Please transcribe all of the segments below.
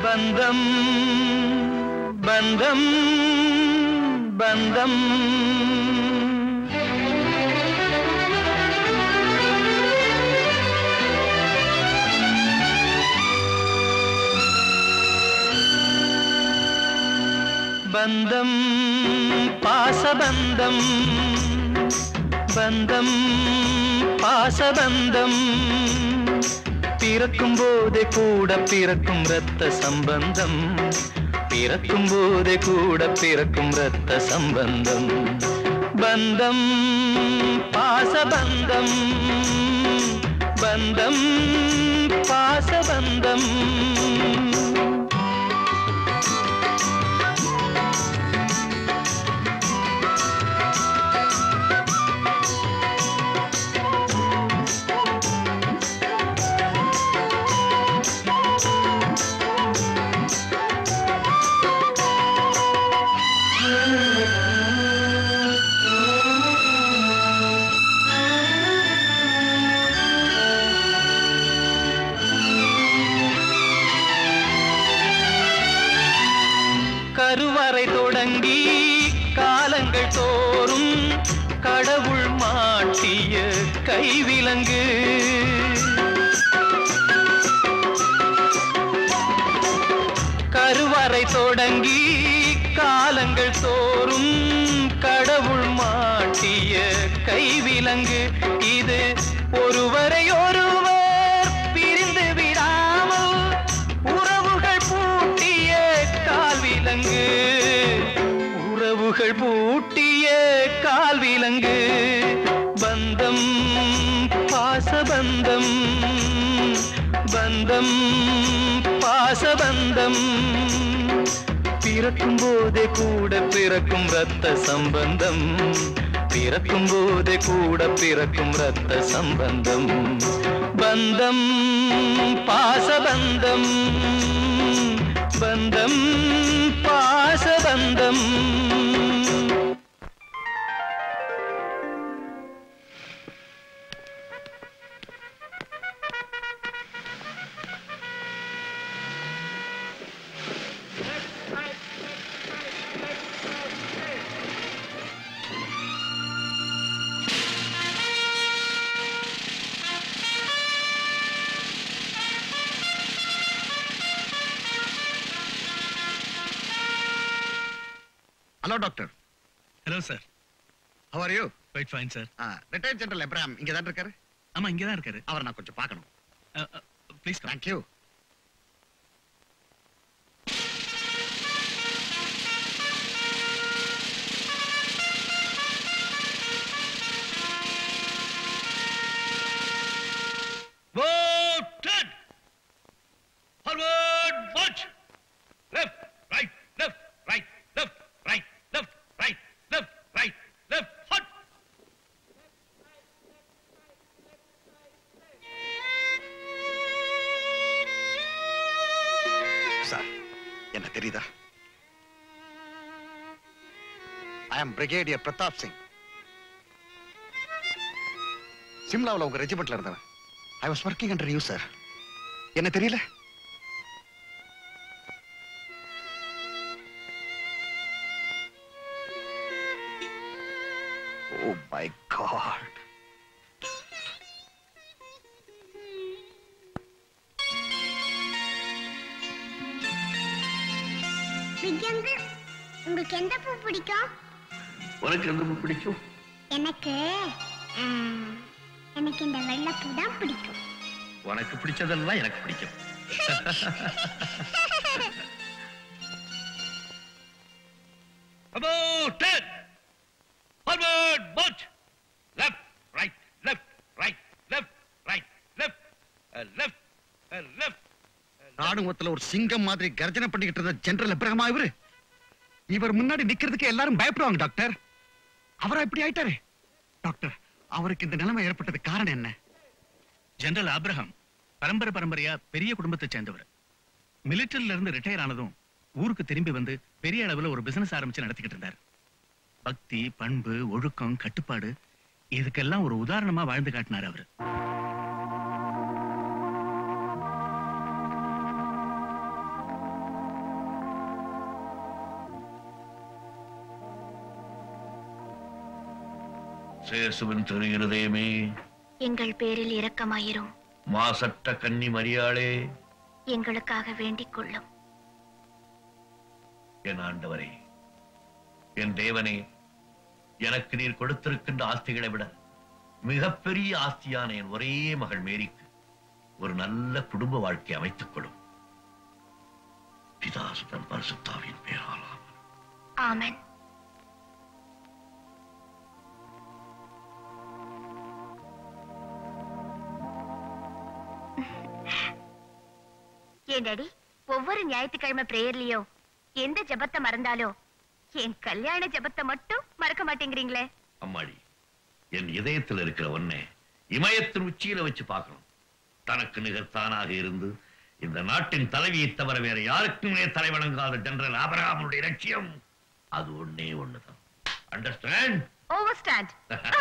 பந்தம் பந்தம் பந்தம் பந்தம் பாசபந்தம் பந்தம் பாசபந்தம் பிறக்கும் போதே கூட பிறக்கும் ரத்த சம்பந்தம் பிறக்கும் போதே கூட பிறக்கும் ரத்த சம்பந்தம் பந்தம் பாசபந்தம் பந்தம் பாசபந்தம் கருவறை தொடங்கி காலங்கள் தோறும் கடவுள் மாட்டிய கைவிலங்கு கருவறை தொடங்கி காலங்கள் தோறும் கடவுள் மாட்டிய கைவிலங்கு இது ஒருவரை ஒருவர் பிரிந்து விடாமல் உறவுகள் பூட்டிய கால்விலங்கு உறவுகள் பூட்டிய கால்விலங்கு பந்தம் பாசபந்தம் பந்தம் பாசபந்தம் பிறக்கும் போதே கூட பிறக்கும் ரத்த சம்பந்தம் பிறக்கும் போதே கூட பிறக்கும் ரத்த சம்பந்தம் பந்தம் பாசபந்தம் பந்தம் பாசபந்தம் hello doctor hello sir how are you quite fine sir retired general Ephraim இங்க தான் இருக்காரு ஆமா இங்க தான் இருக்காரு அவர் நான் கொஞ்சம் பார்க்கணும் please thank you Voted! Forward, march! Left, right, left, right, left, right, left, right, left, right, left, hot! Sir என்ன தெரியுதா I am brigadier Pratap Singh சிம்லாவில் உங்க ரெஜிமெண்ட்ல இருந்தவன் I was working under you sir என்ன தெரியல ஓ மை காட் விஜயங்கு உங்களுக்கு எந்த பூ பிடிக்கும் உனக்கு எந்த பூ பிடிக்கும் எனக்கு ம், எனக்கு இந்த வெள்ளைப்பூ தான் பிடிக்கும் உனக்கு பிடிச்சதெல்லாம் எனக்கு பிடிக்கும் About ten! Forward, march! Left, right, left, right, left, right, left, uh, left, uh, left. ராணுவத்துல ஒரு சிங்கம் மாதிரி கர்ஜனை பண்ணிக்கிட்டு இருந்த ஜெனரல் எப்ரஹமா இவரு இவர் முன்னாடி நிக்கிறதுக்கு எல்லாரும் பயப்படுவாங்க டாக்டர் அவரா இப்படி ஆயிட்டாரு டாக்டர் அவருக்கு இந்த நிலைமை ஏற்பட்டது காரணம் என்ன ஜெனரல் ஆப்ரஹாம் பரம்பரை பரம்பரையா பெரிய குடும்பத்தை சேர்ந்தவர் மிலிட்டரியில இருந்து ரிட்டையர் ஆனதும் ஊருக்கு திரும்பி வந்து பெரிய அளவுல ஒரு பிசினஸ் ஆரம்பிச்சு நடத்திக்கிட்டு இருந்தார் பக்தி பண்பு ஒழுக்கம் கட்டுப்பாடு இதுக்கெல்லாம் ஒரு உதாரணமா வாழ்ந்து காட்டினார் அவரு சேசுவின் திரு இருதயமே எங்கள் பேரில் இரக்கமாயிரும் மாசற்ற கன்னி மரியாளே எங்களுக்காக வேண்டிக் கொள்ளும் என் ஆண்டவரே என் தேவனே எனக்கு நீர் கொடுத்திருக்கின்ற ஆஸ்திகளை விட மிகப்பெரிய ஆஸ்தியான என் ஒரே மகள் மேரிக்கு ஒரு நல்ல குடும்ப வாழ்க்கை அமைத்துக் கொடும் பிதாசுதன் பரிசுத்தாவின் பேராலாம் ஆமென் ஏன் டாடி ஒவ்வொரு ஞாயிற்றுக்கிழமை பிரேயர்லயோ எந்த ஜெபத்தை மறந்தாலோ என் கல்யாண ஜெபத்தை மட்டும் மறக்க மாட்டேங்கிறீங்களே அம்மாடி என் இதயத்தில் இருக்கிற ஒன்னே இமயத்தின் உச்சியில வச்சு பார்க்கணும் தனக்கு நிகர் தானாக இருந்து இந்த நாட்டின் தலைவியை தவிர வேற யாருக்குமே தலை வணங்காத ஜெனரல் ஆபரகாமனுடைய லட்சியம் அது ஒண்ணே ஒண்ணுதான் understand over stand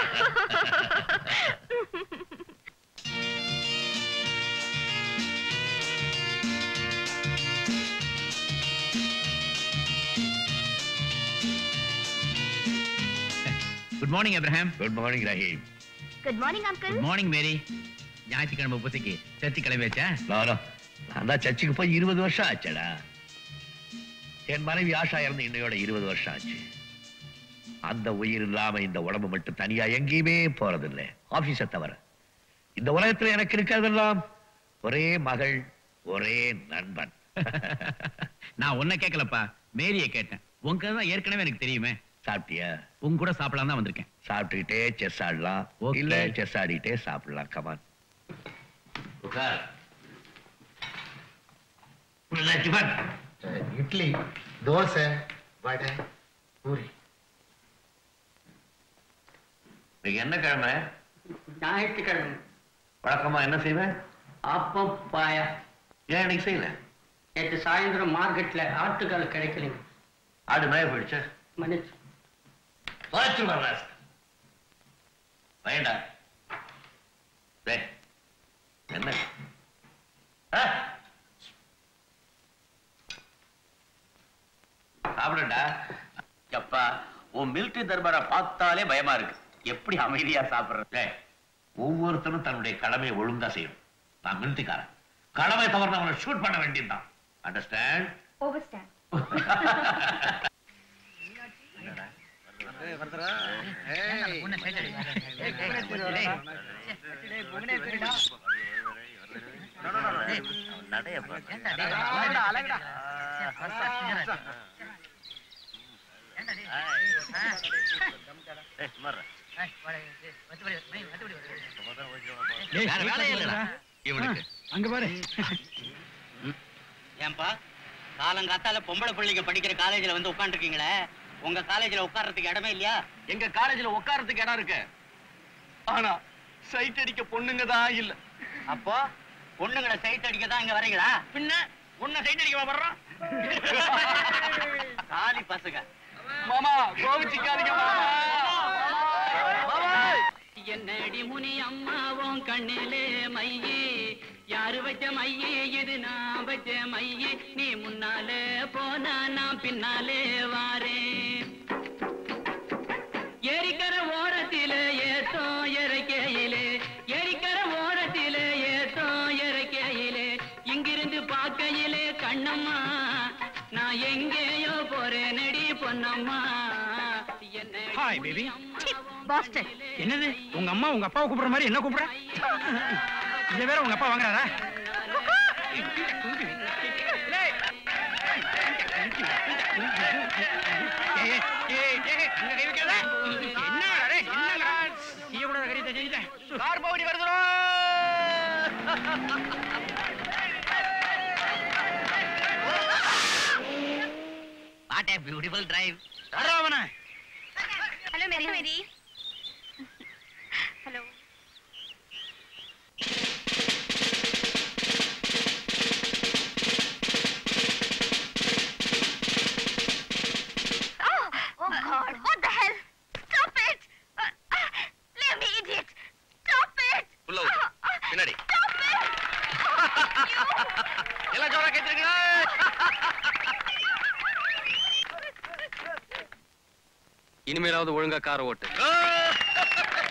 good morning Abraham good morning Rahim good morning uncle good morning Mary ஞாயிற்றுக்கிழமை பூசைக்கு சர்ச்சு கிளம்பி வச்சா நானா நான் தான் சர்ச்சுக்கு போய் இருபது வருஷம் ஆச்சடா என் மனைவி ஆஷா இறந்து இன்னையோட இருபது வருஷம் ஆச்சு அந்த உயிர் இல்லாம இந்த உடம்பு மட்டும் தனியா எங்கேயுமே போறதில்லை ஆபீஸை தவிர இந்த உலகத்துல எனக்கு இருக்கிறதெல்லாம் ஒரே மகள் ஒரே நண்பன் நான் உன்னை கேட்கலப்பா மேரிய கேட்டேன் உங்க தான் ஏற்கனவே எனக்கு தெரியுமே சாப்பிட்டியா உங்க கூட சாப்பிடலாம் தான் வந்திருக்கேன் சாப்பிட்டுக்கிட்டே செஸ் ஆடலாம் Okay. இல்ல செஸ் ஆடிட்டே சாப்பிடலாம் கமான் உட்கார் என்ன டிஃபன் இட்லி தோசை வடை பூரி இன்னைக்கு என்ன கிழமை ஞாயிற்றுக்கிழமை வழக்கமா என்ன செய்வேன் அப்பம் பாயா ஏன் இன்னைக்கு செய்யல நேற்று சாயந்தரம் மார்க்கெட்ல ஆட்டுக்கால் கிடைக்கலைங்க ஆடு மேய போயிடுச்சு மன்னிச்சு தொலைச்சு வர்ற வேண்டா டேய், என்ன ஆ? சாப்பிடுடா அப்பா உன் மிலிட்டரி தர்பாரை பார்த்தாலே பயமா இருக்கு எப்படி அமைதியா சாப்பிடுற டேய், ஒவ்வொருத்தரும் தன்னுடைய கடமையை ஒழுங்கா செய்யணும் நான் மிலிட்டிக்காரன் கடமை தவறுனவனை ஷூட் பண்ண வேண்டியதுதான் அண்டர்ஸ்டாண்ட் ஓவர் ஸ்டாண்ட் வேற வேலையே இல்லடா இவனுக்கு அங்க பாரு ஏன்பா காலங்காத்தால பொம்பளை பிள்ளைங்க படிக்கிற காலேஜ்ல வந்து உட்காந்துருக்கீங்களே உங்க காலேஜ்ல உட்கார்றதுக்கு இடமே இல்லையா எங்க காலேஜ்ல உட்கார்றதுக்கு இடம் இருக்கு ஆனா சைட் அடிக்க பொண்ணுங்க தான் இல்ல அப்போ பொண்ணுங்களை சைட் அடிக்க தான் இங்க வரீங்களா பின்ன உன்னை சைட் அடிக்க வர்றோம் காலி பசங்க மாமா கோவிச்சுக்காதீங்க மாமா என்னடி முனி அம்மாவும் கண்ணிலே மையே யாரு வச்ச மையே இது நான் வச்ச மையே நீ முன்னாலே போனா நான் பின்னாலே வாரேன் ஏரிக்கர ஓரத்திலே ஏத்தோ இறக்கையிலே ஏரிக்கர ஓரத்திலே ஏத்தோ இறக்கையிலே இங்கிருந்து பார்க்கையிலே கண்ணம்மா நான் எங்கேயோ போறேன் நடி பொன்னம்மா என்னடி ஹாய் பேபி பாஸ்டன் என்னது உங்க அம்மா உங்க அப்பாவை கூப்பிடுற மாதிரி என்ன கூப்பிடுற இத வேற உங்க அப்பா வாங்குறாரா ஏய், ஏய், ஏய், அங்க கை வைக்காத. என்னடா டேய், என்னங்கடா? செய்யக்கூடாத காரியத்தை செஞ்சுட்டேன். கார் பகுதி வருதுடா வாட் ஏ பியூட்டிஃபுல் டிரைவ் யாரா அவன? Hello Mary Mary hello Oh, oh God, what the hell? Stop it! Uh, uh, leave me, idiot! Stop it! உள்ள விடு. Uh, uh, பின்னாடி. Stop it! எல்லாம் ஜோரா கேட்டுருக்கீங்களா இனிமேலாவது ஒழுங்கா காரை ஓட்டு ஆ!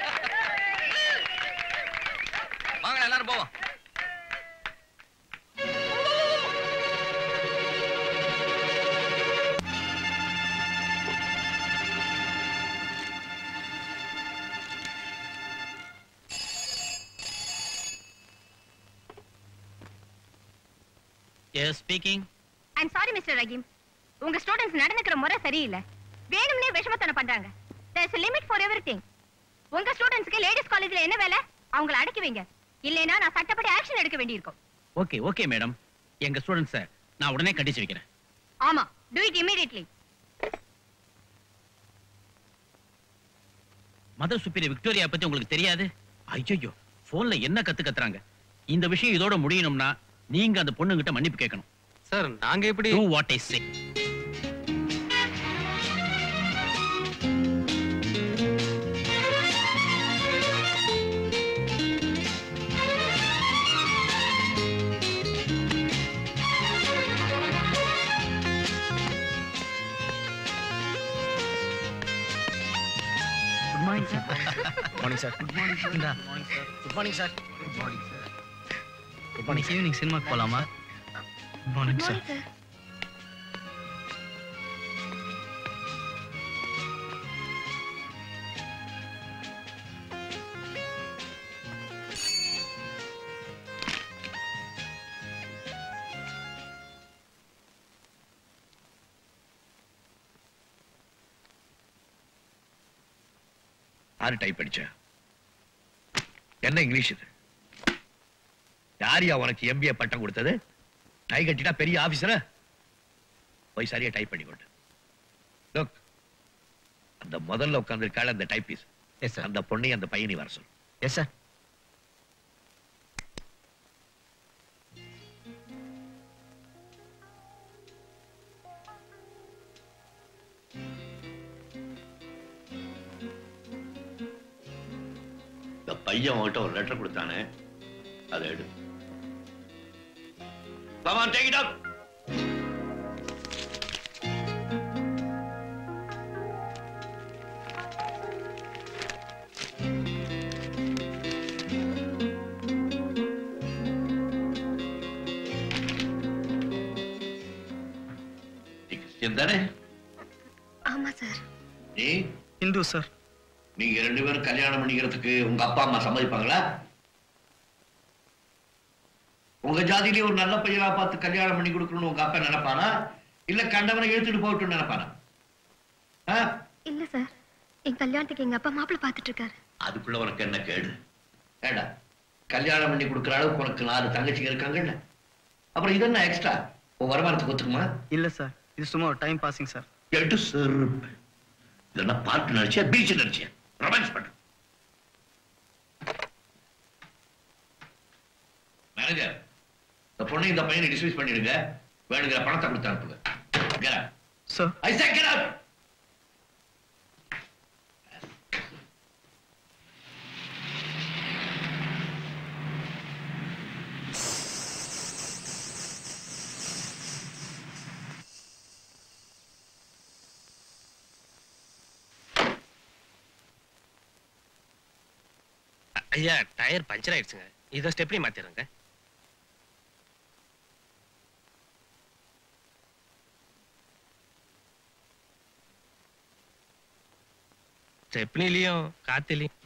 Yes speaking I'm sorry mister Rahim உங்க ஸ்டூடெண்ட்ஸ் நடந்துக்கிற முறை சரியில்லை வேணும்னே விஷமத்தனம் பண்றாங்க தேர்ஸ் லிமிட் ஃபார் எவ்ரிதிங் உங்க ஸ்டூடெண்ட்ஸ்க்கு லேடிஸ் காலேஜ்ல என்ன வேலை அவங்கள அடக்கி வைங்க இல்லைன்னா நான் சட்டப்படி ஆக்ஷன் எடுக்க வேண்டியிருக்கும் ஓகே ஓகே மேடம் எங்க ஸ்டூடெண்ட்ஸை நான் உடனே கண்டிச்சு வைக்கிறேன் ஆமா do it immediately mother superior Victoria பத்தி உங்களுக்கு தெரியாது ஐயோ போன்ல என்ன கத்து கத்துறாங்க இந்த விஷயம் இதோட முடியணும்னா நீங்க அந்த பொண்ணுகிட்ட மன்னிப்பு கேட்கணும் சார் நாங்க எப்படி do what I say good morning sir morning sir good morning sir good morning sir good morning sir good morning evening சினிமாக்கு போலாமா குட் மார்னிங் சார் யாரு டைப் படிச்ச என்ன இங்கிலீஷ் இது யாரியா உனக்கு எம்பிஏ பட்டம் கொடுத்தது டை கட்டிட்டா பெரிய ஆபீசரா போய் சரியா டைப் பண்ணி கொண்டு Look, அந்த முதல்ல உட்கார்ந்திருக்காள் அந்த டைப்பீஸ் எஸ் சார் அந்த பொண்ணை அந்த பையனை வர சொல்லு எஸ் சார் இந்த பையன் உன்கிட்ட ஒரு லெட்டர் கொடுத்தானே அதை எடு Come on, take it up. நீ கிறிஸ்டியன் தானே ஆமா சார் நீ இந்து சார் நீங்க ரெண்டு பேரும் கல்யாணம் பண்ணிக்கிறதுக்கு உங்க அப்பா அம்மா சம்மதிப்பாங்களா உங்க ஜாதியிலே ஒரு நல்ல பையனா பார்த்து கல்யாணம் பண்ணி கொடுக்கணும்னு உங்க அப்பா நினைப்பானா இல்ல கண்டவனை இழுத்துட்டு போகட்டும் நினைப்பானா ஆ? இல்ல சார் என் கல்யாணத்துக்கு எங்க அப்பா மாப்பிள்ள பாத்துட்டு இருக்காரு அதுக்குள்ள உனக்கு என்ன கேடு ஏடா கல்யாணம் பண்ணி கொடுக்குற அளவுக்கு உனக்கு நாலு தங்கச்சிங்க இருக்காங்கல்ல அப்புறம் இது என்ன எக்ஸ்ட்ரா உன் வருமானத்துக்கு ஒத்துக்குமா இல்ல சார் இது சும்மா ஒரு டைம் பாசிங் சார் எட்டு செருப்பு இதெல்லாம் பார்த்து நடிச்சியா பீச் நடிச்சியா ரொமான்ஸ் பண்ண மேனேஜர் இந்த பொண்ணை இந்த பையனை டிஸ்மிஸ் பண்ணிடுங்க வேணுங்கிற பணத்தை கொடுத்து அனுப்புங்க Get out. Sir I said get out. ஐயா டயர் பஞ்சர் ஆயிடுச்சுங்க இதை ஸ்டெப்னி மாத்திடுங்க ஸ்டெப்னிலையும் காத்துலையும்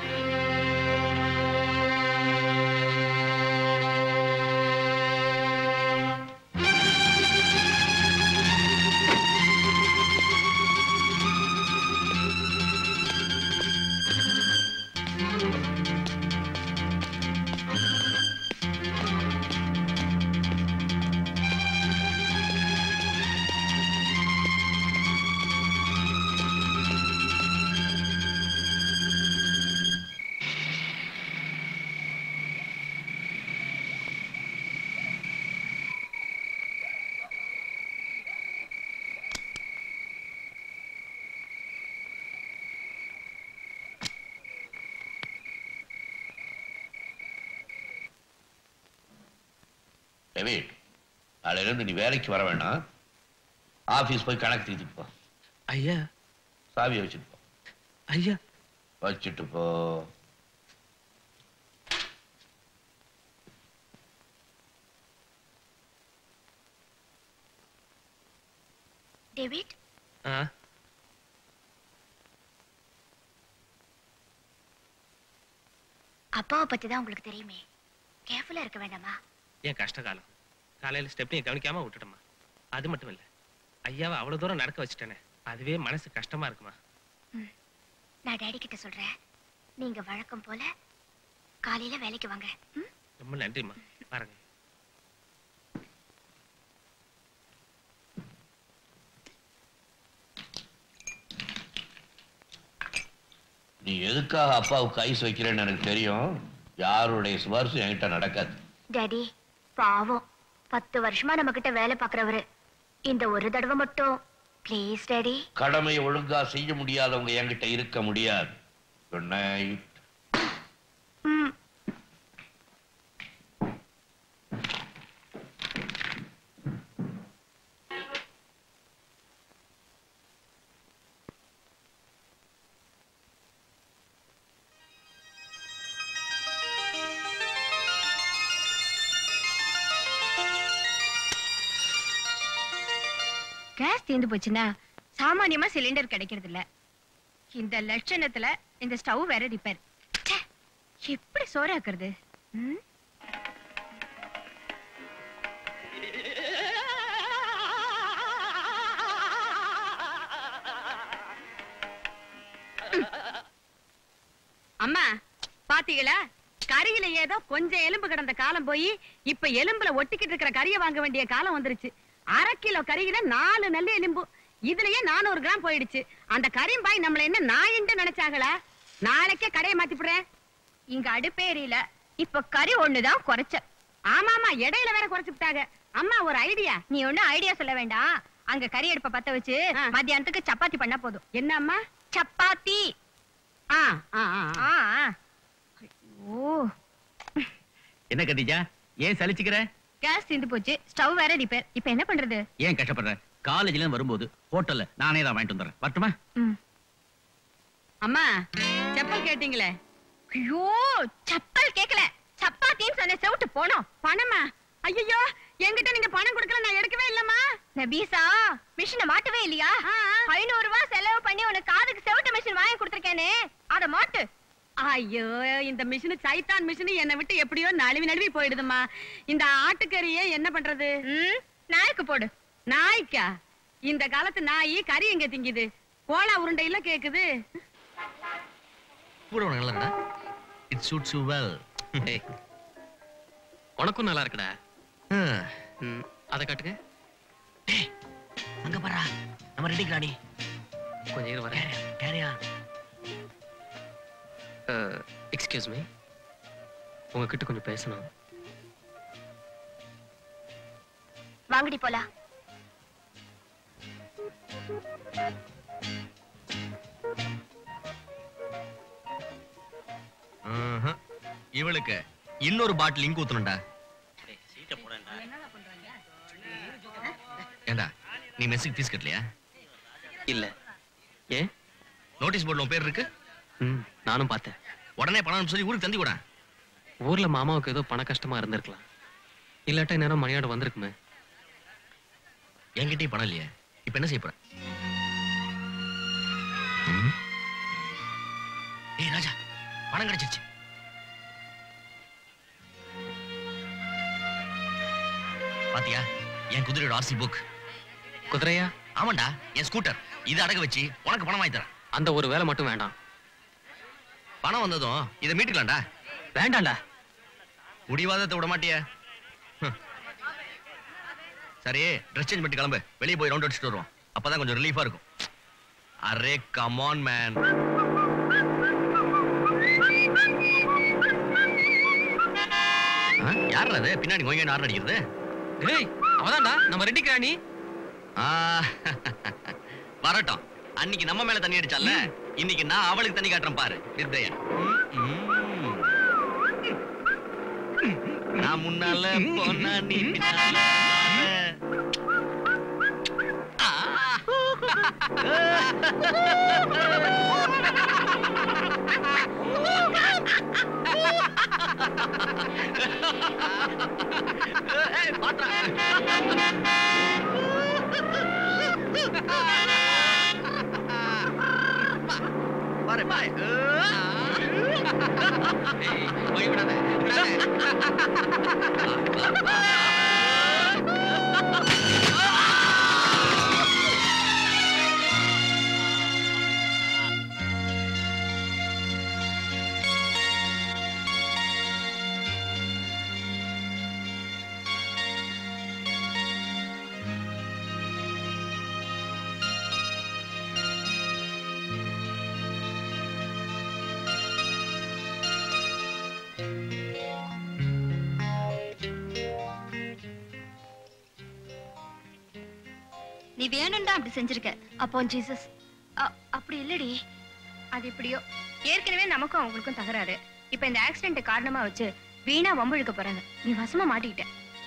டேவிட் நாளையில இருந்து நீ வேலைக்கு வர வேண்டாம் ஆபீஸ் போய் கணக்கு தீர்த்துட்டு போ ஐயா சாவியை வச்சுட்டு போ ஐயா வச்சுட்டு போ டேவிட் ஆ அப்பாவை பத்தி தான் உங்களுக்கு தெரியுமே கேர்ஃபுல்லா இருக்க வேண்டாமா என் கஷ்ட காலம் காலையில ஸ்டெப்னியை கவனிக்காம விட்டுட்டோமா அது மட்டும் இல்ல ஐயாவை அவ்வளவு தூரம் நடக்க வச்சுட்டேனே அதுவே மனசு கஷ்டமா இருக்குமா நான் டேடி கிட்ட சொல்றேன் நீங்க வழக்கம் போல காலையில வேலைக்கு வாங்க ம்? ரொம்ப நன்றிம்மா பாருங்க நீ எதுக்காக அப்பாவுக்கு ஐஸ் வைக்கிறேன்னு எனக்கு தெரியும் யாருடைய சிபாரிசும் என்கிட்ட நடக்காது டாடி பாவம் பத்து வருஷமா நம்ம கிட்ட வேலை பாக்குறவரு இந்த ஒரு தடவை மட்டும் ப்ளீஸ் டாடி கடமையை ஒழுங்கா செய்ய முடியாதவங்க என்கிட்ட இருக்க முடியாது குட் நைட் ம் கேஸ் தீர்ந்து போச்சுன்னா சாமானியமா சிலிண்டர் கிடைக்கிறது இல்ல இந்த லட்சணத்துல இந்த ஸ்டவ் வேற ரிப்பேர் எப்படி சோறாக்குறது ம்? அம்மா பாத்தீங்களா கறியில ஏதோ கொஞ்சம் எலும்பு கிடந்த காலம் போய் இப்ப எலும்புல ஒட்டிக்கிட்டு இருக்கிற கறியை வாங்க வேண்டிய காலம் வந்துருச்சு அரை கிலோ கறியில நாலு நல்ல எலும்பு இதுலயே நானூறு கிராம் போயிடுச்சு அந்த கரிம்பாய் நம்மள என்ன நாயின்ட்டு நினைச்சாங்களா நாளைக்கே கடையை மாத்திப்புடுறேன் இங்க அடுப்பே எரியல இப்ப கறி ஒண்ணுதான் குறைச்ச ஆமா ஆமா இடையில வேற குறைச்சுட்டாங்க அம்மா ஒரு ஐடியா நீ ஒண்ணும் ஐடியா சொல்ல வேண்டாம் அங்க கறி அடுப்ப பத்த வச்சு ஆ. மத்தியானத்துக்கு சப்பாத்தி பண்ணா போதும் என்ன அம்மா சப்பாத்தி ஆ ஆ ஆ, ஆ. ஆ ஆ. ஐயோ என்ன கத்திஜா ஏன் சலிச்சுக்கிற கேஸ் தீர்ந்து போச்சு ஸ்டவ் வேற ரிப்பேர் இப்ப என்ன பண்றது ஏன் கஷ்டப்படுற காலேஜ்ல இருந்து வரும்போது ஹோட்டல்ல நானே தான் வாங்கிட்டு வந்துடுறேன் வரட்டுமா ம். அம்மா செப்பல் கேட்டீங்களே ஐயோ சப்பல் கேக்கல சப்பாத்தின்னு சொன்ன செவுட்டு போனோம் பணமா ஐயோ என்கிட்ட நீங்க பணம் கொடுக்கல நான் எடுக்கவே இல்லம்மா நபீசா மிஷினை மாட்டவே இல்லையா ஆ, ஆ. ஐநூறு ரூபாய் செலவு பண்ணி உனக்கு காதுக்கு செவுட்டு மிஷின் வாங்கி கொடுத்துருக்கேனே அத மாட்டு ஐயோ இந்த மிஷினு சைத்தான் மிஷினு என்னை விட்டு எப்படியோ நழுவி நழுவி போயிடுதும்மா இந்த ஆட்டுக்கறியை என்ன பண்றது ம், நாய்க்கு போடு நாய்க்கா இந்த காலத்து நாய் கறி எங்க திங்குது கோலா உருண்டையில கேக்குது கூட உனக்கு நல்லா இருக்கா இட் சூட்ஸ் யூ வெல் ஏய், உனக்கும் நல்லா இருக்குடா ம், அதை காட்டுங்க அங்க பாரா நம்ம ரெடி கிராணி கொஞ்சம் இரு வரேன் கேரியா எக்ஸ்கியூஸ் மீ உங்ககிட்ட கொஞ்சம் பேசணும் வாங்கடி போலாம் இவளுக்கு இன்னொரு பாட்டில் இங்கு ஊத்தணும்டா ஏண்டா நீ மெஸ்ஸுக்கு ஃபீஸ் கட்டலையா இல்ல ஏன் நோட்டீஸ் போர்டில் உன் பேர் இருக்கு ம் நானும் பார்த்தேன் உடனே பணம் சொல்லி ஊருக்கு தந்தி கூட ஊர்ல மாமாவுக்கு ஏதோ பண கஷ்டமா இருந்திருக்கலாம் இல்லாட்டா நேரம் மணியோட வந்திருக்குமே என்கிட்டயும் பணம் இல்லையே இப்ப என்ன செய்ய போற ம்? ஏய் ராஜா பணம் கிடைச்சிருச்சு பாத்தியா என் குதிரையோட ஆர்சி புக் குதிரையா ஆமாண்டா என் ஸ்கூட்டர் இது அடகு வச்சு உனக்கு பணம் வாங்கி தரேன் அந்த ஒரு வேலை மட்டும் வேண்டாம் பணம் வந்ததும் இதை மீட்டுக்கலாம்டா வேண்டாம்டா முடிவாதத்தை விட மாட்டியா ஹம். சரி ட்ரெஸ் சேஞ்ச் பண்ணிட்டு கிளம்பு வெளியே போய் ரவுண்ட் அடிச்சுட்டு வருவோம் அப்பதான் கொஞ்சம் ரிலீஃபா இருக்கும் அரே கமான் மேன் யார் அது பின்னாடி கொஞ்சம் ஆறு அடிக்கிறது டேய் அவதான்டா நம்ம ரெட்டி கிராணி ஆ, வரட்டும் அன்னைக்கு நம்ம மேல தண்ணி அடிச்சால இன்னைக்கு நான் அவளுக்கு தண்ணி காட்டுறேன் பாரு வித்தைய நான் முன்னால போனா நீ பின்னால ஆ. ஏய், பாத்துடா. பாரு பாரு ஏய், போய் விடாத விடாத நீ வேணும்டா அப்படி செஞ்சிருக்க அப்போ ஜீசஸ் அ- அப்படி இல்லடி அது எப்படியோ ஏற்கனவே நமக்கும் அவங்களுக்கும் தகராறு இப்ப இந்த ஆக்சிடென்ட் காரணமா வச்சு வீணா வம்பிழுக்க போறாங்க நீ வசமா மாட்டிக்கிட்ட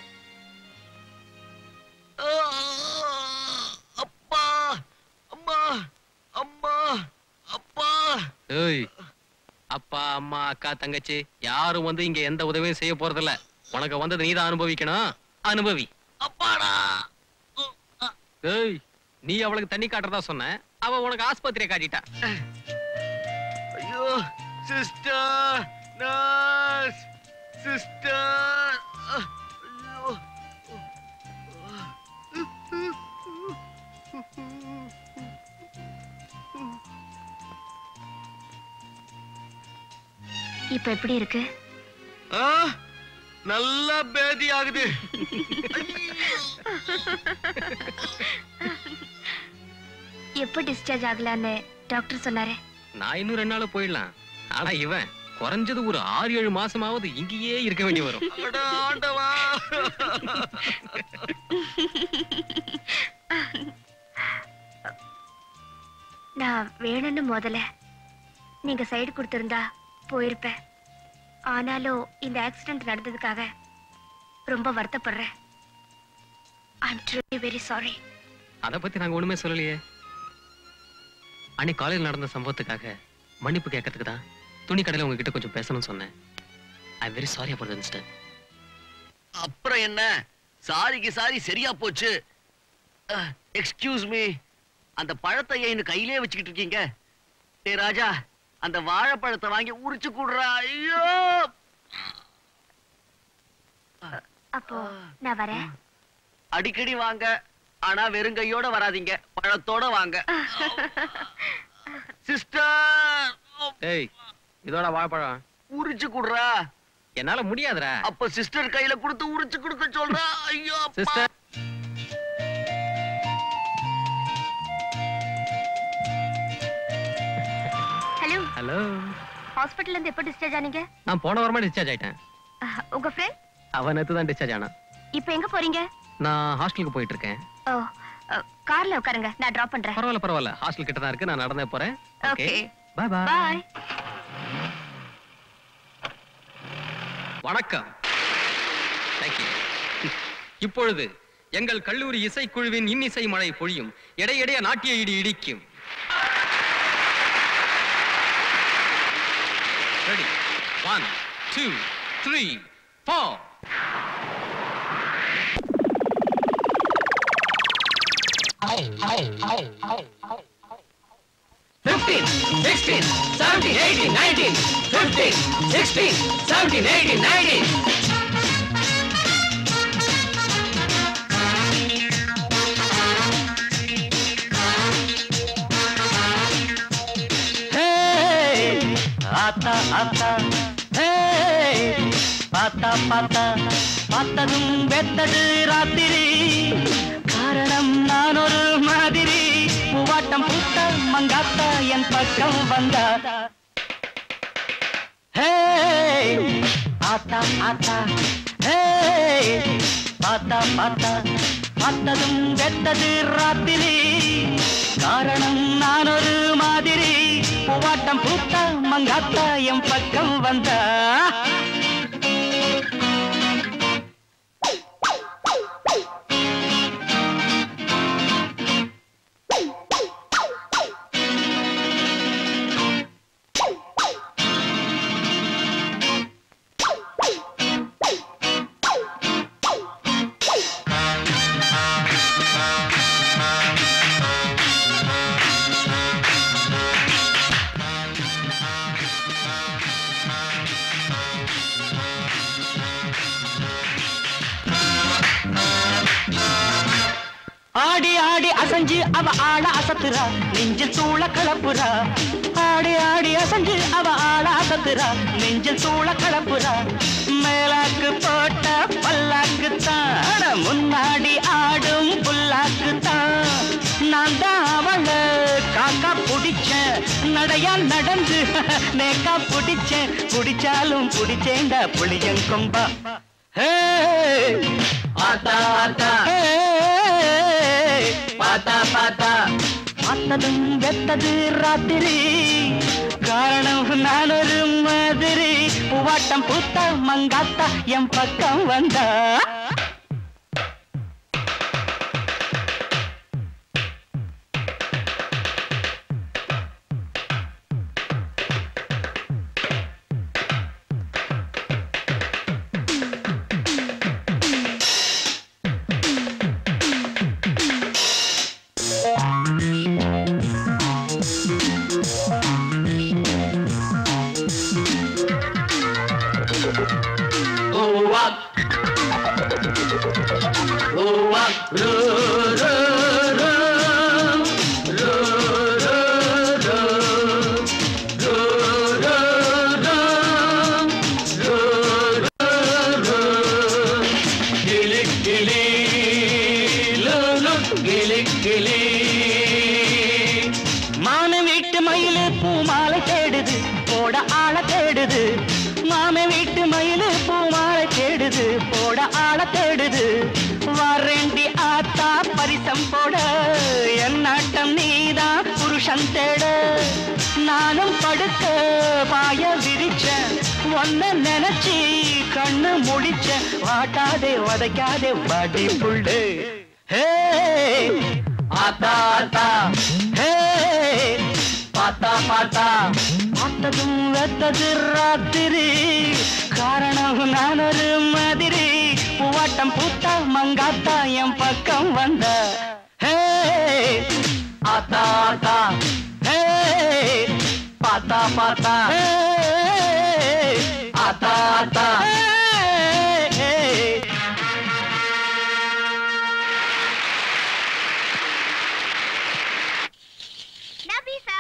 அப்பா அம்மா அம்மா அப்பா ஏய் அப்பா அம்மா அக்கா தங்கச்சி யாரும் வந்து இங்க எந்த உதவியும் செய்ய போறதில்ல உனக்கு வந்தது நீதான் அனுபவிக்கணும் அனுபவி அப்பாடா ஏய் நீ அவளுக்கு தண்ணி காட்டுறதா சொன்ன அவ உனக்கு ஆஸ்பத்திரியை காட்டிட்டா ஐயோ சிஸ்டர் நர்ஸ் சிஸ்டர் ஐயோ இப்ப எப்படி இருக்கு ஆ நல்லா பேதி ஆகுது எப்ப டிஸ்சார்ஜ் ஆகலான்னு டாக்டர் சொன்னாரு நான் இன்னும் ரெண்டு நாள் போயிடலாம் ஆனா இவன் குறைஞ்சது ஒரு ஆறு ஏழு மாசமாவது இங்கேயே இருக்க வேண்டி வரும் அட ஆண்டவா நான் வேணும்னு முதல்ல நீங்க சைடு கொடுத்திருந்தா போயிருப்பேன் ஆனாலும் இந்த ஆக்சிடென்ட் நடந்ததுக்காக ரொம்ப வருத்தப்படுறேன் ஐம் ட்ரூலி வெரி சாரி அத பத்தி நாங்க ஒண்ணுமே சொல்லலையே அன்னைக்கு காலையில் நடந்த சம்பவத்துக்காக மன்னிப்பு கேட்கறதுக்கு தான் துணி கடையில உங்ககிட்ட கொஞ்சம் பேசணும்னு சொன்னேன் I very sorry about instant அப்புறம் என்ன சாரிக்கு சாரி சரியா போச்சு எக்ஸ்கியூஸ் மீ அந்த பழத்தை ஏன் இன்னும் கையிலே வச்சுக்கிட்டு இருக்கீங்க டே ராஜா அந்த வாழைப்பழத்தை வாங்கி உரிச்சு கூடுறா ஐயோ அப்போ நான் வரேன் அடிக்கடி வாங்க ஆனா வெறுங்கையோட வராதீங்க பழத்தோட வாங்க சிஸ்டர் டேய் இதோட வாழைப்பழம் உரிச்சு குடுறா என்னால முடியாதுடா அப்ப சிஸ்டர் கையில கொடுத்து உரிச்சு கொடுக்க சொல்றா ஐயோ அப்பா. சிஸ்டர் ஹலோ ஹலோ ஹாஸ்பிட்டல்ல இருந்து எப்போ டிஸ்சார்ஜ் ஆனீங்க நான் போன வாரமா டிஸ்சார்ஜ் ஆயிட்டேன் அஹ், உங்க ஃப்ரெண்ட் அவன் நேத்து தான் டிஸ்சார்ஜ் ஆனா இப்போ எங்க போறீங்க நான் ஹாஸ்டலுக்கு போயிட்டு இருக்கேன் ஓ அஹ், கார்ல உட்காருங்க நான் டிராப் பண்றேன் பரவாயில்ல பரவாயில்ல ஹாஸ்டல் கிட்ட தான் இருக்கு நான் நடந்தே போறேன் okay okay bye bye bye வணக்கம் தேங்க்யூ இப்பொழுது எங்கள் கல்லூரி இசைக்குழுவின் இன்னிசை மழை பொழியும் இடையிடைய நாட்டிய இடி இடிக்கும் ready one two three four Fifteen, sixteen, seventeen, eighteen, nineteen. Fifteen, sixteen, seventeen, eighteen, nineteen. ஆத்தா ஆத்தா ஹே பாத்தா பாத்தா பார்த்ததும் வெத்தது ராத்திரி காரணம் நான் ஒரு மாதிரி பூவாட்டம் பூத்த மங்காத்தா என் பக்கம் வந்தா ஹே ஆத்தா ஆத்தா ஹே பாத்தா பாத்தா பார்த்ததும் வெத்தது ராத்திரி காரணம் நான் ஒரு மாதிரி பூவாட்டம் பூத்த மங்காத்தா என் பக்கம் வந்தா ஆடி ஆடி அசைஞ்சு அவ ஆட அசத்துறா நெஞ்சில் சூள கலப்புறா ஆடி ஆடி அசைஞ்சு அவ ஆட அசத்துறா நெஞ்சில் சூள கலப்புறா மேலாக்கு போட்ட பல்லாக்கு தான் முன்னாடி ஆடும் புல்லாக்கு தான் நான் தான் அவள காக்கா புடிச்சேன் நடையா நடந்து நேக்கா புடிச்சேன் புடிச்சாலும் புடிச்சேண்டா புளியங்கொம்பா ஹே ஆத்தா ஆத்தா ஹே பாத்தா பார்த்ததும் வெத்தது ராத்திரி காரணம் நான் ஒரு மாதிரி பூவாட்டம் பூத்த மங்காத்தா என் பக்கம் வந்தா மாம வீட்டு மயிலு பூமாலை தேடுது போட ஆள தேடுது மாம வீட்டு மயிலு பூமாலை தேடுது போட ஆள தேடுது வரேண்டி ஆத்தா பரிசம் போட என் நாட்டம் நீதான் புருஷன் தேட நானும் படுக்க பாய விரிச்ச ஒன்ன நினைச்சி கண்ணு முடிச்ச வாட்டாதே உதைக்காதே பாடி புள்ளு ஹே ஆத்தா ஆத்தா ஹே பாத்தா பாத்தா பார்த்ததும் வெத்தது ராத்திரி காரணம் நான் ஒரு மாதிரி பூவாட்டம் பூத்தா மங்காத்தா என் பக்கம் வந்த ஹே ஆத்தா ஆத்தா ஹே பாத்தா பாத்தா ஹே ஆத்தா ஆத்தா ஹே நபிசா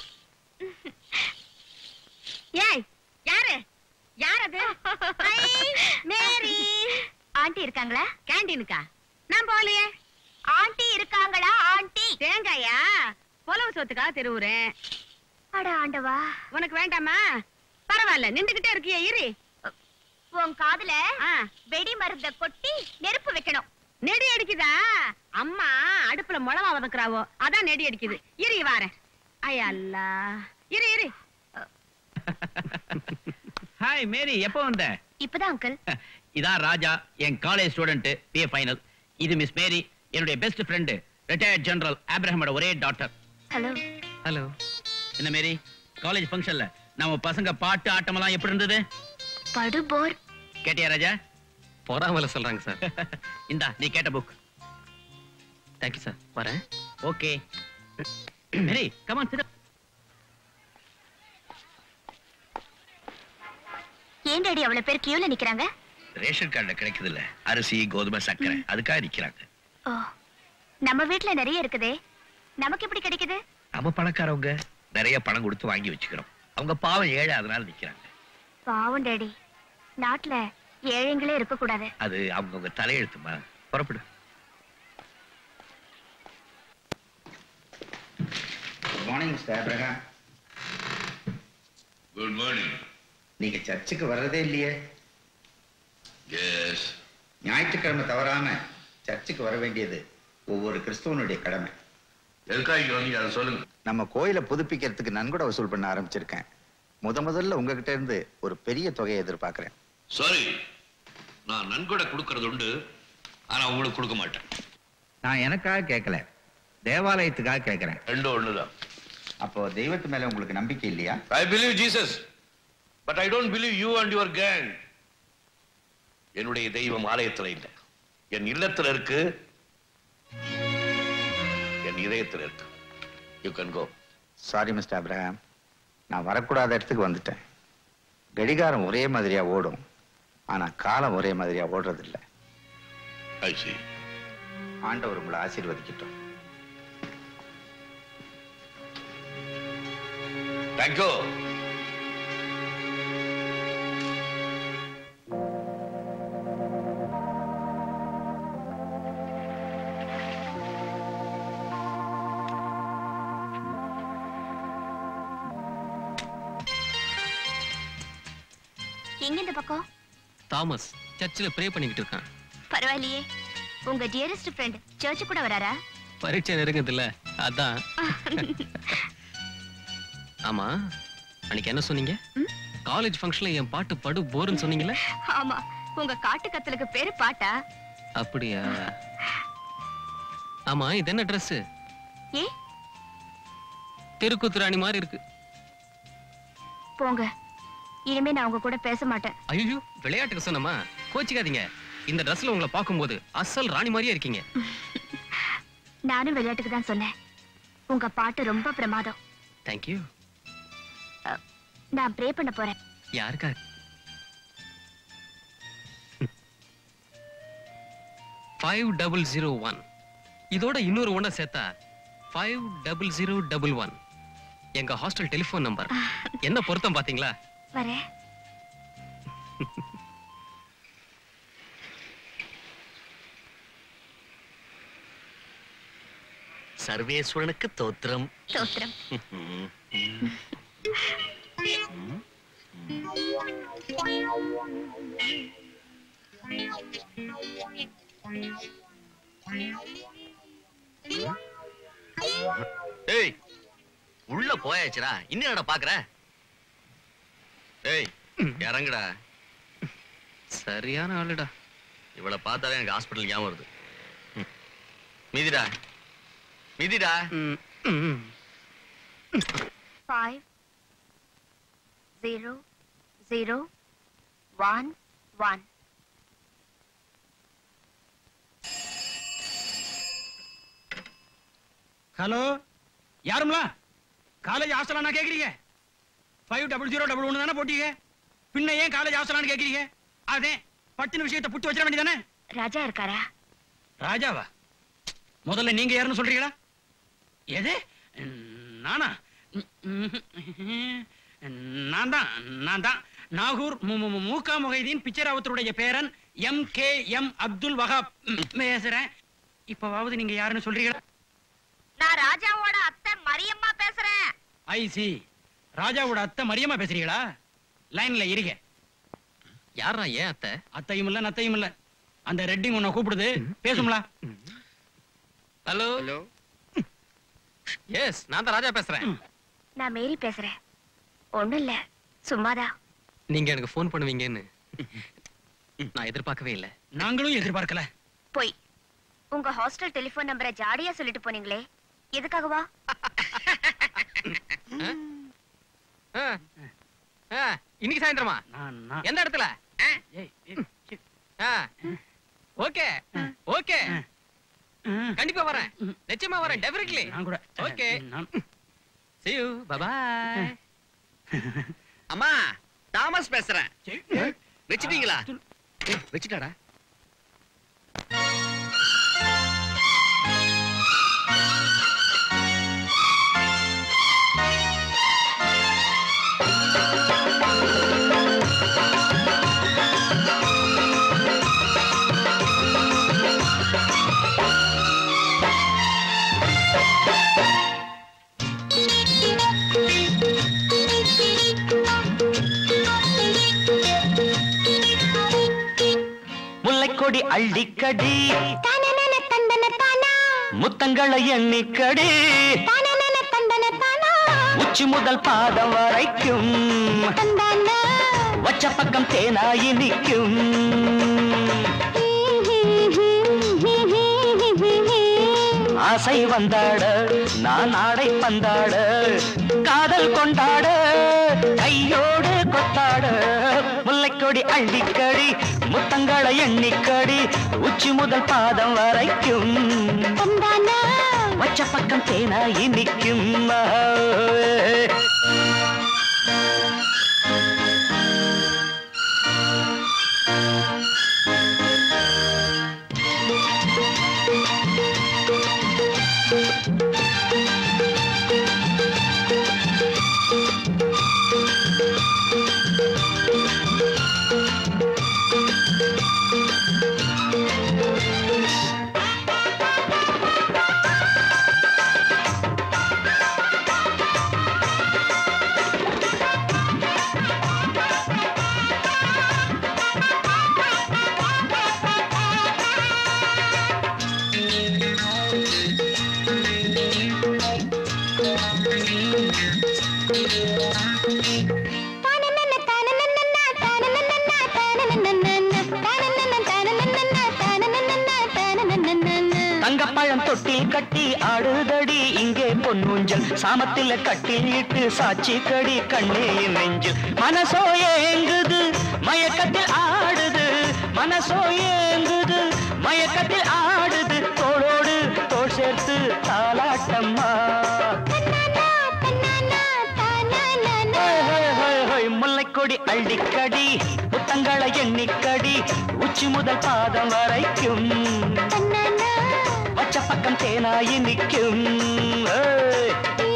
ஏய் யாரு யார் அது ஐ, மேரி ஆண்டி இருக்காங்களா கேண்டீனுக்கா நான் போகலையே ஆண்டி இருக்காங்களா ஆண்டி தேங்காயா புலவு சொத்துக்காக திருவுறேன் அட ஆண்டவா உனக்கு வேண்டாமா பரவாயில்ல நின்றுகிட்டே இருக்கியே இரு உன் காதுல ஆ, வெடி மருந்த கொட்டி நெருப்பு வைக்கணும் நெடி அடிக்குதா அம்மா அடுப்புல முளவா வதக்குறாவோ அதான் நெடி அடிக்குது இரு வாரேன் ஐயா அல்லா இரு இரு ஹாய் மேரி எப்போ வந்த இப்பதான் அங்கிள் இதான் ராஜா என் காலேஜ் ஸ்டூடெண்ட் பிஏ ஃபைனல் இது மிஸ் மேரி என்னுடைய பெஸ்ட் ஃப்ரெண்டு ரிட்டையர்ட் ஜெனரல் ஆப்ரஹாமோட ஒரே டாக்டர் ஹலோ ஹலோ என்ன மேரி காலேஜ் ஃபங்க்ஷன்ல நம்ம பசங்க பாட்டு ஆட்டமெல்லாம் எப்படி இருந்தது படு போர் கேட்டியா ராஜா பொறாமல சொல்றாங்க சார் இந்தா நீ கேட்ட புக் தேங்க்யூ சார் வரேன் ஓகே மேரி கமான் சிட் ஏன் டாடி அவ்வளவு பேர் கியூல நிக்கிறாங்க ரேஷன் கார்டுல கிடைக்குது இல்ல அரிசி கோதுமை சர்க்கரை அதுக்காக நிக்கிறாங்க ஓ நம்ம வீட்ல நிறைய இருக்குதே நமக்கு எப்படி கிடைக்குது நம்ம பணக்காரவங்க நிறைய பணம் கொடுத்து வாங்கி வச்சுக்கிறோம் அவங்க பாவம் ஏழை அதனால நிக்கிறாங்க பாவம் டாடி நாட்டுல ஏழைங்களே இருக்க கூடாது அது அவங்கவுங்க தலையெழுத்துமா புறப்படு good morning mister Abraham good morning நீங்க சர்ச்சுக்கு வர்றதே இல்லையே எஸ் ஞாயிற்றுக்கிழமை தவறாம சர்ச்சுக்கு வர வேண்டியது ஒவ்வொரு கிறிஸ்தவனுடைய கடமை எதுக்காக இங்க வந்தீங்க அதை சொல்லுங்க நம்ம கோயிலை புதுப்பிக்கிறதுக்கு நன்கொடை வசூல் பண்ண ஆரம்பிச்சிருக்கேன் முத முதல்ல உங்ககிட்ட இருந்து ஒரு பெரிய தொகையை எதிர்பார்க்கிறேன் சாரி நான் நன்கொடை கொடுக்கறது உண்டு ஆனா உங்களுக்கு கொடுக்க மாட்டேன் நான் எனக்காக கேட்கல தேவாலயத்துக்காக கேட்கிறேன் ரெண்டும் ஒண்ணுதான் அப்போ தெய்வத்து மேல உங்களுக்கு நம்பிக்கை இல்லையா I believe Jesus but I don't believe you and your gang என்னுடைய தெய்வம் ஆலயத்துல இல்ல என் இல்லத்துல இருக்கு என் இதயத்துல இருக்கு you can go sorry mister Abraham நான் வரக்கூடாத இடத்துக்கு வந்துட்டேன் கடிகாரம் ஒரே மாதிரியா ஓடும் ஆனா காலம் ஒரே மாதிரியா ஓடுறதில்ல ஐ see ஆண்டவர் உங்களை ஆசீர்வதிக்கட்டும் தேங்க்யூ எங்க இந்த பக்கம் தாமஸ் சர்ச்சில் ப்ரே பண்ணிக்கிட்டு இருக்கான் பரவாயில்லையே உங்க டியரஸ்ட் ஃப்ரெண்ட் சர்ச்சு கூட வராரா பரீட்சை நெருங்குதுல்ல அதான் ஆமா அன்னைக்கு என்ன சொன்னீங்க காலேஜ் ஃபங்க்ஷன்ல என் பாட்டு படு போருன்னு சொன்னீங்கல்ல ஆமா உங்க காட்டு கத்தலுக்கு பேரு பாட்டா அப்படியா ஆமா இது என்ன Dress ஏ தெருக்கூத்து ராணி மாதிரி இருக்கு போங்க இனிமே நான் உங்க கூட பேச மாட்டேன் ஐயோ விளையாட்டுக்கு சொன்னமா கோச்சிக்காதீங்க இந்த Dressல உங்களை பார்க்கும்போது அசல் ராணி மாதிரியே இருக்கீங்க நானும் விளையாட்டுக்கு தான் சொன்னேன் உங்க பாட்டு ரொம்ப பிரமாதம் தேங்க்யூ நான் ப்ரே பண்ண போறேன் யாருக்கா ஃபைவ் டபுள் ஜீரோ ஒன் இதோட இன்னொரு ஒன்றை சேர்த்தா five double zero double one எங்க ஹாஸ்டல் டெலிஃபோன் நம்பர் என்ன பொருத்தம் பாத்தீங்களா வரேன் சர்வேஸ்வரனுக்கு தோத்திரம் தோத்திரம் ஏய் உள்ள போயாச்சுடா இன்னும் என்னடா பாக்குற ஏய் இறங்குடா சரியான ஆளுடா இவளை பார்த்தாலே எனக்கு ஹாஸ்பிட்டல் ஞாபகம் வருது ம். மிதிடா மிதிடா five zero zero one one. Hello யாருங்களா காலேஜ் ஹாஸ்டலானா கேக்குறீங்க ஃபைவ் டபுள் ஜீரோ டபுள் ஒன்று தானே போட்டீங்க பின்ன ஏன் காலேஜ் ஹாஸ்டலான்னு கேக்குறீங்க அதே பட்டுன விஷயத்தை புட்டு வச்சிட வேண்டியதானே ராஜா இருக்காரா ராஜாவா முதல்ல நீங்க யாருன்னு சொல்றீங்களா எது நானா நான் தான் நான் தான் நாகூர் மு- மு- மு- மூகா முகைதீன் பிச்சராவத்தருடைய பேரன் M K M Abdul Wahab ம், பேசுறேன் இப்பவாவது நீங்க யாருன்னு சொல்றீங்களா நான் ராஜாவோட அத்தை மரியம்மா பேசுறேன் ஐசி ராஜாவோட அத்தை மரியம்மா பேசுறீங்களா லைன்ல இருங்க யாரா ஏன் அத்தை அத்தையும் இல்ல நத்தையும் இல்ல அந்த ரெட்டிங் உன்னை கூப்பிடுது பேசும்ல ஹலோ ஹலோ எஸ் நான் தான் ராஜா பேசுறேன் நான் மேரி பேசுறேன் ஒண்ணும் இல்ல சும்மாதான் நீங்க எனக்கு ஃபோன் பண்ணுவீங்கன்னு நான் எதிர்பார்க்கவே இல்லை நாங்களும் எதிர்பார்க்கல போய் உங்க ஹாஸ்டல் டெலிபோன் நம்பரை ஜாடியா சொல்லிட்டு போனீங்களே எதுக்காகவா ஆ, ஆ, இன்னைக்கு சாயந்தரமா எந்த இடத்துல ஆ, ஓகே ஓகே கண்டிப்பா வரேன் நிச்சயமா வரேன் definitely okay see you bye bye அம்மா தாமஸ் பேசுறேன் வச்சிட்டீங்களா ஏய், வச்சிட்டாடா முல்லைக்கொடி அள்ளிக்கடி முத்தங்களை எண்ணிக்கடி உச்சி முதல் பாதம் வரைக்கும் வச்ச பக்கம் தேனாயி நிற்கும் ஆசை வந்தாட நான் ஆடை பந்தாட காதல் கொண்டாட கையோடு கொத்தாட முல்லைக்கொடி அள்ளிக்கடி முத்தங்களை எண்ணிக்கடி உச்சி முதல் பாதம் வரைக்கும் வச்ச பக்கம் தேனாயி நிற்கும் தங்கப்பழம் தொட்டில் கட்டி ஆடுதடி இங்கே பொன்னூஞ்சல் சாமத்தில கட்டில் இட்டு சாட்சி கடி கண்ணே என் நெஞ்சில் மனசோ ஏங்குது மயக்கத்தில் ஆடுது மனசோ ஏங்குது மயக்கத்தில் ஆடுது தோளோடு தோள் சேர்த்து தாலாட்டம்மா ஹோய், ஹோய், ஹோய், ஹோய், முல்லைக்கொடி அள்ளிக்கடி புத்தங்களை எண்ணிக்கடி உச்சி முதல் பாதம் வரைக்கும் வச்ச பக்கம் தேனாயி நிற்கும் ஏய்.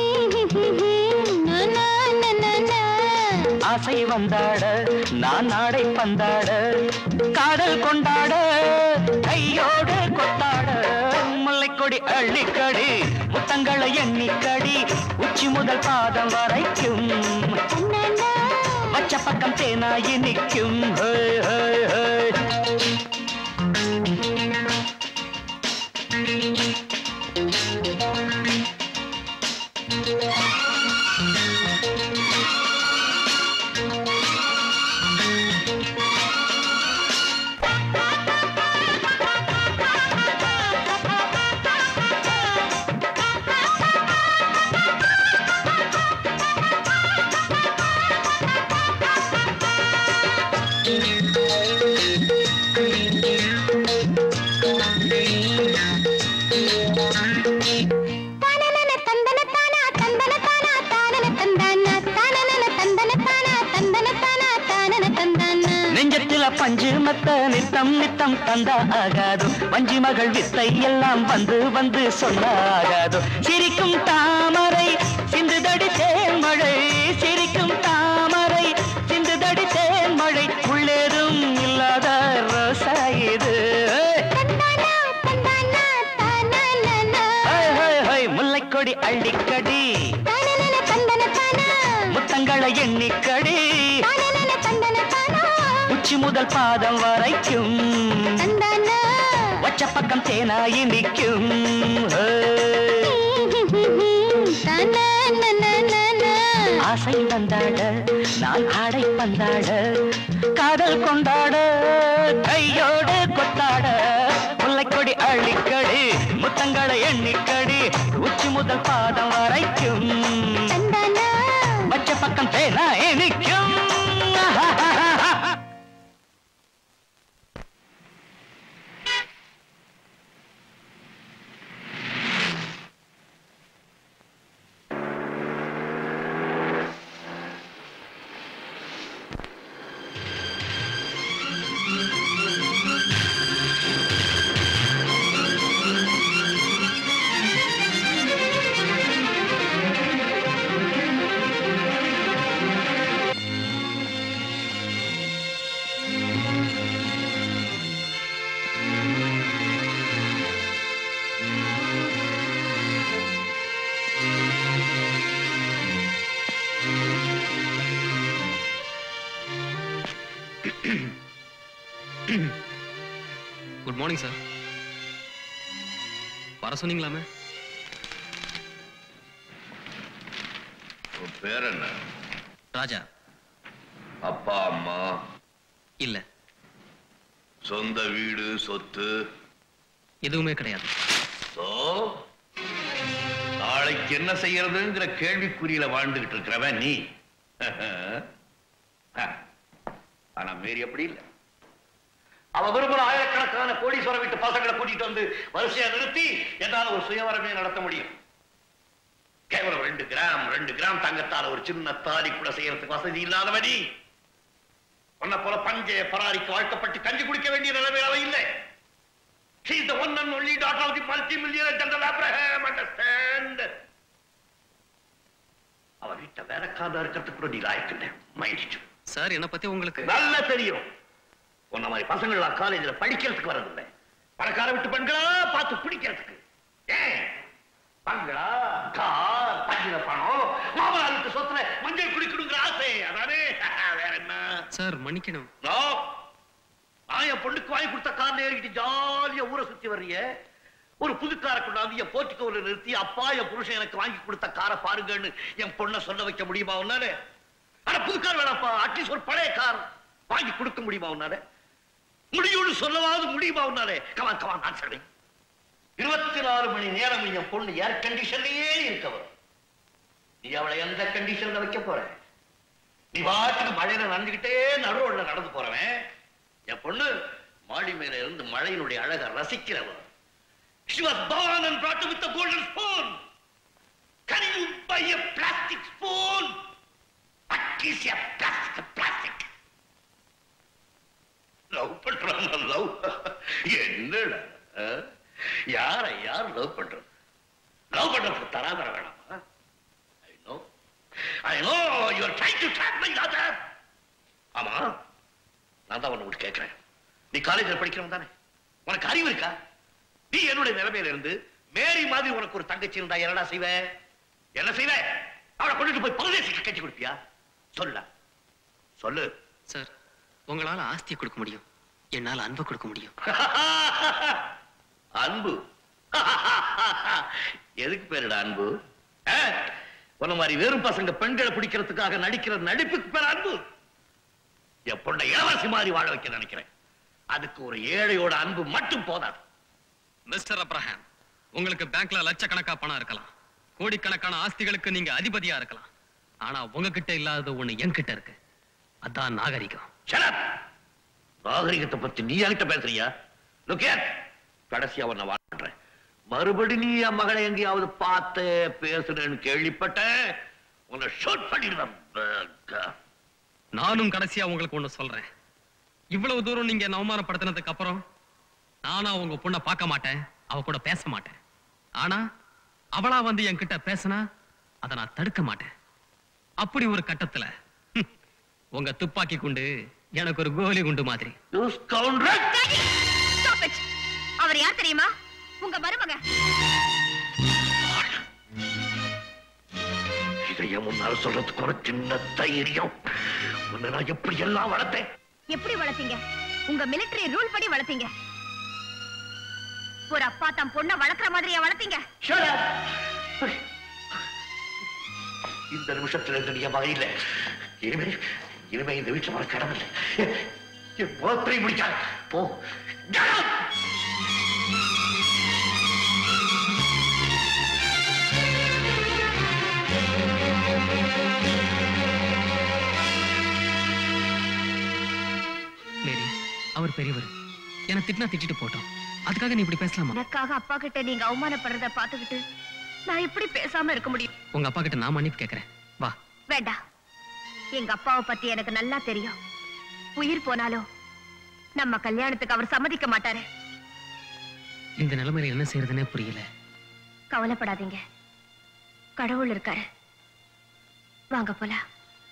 ஆசை வந்தாட நான் நாடை பந்தாட காதல் கொண்டாட கையோடு கொத்தாட முல்லைக்கொடி அள்ளிக்கடி முத்தங்களை எண்ணிக்கடி உச்சி முதல் பாதம் வரைக்கும் வச்ச பக்கம் தேனாயி நிற்கும் ஹோய், ஹோய், ஹோய். நெஞ்சத்தில பஞ்சு மத்த நித்தம் நித்தம் தந்தா ஆகாது வஞ்சி மகள் வித்தை எல்லாம் வந்து வந்து சொன்னா ஆகாது சிரிக்கும் தாமரை சிந்துதடி தேன்மழை சிரிக்கும் தாமரை சிந்துதடி தேன்மழை உள்ளேதும் இல்லாத ரோசா இது ஹோய், ஹோய், ஹோய், முல்லைக்கொடி அள்ளிக்கடி முத்தங்களை எண்ணிக்கடி உச்சி முதல் பாதம் வரைக்கும் வச்ச பக்கம் தேனாயி நிற்கும் ஆசை வந்தாட நான் ஆடை பந்தாட காதல் கொண்டாட கையோடு கொத்தாட முல்லைக்கொடி அள்ளிக்கடி முத்தங்களை எண்ணிக்கடி உச்சி முதல் பாதம் வரைக்கும் வச்ச பக்கம் தேனாயி நிற்கும் குட் மார்னிங் சார் வர சொன்னீங்களாமே உன் பேர் என்ன ராஜா அப்பா அம்மா இல்ல சொந்த வீடு சொத்து எதுவுமே கிடையாது சோ நாளைக்கு என்ன செய்யறதுங்கிற கேள்விக்குறியில வாழ்ந்துகிட்டு இருக்கிறவன் நீ ஆனா மேரி அப்படி இல்லை அவ விரும்புற ஆயிரக்கணக்கான கோடீஸ்வரம் வீட்டு பசங்களை கூட்டிட்டு வந்து வரிசையா நிறுத்தி என்னால ஒரு சுயவரமே நடத்த முடியும் கேவலம் ரெண்டு கிராம் ரெண்டு கிராம் தங்கத்தால ஒரு சின்ன தாலி கூட செய்யறதுக்கு வசதி இல்லாதவனி உன்னை போல பஞ்சே பராரிக்கு வாழ்க்கப்பட்டு கஞ்சி குடிக்க வேண்டிய நிலைமை அவ இல்லை She is the one and only daughter of the multi-millionaire General Abraham, understand? அவ வீட்டை வேலைக்காரா இருக்கிறதுக்கு கூட நீ லாய்க்கு மைண்ட் சார் என்ன பத்தி உங்களுக்கு நல்லா தெரியும் உன்ன மாதிரி பசங்கள்லாம் காலேஜ்ல படிக்கிறதுக்கு வரதில்லை பணக்கார விட்டு பெண்களா பார்த்து பிடிக்கிறதுக்கு ஏன் பங்களா கார் பஞ்சில பணம் மாமனாருக்கு சொத்துல மஞ்சள் குடிக்கணுங்கிற ஆசை அதானே வேற என்ன சார் மன்னிக்கணும் நோ நான் என் பொண்ணுக்கு வாங்கி கொடுத்த கார்ல ஏறிக்கிட்டு ஜாலியா ஊரை சுத்தி வர்றிய ஒரு புது காரை கொண்டாந்து என் போர்ச்சுக்கோல நிறுத்தி அப்பா என் புருஷன் எனக்கு வாங்கி கொடுத்த காரை பாருங்கன்னு என் பொண்ணை சொல்ல வைக்க முடியுமா உன்னால ஆனா புது கார் வேணாப்பா அட்லீஸ்ட் ஒரு பழைய கார் வாங்கி கொடுக்க முடியுமா உன்னால முடியும்னு சொல்லவாவது முடியுமா உன்னாலே கமான் கமான் ஆன்சர் இருபத்தி நாலு மணி நேரம் என் பொண்ணு ஏர் கண்டிஷன்லயே இருக்க வரும் நீ அவளை எந்த கண்டிஷன்ல வைக்க போற நீ பாட்டுக்கு மழையில நனைஞ்சுக்கிட்டே நடுரோட்ல நடந்து போறவன் என் பொண்ணு மாடி மேல இருந்து மழையினுடைய அழக ரசிக்கிறவன் She was born and brought up with a golden spoon. Can you buy a plastic spoon? What is a plastic? Plastic. Love பண்றாங்க லவ் என்னடா ஆ? யாரை யார் லவ் பண்றது லவ் பண்றதுக்கு தராதர வேணாமா I know I know you are trying to drop my lather ஆமா நான் தான் உன்னை விட்டு கேட்கிறேன் நீ காலேஜில் படிக்கிறவன் தானே உனக்கு அறிவு இருக்கா நீ என்னுடைய நிலைமையில இருந்து மேரி மாதிரி உனக்கு ஒரு தங்கச்சி இருந்தா என்னடா செய்வ என்ன செய்வ அவளை கொண்டுட்டு போய் பரதேசிக்கு கட்டி கொடுப்பியா சொல்ல சொல்லு சார் உங்களால ஆஸ்தியை கொடுக்க முடியும் என்னால அன்பை கொடுக்க முடியும் அன்பு எதுக்கு பேருடா அன்பு ஆ? உன்ன மாதிரி வெறும் பசங்க பெண்களை பிடிக்கிறதுக்காக நடிக்கிற நடிப்புக்கு பேர் அன்பு என் பொண்ணை இளவரசி மாதிரி வாழ வைக்க நினைக்கிறேன் அதுக்கு ஒரு ஏழையோட அன்பு மட்டும் போதாது மிஸ்டர் அப்ரஹாம் உங்களுக்கு பேங்க்ல லட்சக்கணக்கா பணம் இருக்கலாம் கோடிக்கணக்கான ஆஸ்திகளுக்கு நீங்க அதிபதியா இருக்கலாம் ஆனா உங்ககிட்ட இல்லாதது ஒண்ணு என்கிட்ட இருக்கு அதான் நாகரிகம் நாகரிகத்தை பத்தி நீ என்கிட்ட பேசுறியா லுக்கே கடைசியா உன்னை வாழ்றேன் மறுபடி நீ என் மகளை எங்கேயாவது பார்த்து பேசுறேன்னு கேள்விப்பட்டேன் உன்னை ஷூட் பண்ணிடுவேன் ப- நானும் கடைசியா உங்களுக்கு ஒண்ணு சொல்றேன் இவ்வளவு தூரம் நீங்க என்ன அவமானப்படுத்தினதுக்கு அப்புறம் நானா உங்க பொண்ணை பார்க்க மாட்டேன் அவ கூட பேச மாட்டேன் ஆனா அவளா வந்து என்கிட்ட பேசினா அதை நான் தடுக்க மாட்டேன் அப்படி ஒரு கட்டத்துல ஹம், உங்க துப்பாக்கி குண்டு எனக்கு ஒரு கோலி குண்டு மாதிரி Stop it. அவர் யார் தெரியுமா உங்க மருமக இதை என் முன்னால சொல்றதுக்கு ஒரு சின்ன தைரியம் உன்னை நான் எப்படி எல்லாம் வளர்த்தேன் எப்படி வளர்த்தீங்க உங்க மிலிட்டரி ரூல் படி வளர்த்தீங்க ஒரு அப்பா தன் பொண்ணை வளர்க்குற மாதிரியா வளர்த்தீங்க இந்த நிமிஷத்துல இருந்து நீ என் மகன் இல்லை இனிமே இனிமே இந்த வீட்டுல வர கடமை இல்லை என்- என் முகத்தை முடிச்சா போ Get out! மேரி அவர் பெரியவர் என்ன திட்டினா திட்டிட்டு போட்டோம் அதுக்காக நீ இப்படி பேசலாமா எனக்காக அப்பா கிட்ட நீங்க அவமானப்படுறத பாத்துக்கிட்டு நான் எப்படி பேசாம இருக்க முடியும் உங்க அப்பா கிட்ட நான் மன்னிப்பு கேட்கறேன் வா வேண்டாம் எங்க அப்பாவை பத்தி எனக்கு நல்லா தெரியும் உயிர் போனாலும் நம்ம கல்யாணத்துக்கு அவர் சம்மதிக்க மாட்டாரு இந்த நிலைமையில என்ன செய்யறதுன்னே புரியல கவலைப்படாதீங்க கடவுள் இருக்காரு வாங்க போலாம்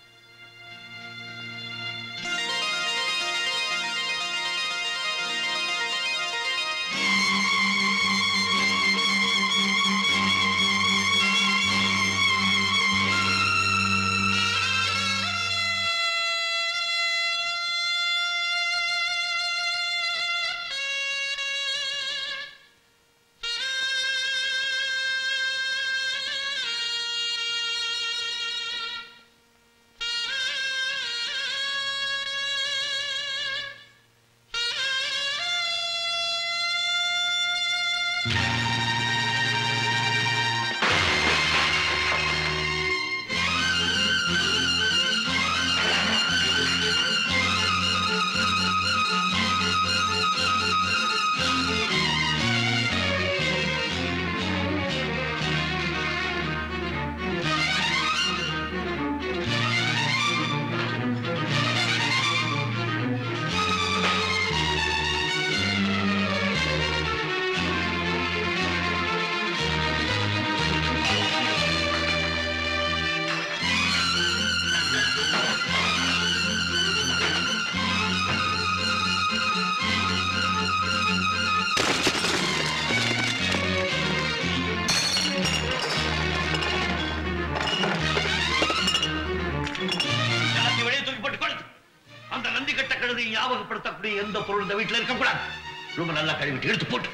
எல்லாத்தையும் வெளியே தூக்கி போட்டு கொடு அந்த நந்தி கட்ட கழுதை ஞாபகப்படுத்தக்கூடிய எந்த பொருள் இந்த வீட்டுல இருக்கக்கூடாது ரொம்ப நல்லா கழுவிட்டு எடுத்து போட்டு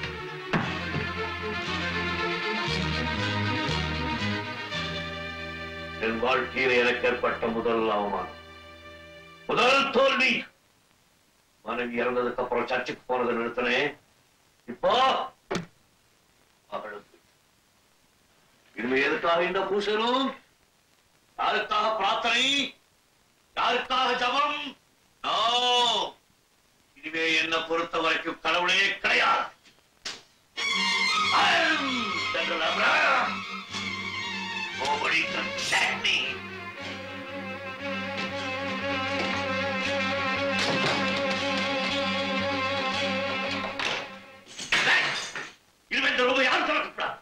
என் வாழ்க்கையில எனக்கு ஏற்பட்ட முதல் அவமானம் முதல் தோல்வி மனைவி இறந்ததுக்கு அப்புறம் சர்ச்சுக்கு போனதை நிறுத்தினேன் இப்போ யாருக்காக இந்த பூசலும் யாருக்காக பிரார்த்தனை யாருக்காக ஜபம் நோ இனிமே என்ன பொறுத்த வரைக்கும் கடவுளே கிடையாது I am General Abraham. Nobody can check me. இனிமே இந்த ரூபை யாரும் திறக்கப்படாது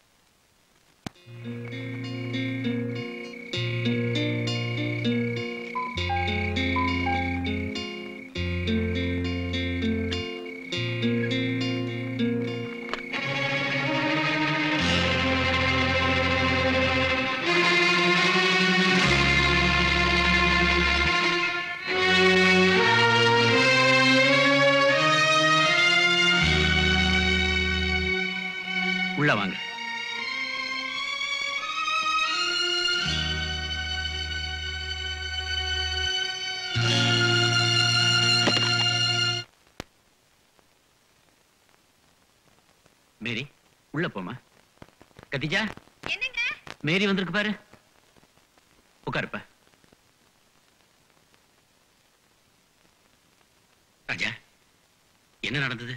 உள்ள வாங்க மேரி உள்ள போமா கத்திஜா மேரி வந்திருக்கு பாரு உட்காருப்பா ராஜா என்ன நடந்தது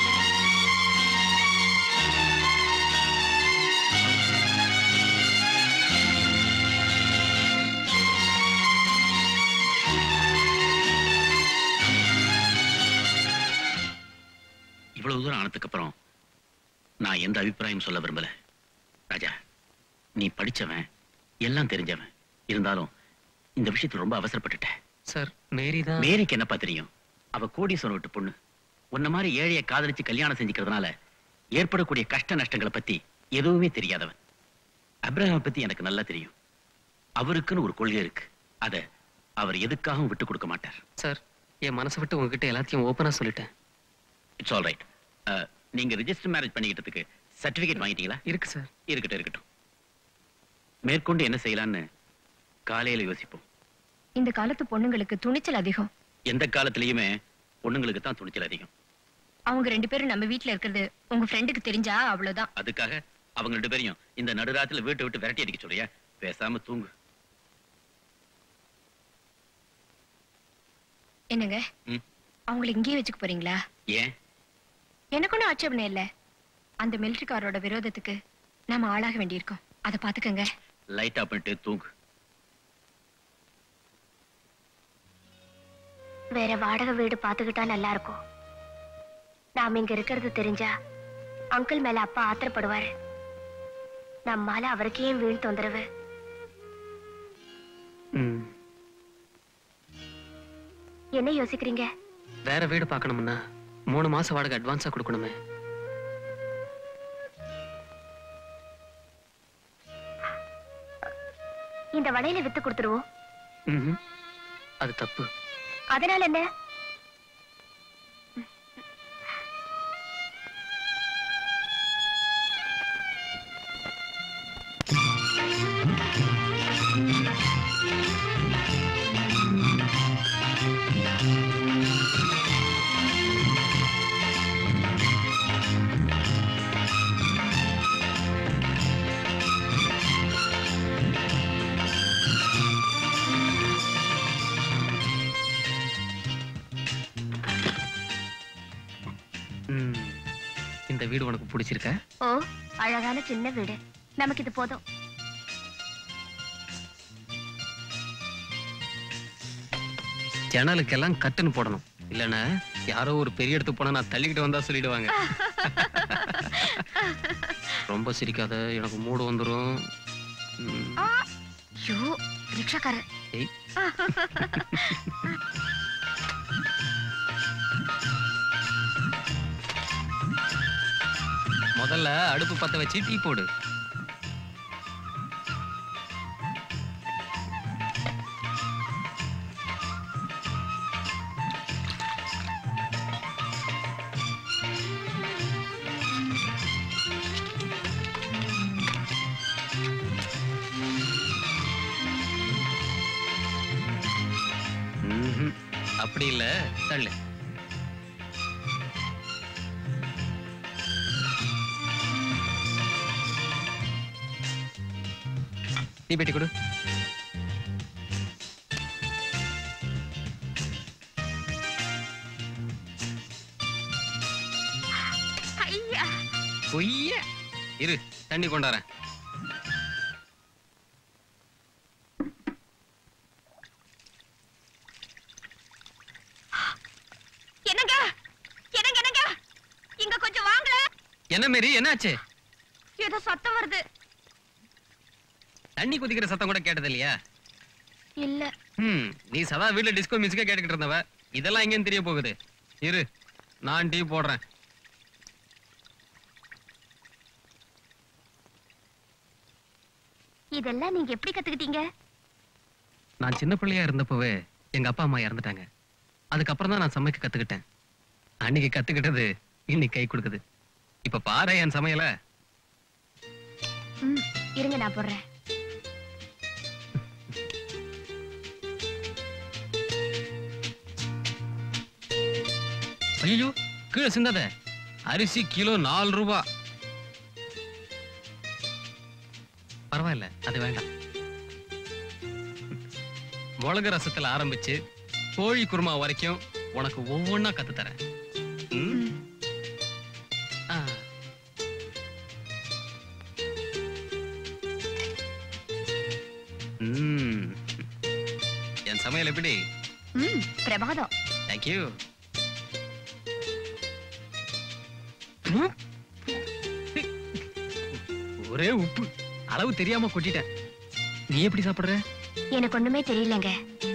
இவ்வளவு தூரம் ஆனதுக்கு அப்புறம் நான் எந்த அபிப்பிராயம் சொல்ல விரும்பல ராஜா நீ படிச்சவன் எல்லாம் தெரிஞ்சவன் இருந்தாலும் இந்த விஷயத்துல ரொம்ப அவசரப்பட்டுட்ட சார் மேரி தான் மேரிக்கு என்னப்பா தெரியும் அவ கோடீஸ்வரன் விட்டு பொண்ணு உன்ன மாதிரி ஏழையை காதலிச்சு கல்யாணம் செஞ்சுக்கிறதுனால ஏற்படக்கூடிய கஷ்ட நஷ்டங்களை பத்தி எதுவுமே தெரியாதவன் அப்ரஹாம் பத்தி எனக்கு நல்லா தெரியும் அவருக்குன்னு ஒரு கொள்கை இருக்கு அத அவர் எதுக்காகவும் விட்டு கொடுக்க மாட்டார் சார் என் மனசை விட்டு உங்ககிட்ட எல்லாத்தையும் ஓப்பனா சொல்லிட்டேன் இட்ஸ் ஆல் ரைட் நீங்க ரெஜிஸ்டர் மேரேஜ் பண்ணிக்கிட்டதுக்கு சர்டிபிகேட் வாங்கிட்டீங்களா இருக்கு சார் இருக்கட்டும் இருக்கட்டும் மேற்கொண்டு என்ன செய்யலாம்னு காலையில யோசிப்போம் இந்த காலத்து பொண்ணுங்களுக்கு துணிச்சல் அதிகம் எந்த காலத்திலயுமே பொண்ணுங்களுக்கு தான் துணிச்சல் அதிகம் அவங்க ரெண்டு பேரும் நம்ம வீட்ல இருக்கிறது உங்க ஃப்ரெண்டுக்கு தெரிஞ்சா அவ்வளவுதான் அதுக்காக அவங்க ரெண்டு பேரையும் இந்த நடுராத்துல வீட்டை விட்டு விரட்டி அடிக்க சொல்றியா பேசாம தூங்கு என்னங்க ம். அவங்கள இங்கேயே வச்சுக்க போறீங்களா ஏன் எனக்கு ஒன்றும் ஆட்சேபனை இல்ல அந்த மிலிட்டரிக்காரோட விரோதத்துக்கு நாம ஆளாக வேண்டியிருக்கோம் அதை பாத்துக்கங்க லைட் ஆஃப் பண்ணிட்டு தூங்கு வேற வாடகை வீடு பாத்துக்கிட்டா நல்லா இருக்கும் நாம இங்க இருக்கிறது தெரிஞ்சா அங்கிள் மேல அப்பா ஆத்திரப்படுவாரு நம்மால அவருக்கே ஏன் வீண் தொந்தரவு ம், என்ன யோசிக்கிறீங்க வேற வீடு பார்க்கணும்னா மூணு மாசம் வாடகை அட்வான்ஸா கொடுக்கணுமே இந்த வடையில வித்து கொடுத்துருவோம் ம்ஹும். அது தப்பு அதனால என்ன ம், இந்த வீடு உனக்கு பிடிச்சிருக்கா ஓ அழகான சின்ன வீடு நமக்கு இது போதும் ஜன்னலுக்கெல்லாம் கட்டுன்னு போடணும் இல்லைன்னா யாரோ ஒரு பெரிய இடத்துக்கு போனா நான் தள்ளிக்கிட்டு வந்தா சொல்லிடுவாங்க ரொம்ப சிரிக்காத எனக்கு மூடு வந்துரும் ம், ஐயோ ரிக்ஷாக்காரர் ஏய் முதல்ல அடுப்பு பத்த வச்சு டீ போடு ம்ஹும். அப்படி இல்ல தள்ளு நீ பெட்டி கொடு ஐயா பொய்ய இரு தண்ணி கொண்டாரேன் என்னங்க என்னங்க என்னங்க இங்க கொஞ்சம் வாங்க என்ன மாரி என்னாச்சு ஏதோ சத்தம் வருது தண்ணி குதிக்கிற சத்தம் கூட கேட்டது இல்லையா இல்ல ம் நீ சதா வீட்ல டிஸ்கோ மியூசிக்கா கேட்டுக்கிட்டு இருந்தவ இதெல்லாம் எங்கேன்னு தெரிய போகுது இரு நான் டீ போடுறேன் இதெல்லாம் நீங்க எப்படி கத்துக்கிட்டீங்க நான் சின்ன பிள்ளையா இருந்தப்பவே எங்க அப்பா அம்மா இறந்துட்டாங்க அதுக்கப்புறம் தான் நான் சமைக்க கத்துக்கிட்டேன் அன்னைக்கு கத்துக்கிட்டது இன்னைக்கு கை கொடுக்குது இப்ப பாரு என் சமையல ம் இருங்க நான் போடுறேன் ஐயோ கீழே சிந்தாத அரிசி கிலோ நாலு ரூபா பரவாயில்ல அது வேண்டாம் மிளகு ரசத்துல ஆரம்பிச்சு கோழி குருமா வரைக்கும் உனக்கு ஒவ்வொன்னா கத்து தரேன் ம்? ஆ. ம். என் சமையல் எப்படி ம் பிரமாதம் தேங்க்யூ ஒரே உப்பு அளவு தெரியாம கொட்டிட்டேன் நீ எப்படி சாப்பிடுற எனக்கு ஒண்ணுமே தெரியலங்க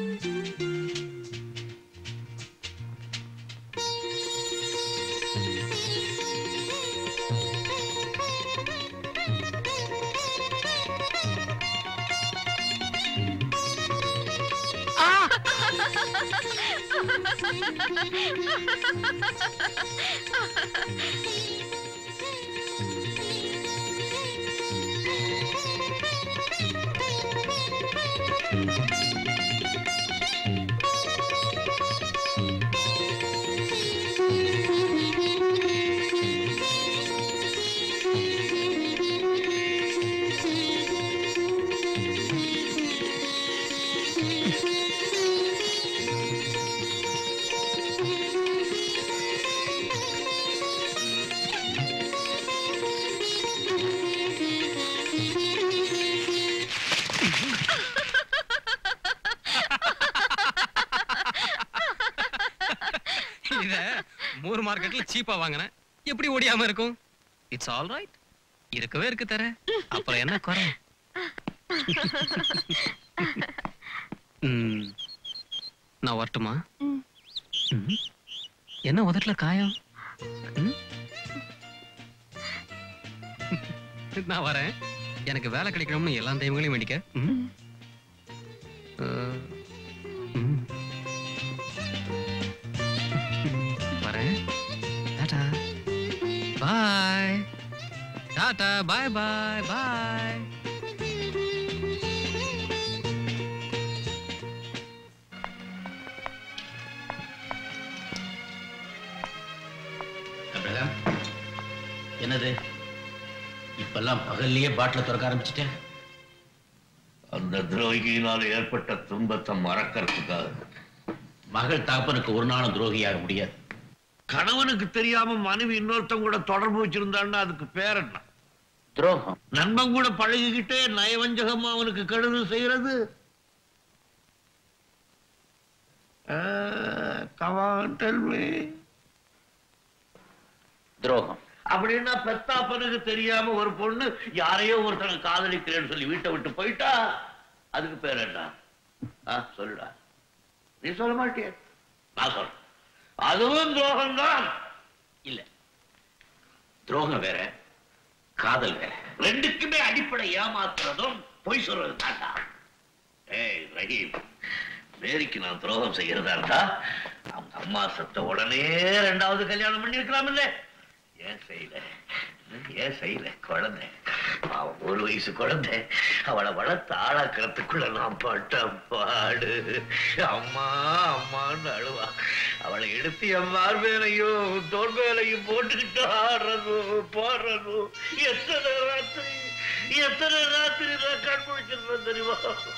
இத மூர் மார்க்கெட்ல சீப்பா வாங்கினேன் எப்படி ஓடியாம இருக்கும் இட்ஸ் ஆல் ரைட் இருக்கவே இருக்கு தர அப்புறம் என்ன குறை ம், நான் வரட்டுமா ம். ம். என்ன உதட்டுல காயம் ம்? நான் வரேன் எனக்கு வேலை கிடைக்கணும்னு எல்லா தெய்வங்களையும் வேண்டிக்க ம்? அஹ், ம். வரேன் tata bye tata bye bye bye Abraham என்னது இப்பெல்லாம் பகல்லையே பாட்டில திறக்க ஆரம்பிச்சிட்டேன் அந்த துரோகியினால் ஏற்பட்ட துன்பத்தை மறக்கறதுக்காக மகள் தகப்பனுக்கு ஒரு நாளும் துரோகியாக முடியாது கணவனுக்கு தெரியாம மனைவி இன்னொருத்தன் கூட தொடர்பு வச்சிருந்தான்னா அதுக்கு பேர் என்ன துரோகம் நண்பன் கூட பழகிக்கிட்டே நயவஞ்சகமா அவனுக்கு கெடுதல் செய்யறது கவான் டெல்மி துரோகம் அப்படின்னா பெத்தாப்பனுக்கு தெரியாம ஒரு பொண்ணு யாரையோ ஒருத்தனை காதலிக்கிறேன்னு சொல்லி வீட்டை விட்டு போயிட்டா அதுக்கு பேர் என்ன ஆ, சொல்லுடா நீ சொல்ல மாட்டிய நான் சொல்றேன் அதுவும் துரோகம்தான் இல்ல துரோகம் வேற காதல் வேற ரெண்டுக்குமே அடிப்படை ஏமாத்துறதும் பொய் சொல்றது தாண்டா ஏய் ரஹீம் மேரிக்கு நான் துரோகம் செய்யறதா இருந்தா அவங்க அம்மா செத்த உடனே ரெண்டாவது கல்யாணம் பண்ணி இருக்கலாம் இல்ல ஏன் செய்யல ஏன் செய்யல குழந்தை அவன் ஒரு வயசு குழந்தை அவளை வளர்த்து ஆளாக்குறதுக்குள்ள நான் பட்ட பாடு அம்மா அம்மான்னு அழுவா அவளை எடுத்து என் மார்பேலையும் தோல் மேலையும் போட்டுக்கிட்டு ஆடுறதும் பாடுறதும் எத்தனை ராத்திரி எத்தனை ராத்திரி நான் கண் முடிச்சிருப்பேன் தெரியுமா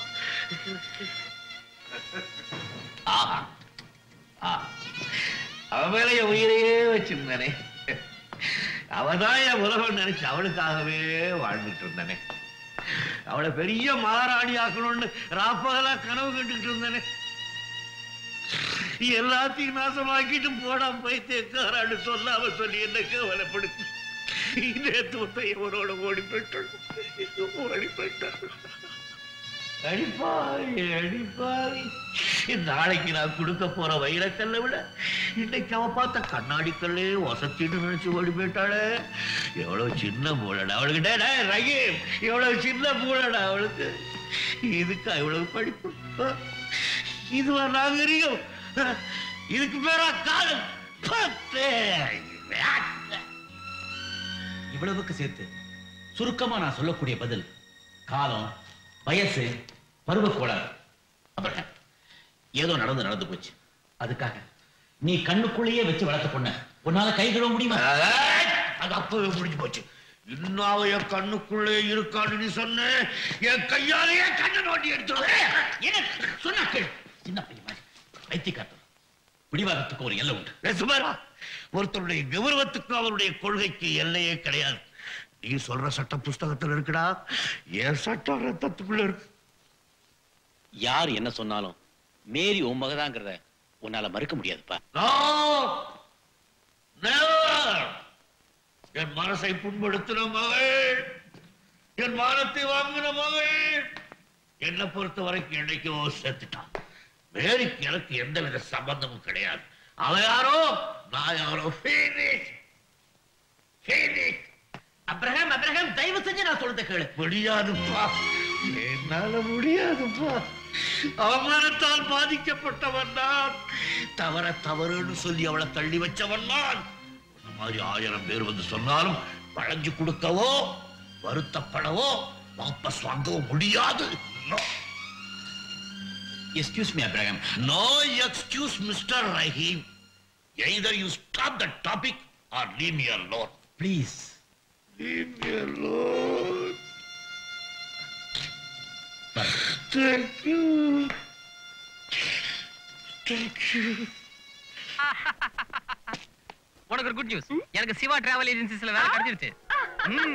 ஆஹா ஆ அவன் மேல என் உயிரையே வச்சிருந்தானே அவதான் என் உலகம் நினைச்சு அவளுக்காகவே வாழ்ந்துட்டு இருந்தானே அவளை பெரிய மகாராணி ஆக்கணும்னு ராப்பகலா கனவு கண்டுகிட்டு இருந்தானே எல்லாத்தையும் நாசமாக்கிட்டு போடாம பைத்தியக்காரான்னு சொல்லாம சொல்லி என்ன கவலைப்படுத்தி நேத்து மொத்தம் இவனோட ஓடி போயிட்டான் ஓடி போயிட்டான் அடிப்பாவி அடிப்பாவி நாளைக்கு நான் கொடுக்க போற வைரக்கல்லை விட இன்னைக்கு அவ பார்த்த கண்ணாடி கல்லே ஒசத்திட்டு நினைச்சு ஓடி போயிட்டாளே எவ்வளவு சின்ன மூளடா அவளுக்கு டேய், டேய், ரஹீம் எவ்வளவு சின்ன மூளடா அவளுக்கு இதுக்கா இவ்வளவு படிப்பு ஆ? இதுவா நாகரிகம் ஆ? இதுக்கு பேரா காலம் பத்தே. இவ்வளவுக்கு சேர்த்து சுருக்கமா நான் சொல்லக்கூடிய பதில் காலம் வயசு பருவ கோளாறு அப்புறம் ஏதோ நடந்து நடந்து போச்சு அதுக்காக நீ கண்ணுக்குள்ளேயே வச்சு வளர்த்த பொண்ண உன்னால கை கழுவ முடியுமா அது அப்பவே முடிஞ்சு போச்சு இன்னும் அவ என் கண்ணுக்குள்ளே இருக்கான்னு நீ சொன்ன என் கையாலேயே கண்ணை நோண்டி எடுத்துருவேன் என்ன சொன்னா கேளு சின்ன பையன் மாதிரி வைத்தியக்காரர் பிடிவாதத்துக்கு ஒரு எல்லை உண்டு ஏய், சுமாரா ஒருத்தருடைய கௌரவத்துக்கு அவருடைய கொள்கைக்கு எல்லையே கிடையாது நீ சொல்ற சட்ட புஸ்தகத்துல இருக்குடா என் சட்டம் ரத்தத்துக்குள்ள இருக்கு யார் என்ன சொன்னாலும் மேரி உன் மகதாங்கிறத உன்னால மறுக்க முடியாதுப்பா No! Never! என் மனசை புண்படுத்தின மகள் என் மானத்தை வாங்கின மகள் என்னை பொறுத்த வரைக்கும் என்னைக்கோ செத்துட்டான் மேரிக்கு எனக்கு எந்தவித சம்பந்தமும் கிடையாது அவன் யாரோ நான் யாரோ Finish! Finish! அப்ரஹாம் அப்ரஹாம் தயவு செஞ்சு நான் சொல்றத கேளு முடியாதுப்பா என்னால முடியாதுப்பா அவமானத்தால் பாதிக்கப்பட்டவன் நான் தவற தவறுன்னு சொல்லி அவளை தள்ளி வச்சவன் நான் உன்ன மாதிரி ஆயிரம் பேர் வந்து சொன்னாலும் வளைஞ்சு கொடுக்கவோ வருத்தப்படவோ வாபஸ் வாங்கவோ முடியாது excuse me Abraham no excuse mister Rahim either you stop the topic or leave me alone please Leave me alone. Thank you. Thank you. உனக்கு ஒரு குட் நியூஸ் எனக்கு சிவா டிராவல் ஏஜென்சிஸ்ல வேலை கிடைச்சிருச்சு ம்.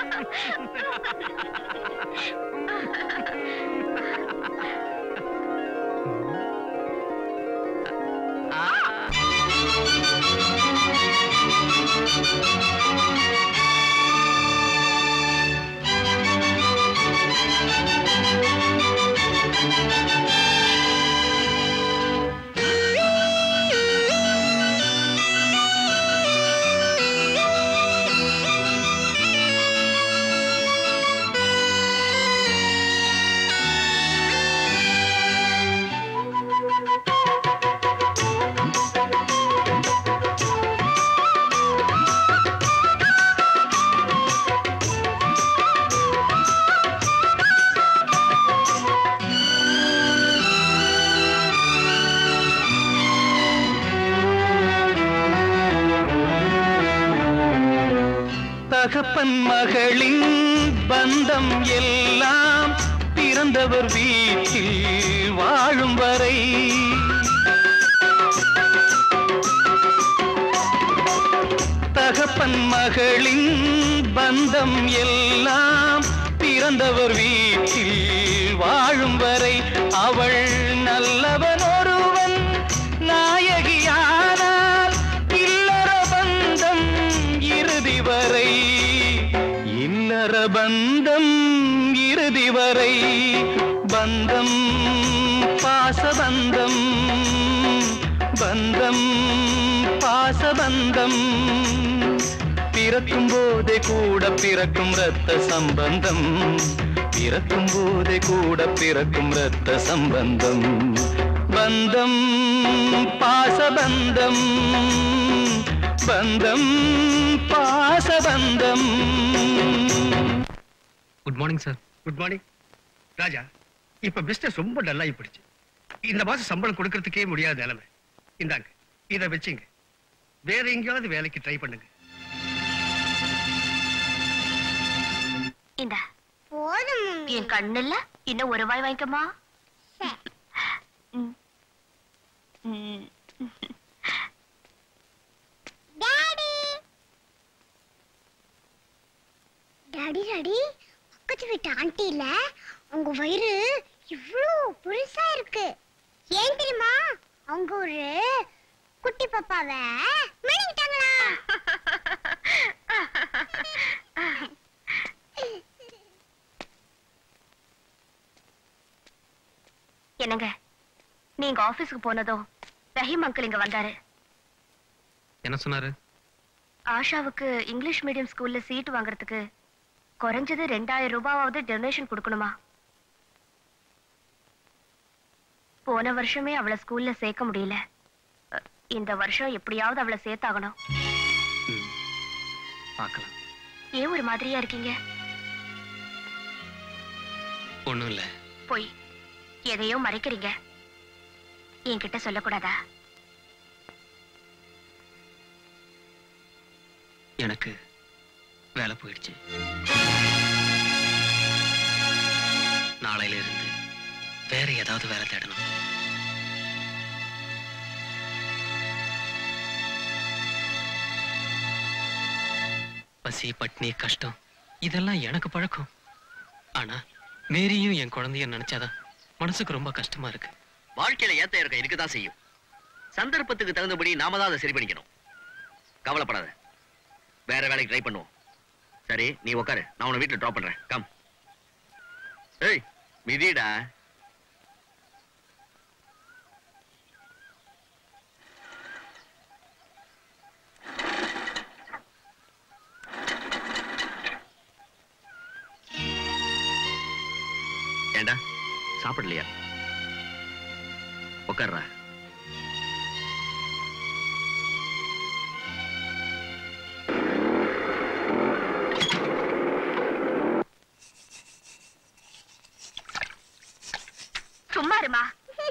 தகப்பன் மகளின் பந்தம் எல்லாம் பிறந்தவர் வீட்டில் வாழும் வரை தகப்பன் மகளின் பந்தம் எல்லாம் பிறந்தவர் வீட்டில் வாழும் வரை அவள் நல்லவன் ஒருவன் நாயகியானால் இல்லற பந்தம் இறுதி வரை இல்லற பந்தம் இறுதி வரை பந்தம் பாசபந்தம் பந்தம் பாசபந்தம் பிறக்கும் போதே கூட பிறக்கும் ரத்த சம்பந்தம் பிறக்கும் போதே கூட பிறக்கும் ரத்த சம்பந்தம் பந்தம் பாசபந்தம் பந்தம் பாசபந்தம் good morning sir good morning Raja இப்ப பிசினஸ் ரொம்ப டல்லாகி போயிடுச்சு இந்த மாசம் சம்பளம் கொடுக்கறதுக்கே முடியாத நிலைமை இந்தாங்க இதை வச்சுங்க வேற எங்கேயாவது வேலைக்கு ட்ரை பண்ணுங்க இந்த போதும் என் கண்ணுல இன்னும் ஒரு வாய் வாங்கிக்கமா ம். ம். டாடி டாடி பக்கத்து வீட்டு ஆண்டி இல்ல அவங்க வயிறு இவ்ளோ பெருசா இருக்கு ஏன் தெரியுமா அவங்க ஒரு குட்டி பாப்பாவை மணிக்கிட்டாங்களா என்னங்க நீங்க ஆபீஸ்க்கு போனதும் ரஹீம் அங்கிள் இங்க வந்தாரு என்ன சொன்னாரு ஆஷாவுக்கு இங்கிலீஷ் மீடியம் ஸ்கூல்ல சீட் வாங்குறதுக்கு குறைஞ்சது ரெண்டாயிரம் ரூபாவது டொனேஷன் கொடுக்கணுமா போன வருஷமே அவளை ஸ்கூல்ல சேர்க்க முடியல அ, இந்த வருஷம் எப்படியாவது அவளை சேர்த்தாகணும் பார்க்கலாம் ஏன் ஒரு மாதிரியா இருக்கீங்க ஒண்ணும் இல்ல போய் எதையோ மறைக்கிறீங்க என்கிட்ட சொல்லக்கூடாதா எனக்கு வேலை போயிடுச்சு நாளையில இருந்து வேற ஏதாவது வேலை தேடணும் பசி பட்னி கஷ்டம் இதெல்லாம் எனக்கு பழக்கம் ஆனா மேரியும் என் குழந்தையும் நினைச்சாதான் மனசுக்கு ரொம்ப கஷ்டமா இருக்கு வாழ்க்கையில ஏத்த இருக்க இருக்கதான் செய்யும் சந்தர்ப்பத்துக்கு தகுந்தபடி நாம தான் அதை சரி பண்ணிக்கணும் கவலைப்படாத வேற வேலைக்கு ட்ரை பண்ணுவோம் சரி நீ உட்காரு நான் உன்னை வீட்டுல ட்ராப் பண்றேன் கம் ஏய் மிதிடா ஏண்டா சாப்பிடலையா உட்கார்றா சும்மா இருமா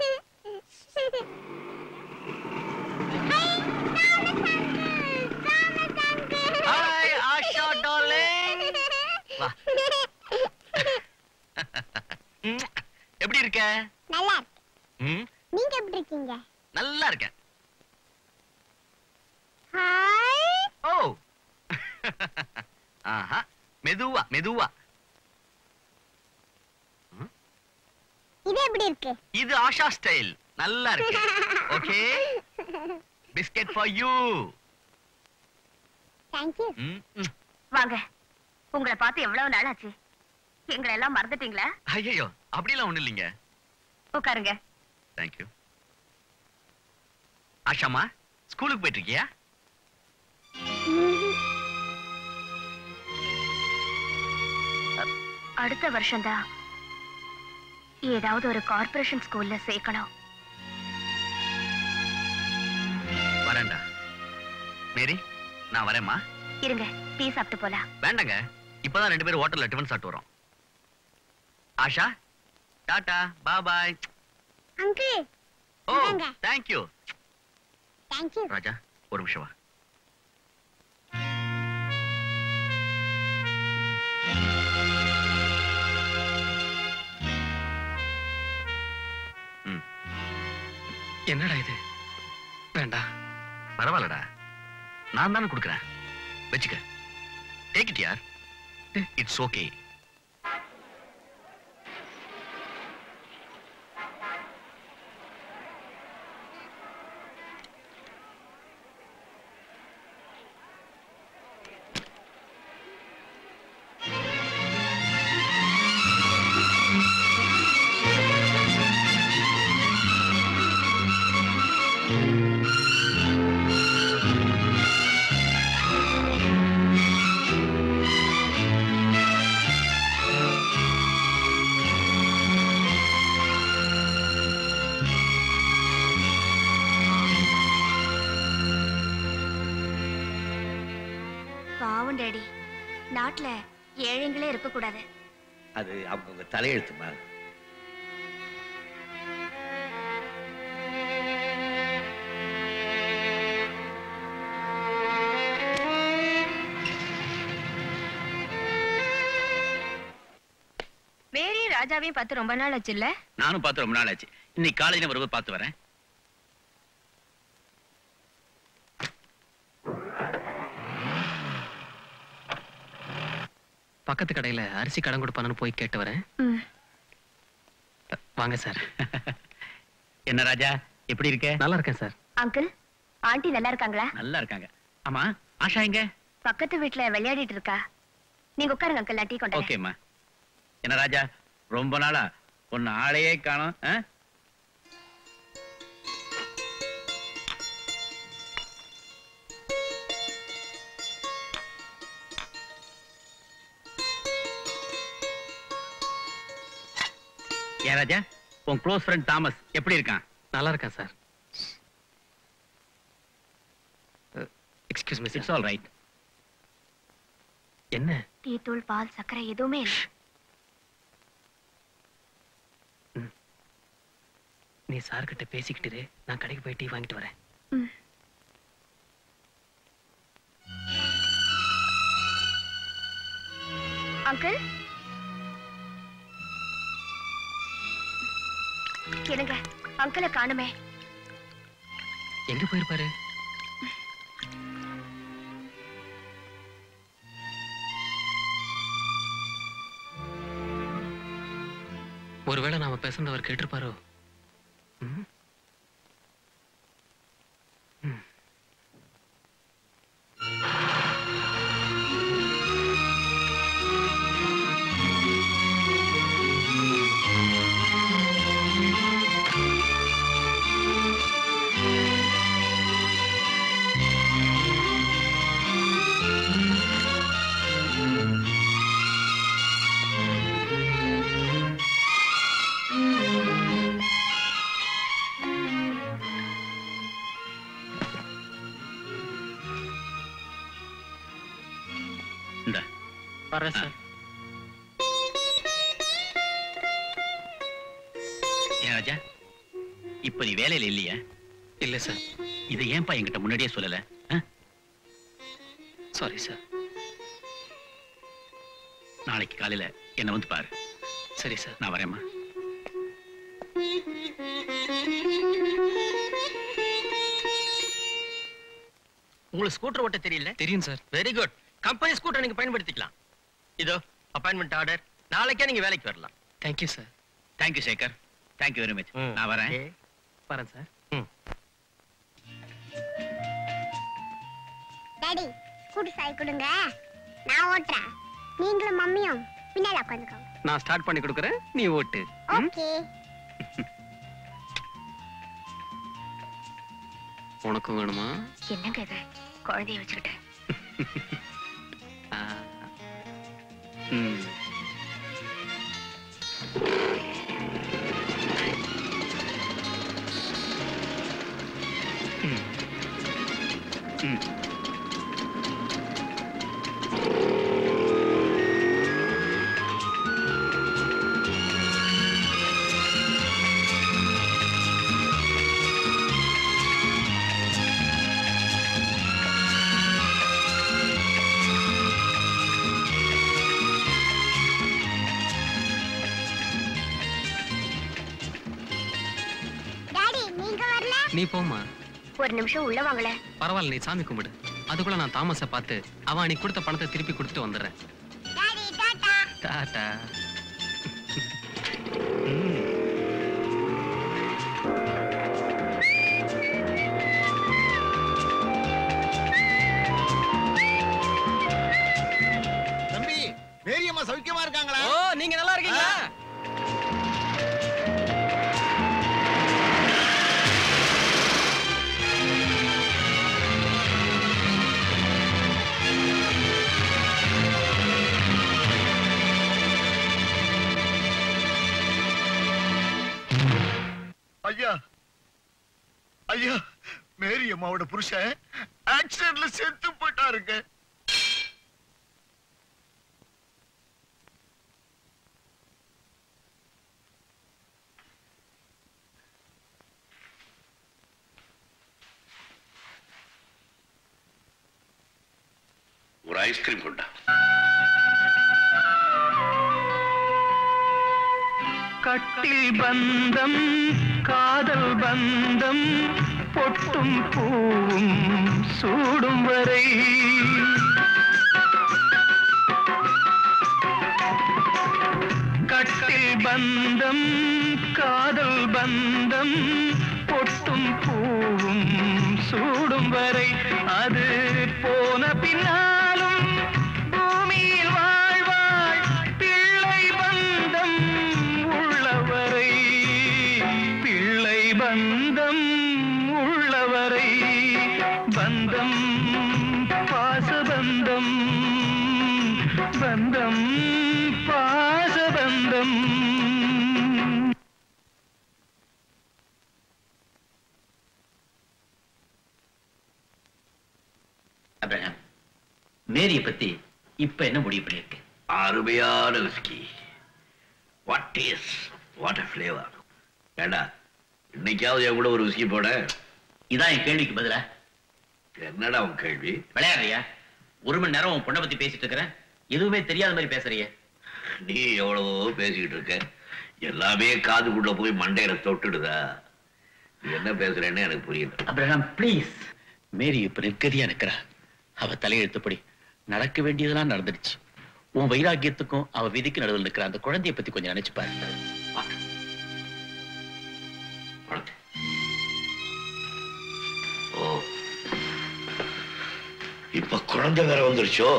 ஹாய் ஆஷா டார்லிங் வா ம், எப்படி இருக்க நல்லா இருக்கு ம், நீங்க எப்படி இருக்கீங்க நல்லா இருக்கேன் ஹாய் ஓ ஆஹா மெதுவா மெதுவா இது எப்படி இருக்கு இது ஆஷா ஸ்டைல் நல்லா இருக்கு okay biscuit for you thank you வாங்க உங்களை பார்த்து எவ்வளவு நாள் ஆச்சு எங்களை எல்லாம் மறந்துட்டீங்களா ஐயோ அப்படிலாம் ஒண்ணு இல்லைங்க உட்காருங்க தேங்க்யூ ஆஷாமா ஸ்கூலுக்கு போயிட்டு இருக்கியா அடுத்த வருஷம்தான் ஏதாவது ஒரு கார்ப்பரேஷன் ஸ்கூல்ல சேர்க்கணும் வரேன்டா மேரி நான் வரேம்மா இருங்க டீ சாப்பிட்டு போலாம் வேண்டாங்க இப்பதான் ரெண்டு பேரும் ஹோட்டல்ல டிஃபன் சாப்பிட்டு வரோம் ஆஷா டாடா பா பாய் அங்கிள் ஓ இந்தாங்க. தேங்க்யூ தேங்க்யூ ராஜா ஒரு நிமிஷம் வா என்னடா இது வேண்டாம் பரவாயில்லடா நான் தானே கொடுக்குறேன் வச்சுக்க டேக் இட் யார் இட்ஸ் ஓகே பாவம் டேடி நாட்டுல ஏழைங்களே இருக்கக்கூடாது அது அவங்க தலையெழுத்துமா மேரி ராஜாவையும் பார்த்து ரொம்ப நாள் ஆச்சு இல்ல நானும் பார்த்து ரொம்ப நாள் ஆச்சு இன்னைக்கு காலையில வரும்போது பார்த்து வரேன் பக்கத்து கடையில அரிசி கடன் கொடுப்பானு போய் கேட்டு வரேன் வாங்க சார் என்ன ராஜா எப்படி இருக்க நல்லா இருக்கேன் சார் அங்கிள் ஆண்டி நல்லா இருக்காங்களா நல்லா இருக்காங்க ஆமா ஆஷா எங்க பக்கத்து வீட்டுல விளையாடிட்டு இருக்கா நீங்க உட்காருங்க அங்கிள் நான் டீ கொண்டு வரேன். ஓகேம்மா என்ன ராஜா ரொம்ப நாளா உன்னை ஆளையே காணோம் ஆ? ஏன் ராஜா உன் க்ளோஸ் ஃப்ரெண்ட் தாமஸ் எப்படி இருக்கான் நல்லா இருக்கேன் sir excuse me it's all right என்ன டீ தூள் பால் சர்க்கரை எதுவுமே இல்லை நீ சார் கிட்ட பேசிக்கிட்டு இரு. நான் கடைக்கு போய் டீ வாங்கிட்டு வரேன் அங்கிள் என்னங்க அங்கிளை காணுமே எங்க போயிருப்பாரு ஒருவேளை நாம பேசுனது அவர் கேட்டிருப்பாரோ ம்? ம். இந்த வரேன் சார் ஏன் ராஜா இப்ப நீ வேலையில இல்லையா இல்ல சார் இதை ஏன்பா என்கிட்ட முன்னாடியே சொல்லல சாரி சார் நாளைக்கு காலையில என்ன வந்து பாரு சரி சார் நான் வரேம்மா உங்களுக்கு ஸ்கூட்டர் ஓட்ட தெரியல தெரியும் sir very good company scooter நீங்க பயன்படுத்திக்கலாம் இதோ அப்பாயின்மெண்ட் ஆர்டர் நாளைக்கே நீங்க வேலைக்கு வரலாம் thank you sir thank you Sekar thank you very much நான் வரேன் வரேன் சார் டாடி ஸ்கூட்டி சாய் கொடுங்க நான் ஓட்டுறேன் நீங்களும் மம்மியும் பின்னால உட்காந்துக்கோங்க நான் ஸ்டார்ட் பண்ணி கொடுக்குறேன் நீ ஓட்டு ம்? ஓகே உனக்கும் வேணுமா என்னங்க இது குழந்தைய வச்சுக்கிட்டு ஆ. ம். ம். ம். டாடி நீங்க வரல நீ போம்மா ஒரு நிமிஷம் உள்ள வாங்களேன் பரவாயில்ல நீ சாமி கும்பிடு அதுக்குள்ள நான் தாமஸை பார்த்து அவன் அன்னைக்கு கொடுத்த பணத்தை திருப்பி கொடுத்துட்டு வந்துடுறேன் டாடி டாடா டாடா தம்பி மேரியம்மா சௌக்கியமா இருக்காங்களா ஓ நீங்க நல்லா இருக்கீங்களா ஐயா ஐயா மேரி அம்மாவோட புருஷன் ஆக்சிடென்ட்ல செத்து போயிட்டாருங்க ஐஸ்கிரீம் கொண்டா கட்டில் பந்தம் காதல் பந்தம் பொட்டும் பூவும் சூடும் வரை கட்டில் பந்தம் காதல் பந்தம் பொட்டும் பூவும் சூடும் வரை அது போன பின்னாலும் பூமியில் வாழ்வாள் பிள்ளை பந்தம் உள்ளவரை பிள்ளை பந்தம் உள்ளவரை பந்தம் பாசபந்தம் பந்தம் பாசபந்தம் அப்ரஹாம் மேரிய பத்தி இப்ப என்ன முடிவு பண்ணிருக்கு அருமையான whisky what taste what a flavour ஏண்டா இன்னைக்காவது என் கூட ஒரு விஸ்கி போட இதான் என் கேள்விக்கு பதிலா என்னடா உன் கேள்வி விளையாடுறியா ஒரு மணி நேரம் உன் பொண்ணை பத்தி பேசிட்டு இருக்கிறேன் எதுவுமே தெரியாத மாதிரி பேசுறியே நீ எவ்வளவோ பேசிக்கிட்டு இருக்க எல்லாமே காதுக்குள்ள போய் மண்டையில தொட்டுடுதா நீ என்ன பேசுறேன்னு எனக்கு புரியல அப்ரஹாம் ப்ளீஸ் மேரி இப்ப நிற்கதியா நிக்கிறா அவ தலையெழுத்துப்படி நடக்க வேண்டியதெல்லாம் நடந்துடுச்சு உன் வைராக்கியத்துக்கும் அவ விதிக்கு நடுவில் நிக்கிற அந்த குழந்தைய பத்தி கொஞ்சம் நினைச்சு பாரு ஓ இப்ப குழந்தை வேற வந்துருச்சோ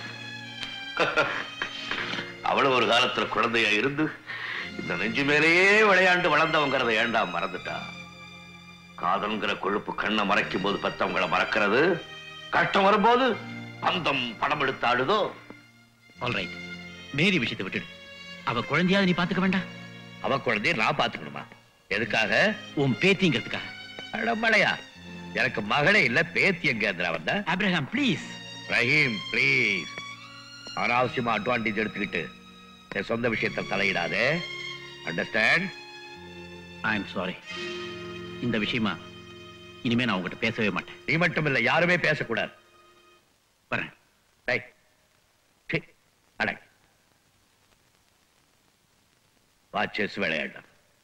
அவளும் ஒரு காலத்துல குழந்தையா இருந்து இந்த நெஞ்சு மேலேயே விளையாண்டு வளர்ந்தவங்கிறத ஏண்டா மறந்துட்டா காதல்ங்கிற கொழுப்பு கண்ணை மறைக்கும் போது பெத்தவங்களை மறக்கிறது கஷ்டம் வரும்போது பந்தம் படம் எடுத்து ஆடுதோ ஆல்ரைட் மேரி விஷயத்தை விட்டுடு அவ குழந்தையாவது நீ பாத்துக்க வேண்டாம் அவ குழந்தைய நான் பாத்துக்கணுமா எதுக்காக உன் பேத்திங்கிறதுக்காக அடமலையா எனக்கு மகளே இல்ல பேத்தி எங்க இருந்துடா வந்த அப்ரஹாம் ப்ளீஸ் ரஹீம் ப்ளீஸ் அனாவசியமா அட்வான்டேஜ் எடுத்துக்கிட்டு என் சொந்த விஷயத்தை தலையிடாதே அண்டர்ஸ்டாண்ட் ஐ எம் சாரி இந்த விஷயமா இனிமே நான் உங்ககிட்ட பேசவே மாட்டேன் நீ மட்டும் இல்ல யாருமே பேசக்கூடாது வரேன் டேய் சி, அடே வா செஸ் விளையாட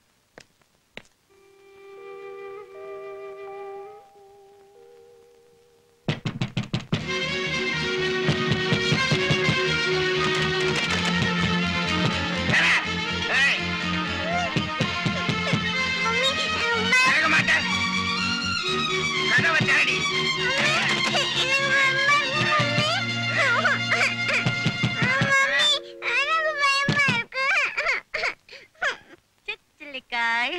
சில்லிக்காய்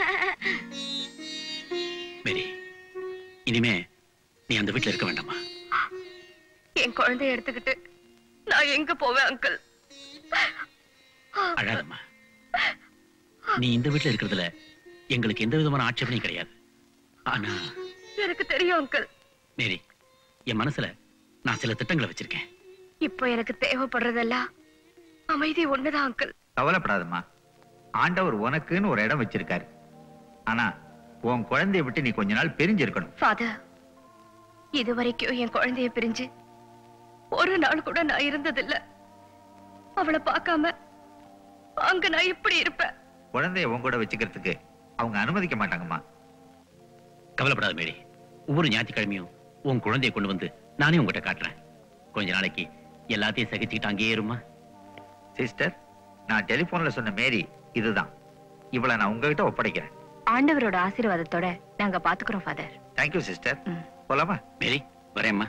மேரி இனிமே நீ அந்த வீட்டுல இருக்க வேண்டாமா என் குழந்தைய எடுத்துக்கிட்டு நான் எங்க போவேன் அங்கிள் அழாதம்மா நீ இந்த வீட்டுல இருக்கிறதுல எங்களுக்கு எந்த விதமான ஆட்சேபனையும் கிடையாது ஆனா எனக்கு தெரியும் அங்கிள் மேரி என் மனசுல நான் சில திட்டங்களை வச்சிருக்கேன் இப்போ எனக்கு தேவைப்படுறதெல்லாம் அமைதி ஒண்ணுதான் அங்கிள் கவலைப்படாதம்மா ஆண்டவர் உனக்குன்னு ஒரு இடம் வச்சிருக்காரு ஆனா உன் குழந்தைய விட்டு நீ கொஞ்ச நாள் பிரிஞ்சிருக்கணும் ஃபாதர் இதுவரைக்கும் என் குழந்தைய பிரிஞ்சு ஒரு நாள் கூட நான் இருந்ததில்ல அவளை பார்க்காம அங்க நான் இப்படி இருப்பேன் குழந்தைய உன் கூட வச்சுக்கிறதுக்கு அவங்க அனுமதிக்க மாட்டாங்கம்மா கவலைப்படாத மேரி ஒவ்வொரு ஞாயிற்றுக்கிழமையும் உன் குழந்தையை கொண்டு வந்து நானே உங்ககிட்ட காட்டுறேன் கொஞ்ச நாளைக்கு எல்லாத்தையும் சகிச்சுக்கிட்டு அங்கேயே இருமா சிஸ்டர் நான் டெலிபோன்ல சொன்ன மேரி இதுதான் இவளை நான் உங்ககிட்ட ஒப்படைக்கிறேன் ஆண்டவரோட ஆசீர்வாதத்தோட நாங்க பாத்துக்கிறோம் ஃபாதர் தேங்க்யூ சிஸ்டர் போலாமா மேரி வரேம்மா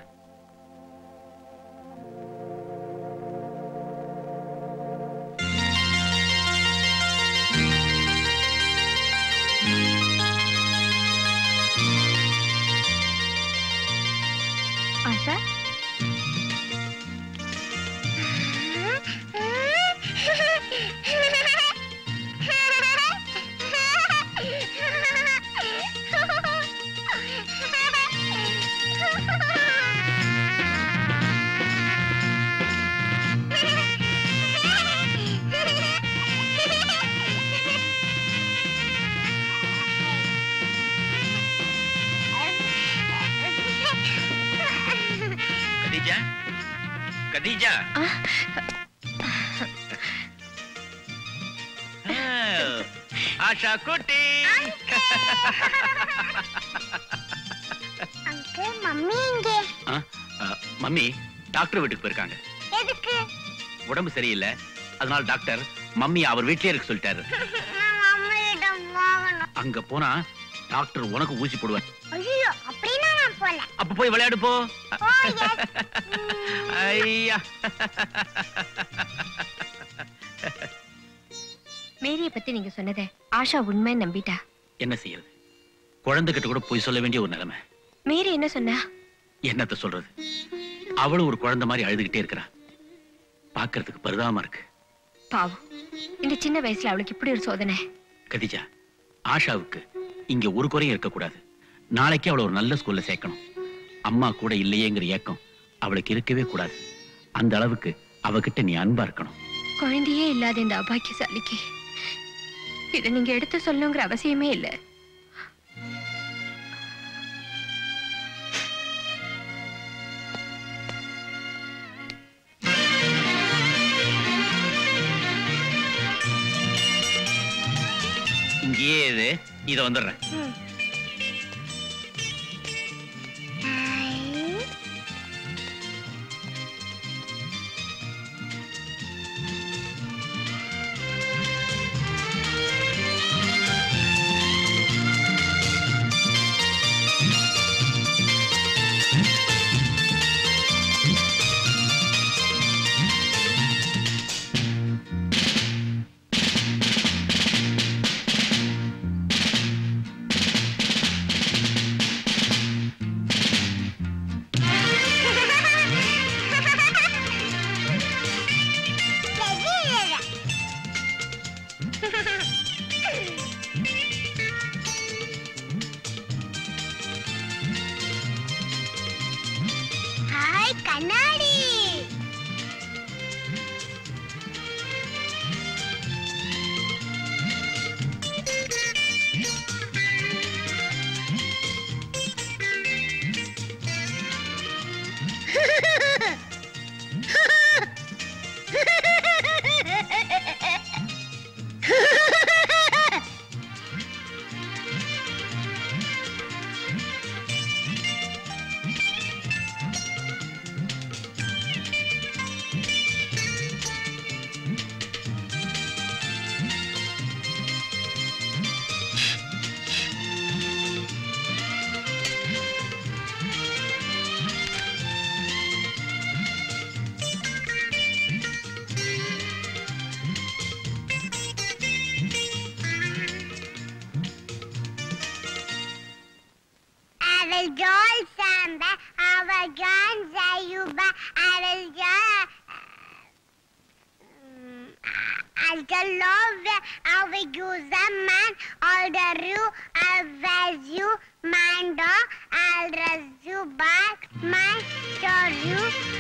ஆஷா Ha கதீஜா ஆஷா குட்டி அங்கிள் மம்மி இங்கே ஆ, ஆ, மம்மி டாக்டர் வீட்டுக்கு போயிருக்காங்க எதுக்கு உடம்பு சரியில்லை அதனால டாக்டர் மம்மி அவர் வீட்லயே இருக்க சொல்லிட்டாரு நான் மம்மியிடம் போகணும் அங்க போனா டாக்டர் உனக்கு ஊசி போடுவார் ஐயோ அப்படின்னா நான் போல அப்ப போய் விளையாடு போ ஓ எஸ் ஐயா மேரிய பத்தி நீங்க சொன்னதை ஆஷா உண்மை நம்பிட்டா என்ன செய்யறது குழந்தைகிட்ட கூட போய் சொல்ல வேண்டிய ஒரு நிலைமை மேரி என்ன சொன்னா என்னத்த சொல்றது அவளும் ஒரு குழந்தை மாதிரி அழுதுகிட்டே இருக்கிறா பாக்குறதுக்கு பரிதாபமா இருக்கு பாவம் இந்த சின்ன வயசுல அவளுக்கு இப்படி ஒரு சோதனை கதிஜா ஆஷாவுக்கு இங்க ஒரு குறையும் இருக்கக்கூடாது நாளைக்கு அவளை ஒரு நல்ல ஸ்கூல்ல சேர்க்கணும் அம்மா கூட இல்லையேங்கிற ஏக்கம் அவளுக்கு இருக்கவே கூடாது அந்த அளவுக்கு அவகிட்ட நீ அன்பா இருக்கணும் குழந்தையே இல்லாத இந்த அபாக்கியசாலிக்கு இதை நீங்க எடுத்து சொல்லணுங்கிற அவசியமே இல்ல இங்கேயே இது இத வந்துடுறேன் ஹாய் கண்ணாடி அவள் ஜோல் சாம்ப அவள் ஜான் ஜாயுபா அவள் ஜா Alter love av Guzaman, Alder Ru, Avazu, Mando, Alrazu Bar, Man, Toru.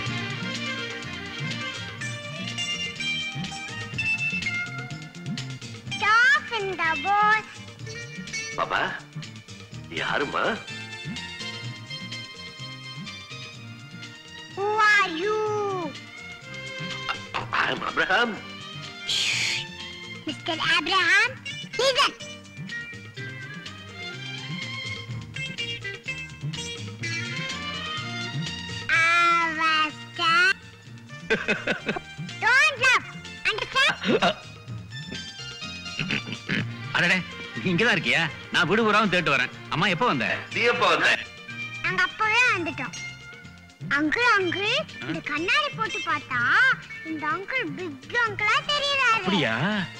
Stop in the boat. பாப்பா யாருமா Who are you? I'm Abraham. Mr. Abraham, listen. Avasta. Don't laugh. Understand? அடடே நீ இங்கதான் இருக்கியா நான் வீடு பூராவும் தேட்டு வரேன் அம்மா எப்போ வந்த நீ எப்ப வந்த நாங்க அப்பவே வந்துட்டோம் அங்கிள் அங்கிள் இந்த கண்ணாடி போட்டு பார்த்தா இந்த அங்கிள் பிக் அங்கிளா தெரியறாரு அப்படியா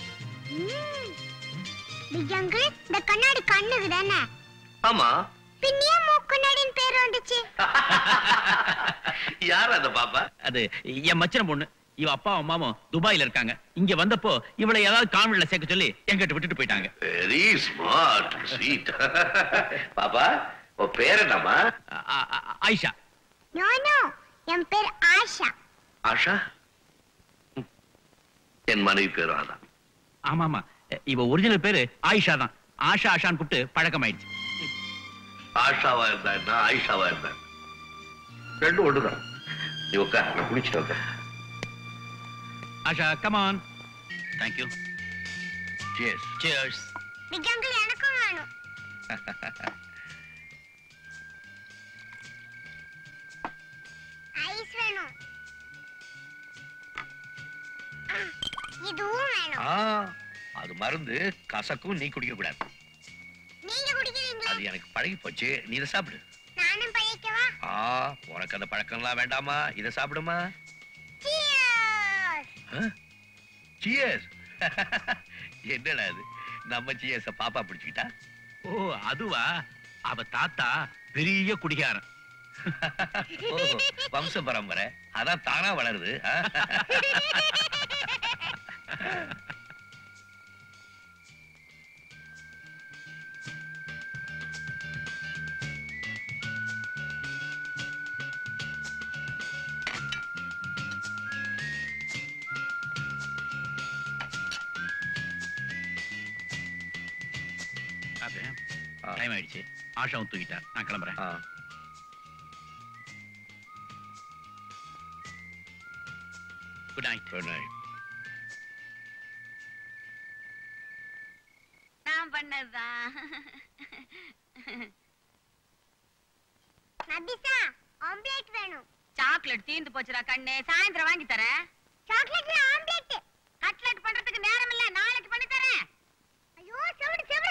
பிக் அங்கிள் இந்த கண்ணாடி கண்ணுக்கு தானே ஆமா பின்னியே மூக்குநாடின்னு பேர் வந்துச்சு யார் அந்த பாப்பா அது என் மச்சன பொண்ணு இவ அப்பா அம்மாவும் துபாயில இருக்காங்க இங்க வந்தப்போ இவளை ஏதாவது கான்வென்ட்ல சேர்க்க சொல்லி எங்கிட்ட விட்டுட்டு போயிட்டாங்க வெரி ஸ்மார்ட் ஸ்வீட் பாப்பா உன் பேர் என்னம்மா ஆயிஷா நோ நோ என் பேர் ஆஷா ஆஷா ம். என் மனைவி பேர் ஆதா ஆமா ஆமா இவ ஒரிஜினல் பேரு ஆயிஷா தான் ஆஷா ஆஷான்னு கூப்பிட்டு பழக்கமாயிடுச்சு ஆஷாவா இருந்தா என்ன ஆயிஷாவா இருந்தா ரெண்டும் ஒண்ணுதான் நீ உட்கார் நான் குளிச்சுட்டு வந்துடுறேன் Asha come on thank you cheers cheers big uncle எனக்கும் வேணும் ஐஸ் வேணும் ஆ, இதுவும் வேணும் ஆ அது மருந்து கசக்கும் நீ குடிக்க கூடாது நீங்க குடிக்கிறீங்களா அது எனக்கு பழகி போச்சு நீ இதை சாப்பிடு நானும் பழக்கவா ஆ உனக்கு அந்த பழக்கம்லாம் வேண்டாமா இதை சாப்பிடுமா Cheers! சியர்ஸ் என்னடா அது நம்ம சியர்ஸ பாப்பா பிடிச்சுக்கிட்டா ஓ அதுவா அவ தாத்தா பெரிய குடிகாரன் ஓ வம்ச பரம்பரை அதான் தானா வளருது ஆ? டைம் ஆயிடுச்சு ஆஷாவும் தூக்கிட்டா நான் கிளம்புறேன் குட் நைட் குட் நைட் நான் பண்ணதுதான் நபிசா ஆம்லெட் வேணும் சாக்லேட் தீந்து போச்சுடா கண்ணே சாயந்தரம் வாங்கி தரேன் சாக்லேட்ல ஆம்லெட் கட்லெட் பண்றதுக்கு நேரம் இல்ல நாளைக்கு பண்ணி தரேன் ஐயோ செவிடு செவிடு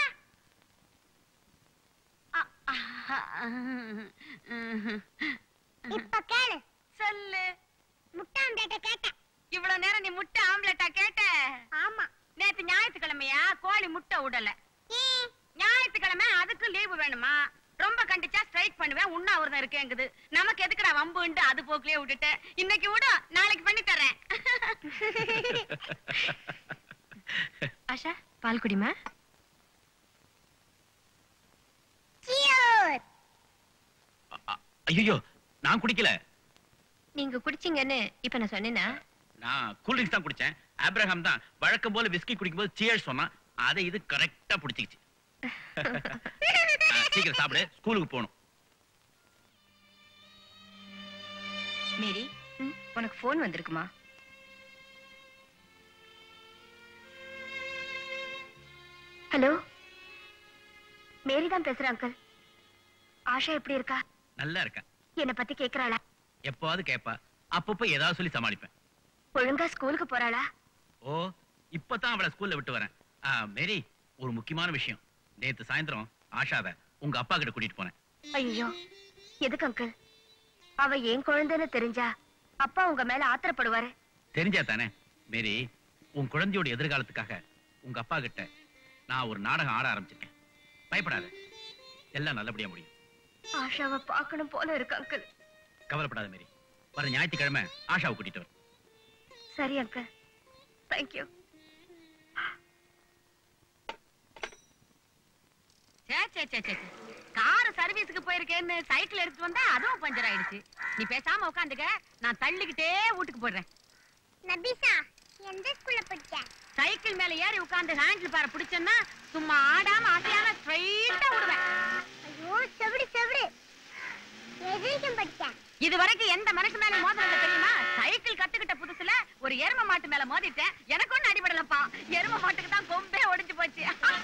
இப்ப கேளு சொல்லு முட்டை ஆம்லெட்ட கேட்டேன் இவ்வளவு நேரம் நீ முட்டை ஆம்லெட்டா கேட்ட ஆமா நேத்து ஞாயிற்றுக்கிழமையா கோழி முட்டை விடல ஞாயிற்றுக்கிழமை அதுக்கு லீவு வேணுமா ரொம்ப கண்டிச்சா ஸ்ட்ரைக் பண்ணுவேன் உண்ணாவிரதம் இருக்கேங்குது நமக்கு எதுக்குடா வம்புன்ட்டு அது போக்குலயே விட்டுட்டேன் இன்னைக்கு விடு நாளைக்கு பண்ணி தரேன் ஆஷா பால் குடிமா Cheers! ஐயோ நான் குடிக்கல நீங்க குடிச்சீங்கன்னு இப்ப நான் சொன்னேனா நான் கூல் ட்ரிங்க்ஸ் தான் குடிச்சேன் ஆப்ரஹாம் தான் வழக்கம் போல விஸ்கி குடிக்கும்போது சியர்ஸ் சொன்னான் அதை இது கரெக்டா பிடிச்சிக்கிச்சு ஆ, சீக்கிரம் சாப்பிடு ஸ்கூலுக்கு போகணும் மேரி உனக்கு ஃபோன் வந்திருக்குமா ஹலோ மேரி தான் பேசுறேன் அங்கிள் ஆஷா எப்படி இருக்கா நல்லா இருக்கேன் என்னை பத்தி கேக்குறாளா எப்போவாது கேட்பா அப்பப்போ ஏதாவது சொல்லி சமாளிப்பேன் ஒழுங்கா ஸ்கூலுக்கு போறாளா ஓ இப்பதான் அவளை ஸ்கூல்ல விட்டு வரேன் ஆ, மேரி ஒரு முக்கியமான விஷயம் நேத்து சாயந்தரம் ஆஷாவை உங்க அப்பா கிட்ட கூட்டிட்டு போனேன் ஐயோ எதுக்கு அங்கிள் அவ என் குழந்தைன்னு தெரிஞ்சா அப்பா உங்க மேல ஆத்திரப்படுவாரு தெரிஞ்சா தானே மேரி உன் குழந்தையோட எதிர்காலத்துக்காக உங்க அப்பா கிட்ட நான் ஒரு நாடகம் ஆட ஆரம்பிச்சிருக்கேன் பயப்படாத எல்லாம் நல்லபடியா முடியும் ஆஷாவை பார்க்கணும் போல இருக்கு அங்கிள் கவலைப்படாத மேரி வர ஞாயிற்றுக்கிழமை ஆஷாவை கூட்டிட்டு வர சரி அங்கிள் தேங்க்யூ சே சே சே சே கார் சர்வீஸ்க்கு போயிருக்கேன்னு சைக்கிள் எடுத்து வந்தா அதுவும் பஞ்சர் ஆயிடுச்சு நீ பேசாம உட்காந்துக்க நான் தள்ளிக்கிட்டே வீட்டுக்கு போடுறேன் நபிசா எந்த ஸ்கூல்ல படிச்ச சைக்கிள் மேல ஏறி உட்கார்ந்து ஹேண்டில் பார பிடிச்சேன்னா சும்மா ஆடாம அசையாம ஸ்ட்ரைட்டா விடுவேன் ஐயோ செவிடு செவிடு எதிரிக்கும் படிச்ச இது வரைக்கும் எந்த மனுஷன் மேல மோதினது தெரியுமா சைக்கிள் கத்துக்கிட்ட புதுசுல ஒரு எரும மாட்டு மேல மோதிட்டேன் எனக்கு ஒண்ணு அடிபடலப்பா எரும மாட்டுக்கு தான் கொம்பே ஒடிஞ்சு போச்சு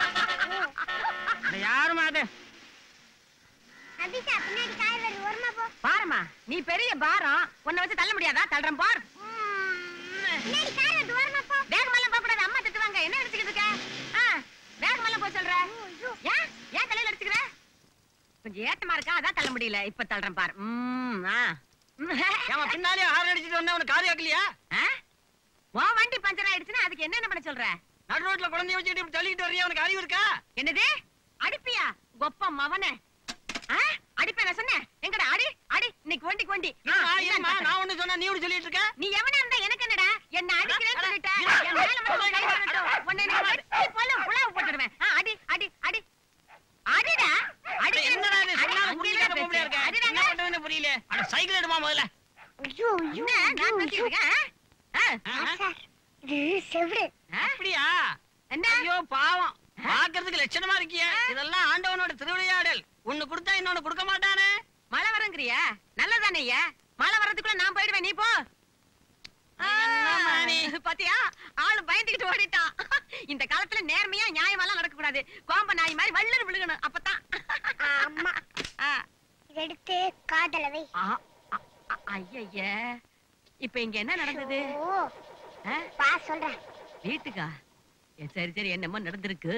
யாருமா அது நபிசா பின்னாடி கார் வருது ஓரமா போ பாருமா நீ பெரிய பாரம் உன்னை வச்சு தள்ள முடியாதா தள்ளுறேன் பார் பின்னாடி கார் வருது ஓரமா போ வேகமெல்லாம் போக கூடாது அம்மா திட்டுவாங்க என்ன அடிச்சுக்கிட்டு இருக்க ஆ, வேகமெல்லாம் போக சொல்ற ஏன் ஏன் தலையில அடிச்சுக்கிற கொஞ்சம் ஏத்தமா இருக்கா அதான் தள்ள முடியல இப்ப தள்ளுறேன் பார் ம், ஆ. ஏமா பின்னாலே ஆறு அடிச்சிட்டு வந்தா உனக்கு காது கேட்கலையா ஆ? உன் வண்டி பஞ்சர் ஆயிடுச்சுன்னா அதுக்கு என்ன பண்ண சொல்ற நடு ரோட்ல குழந்தைய வச்சுக்கிட்டு இப்படி தள்ளிக்கிட்டு வர்றியா உனக்கு அறிவு இருக்கா என்னது அடிப்பியா கொப்ப மவனே ஆ? அடிப்பேன் நான் சொன்னேன் எங்கடா அடி அடி இன்னைக்கு வண்டி கொண்டி இருமா, இருமா, நான் ஒண்ணு சொன்னா நீ ஒண்ணு சொல்லிட்டு இருக்க நீ எவனா இருந்தா எனக்கு என்னடா என்ன அடிக்கிறேன்னு சொல்லிட்ட என் மேல மட்டும் கை வரட்டும். உன்னை நான் வெட்டி பொலம் புலாவு போட்டுடுவேன் ஆ, அடி அடி அடி அடிடா அடி என்னடா இது சொன்னாலும் புரியல பொம்பளையா இருக்க என்ன பண்றதுன்னு புரியல அட சைக்கிள் எடுமா முதல்ல ஐயோ என்ன நான் பேசிட்டு இருக்கேன் ஆ? சார் இது செவிடு அப்படியா ஐயோ பாவம் பாக்குறதுக்கு லட்சணமா இருக்கியே இதெல்லாம் ஆண்டவனோட திருவிளையாடல் ஒண்ணு கொடுத்தா இன்னொன்னு கொடுக்க மாட்டானே மழை வரங்கிறியா நல்லதானே ஐயா மழை வர்றதுக்குள்ள நான் போயிடுவேன் நீ போ ஆ, பாத்தியா ஆளு பயந்துகிட்டு ஓடிட்டான் இந்த காலத்துல நேர்மையா நியாயமெல்லாம் நடக்க கூடாது கோம்ப நாய் மாதிரி வள்ளல் விழுகணும் அப்பதான் அம்மா எடுத்து காதல வை ஐய இப்ப இங்க என்ன நடந்தது ஆ? பா சொல்றேன் வீட்டுக்கா ஏ, சரி சரி என்னமோ நடந்திருக்கு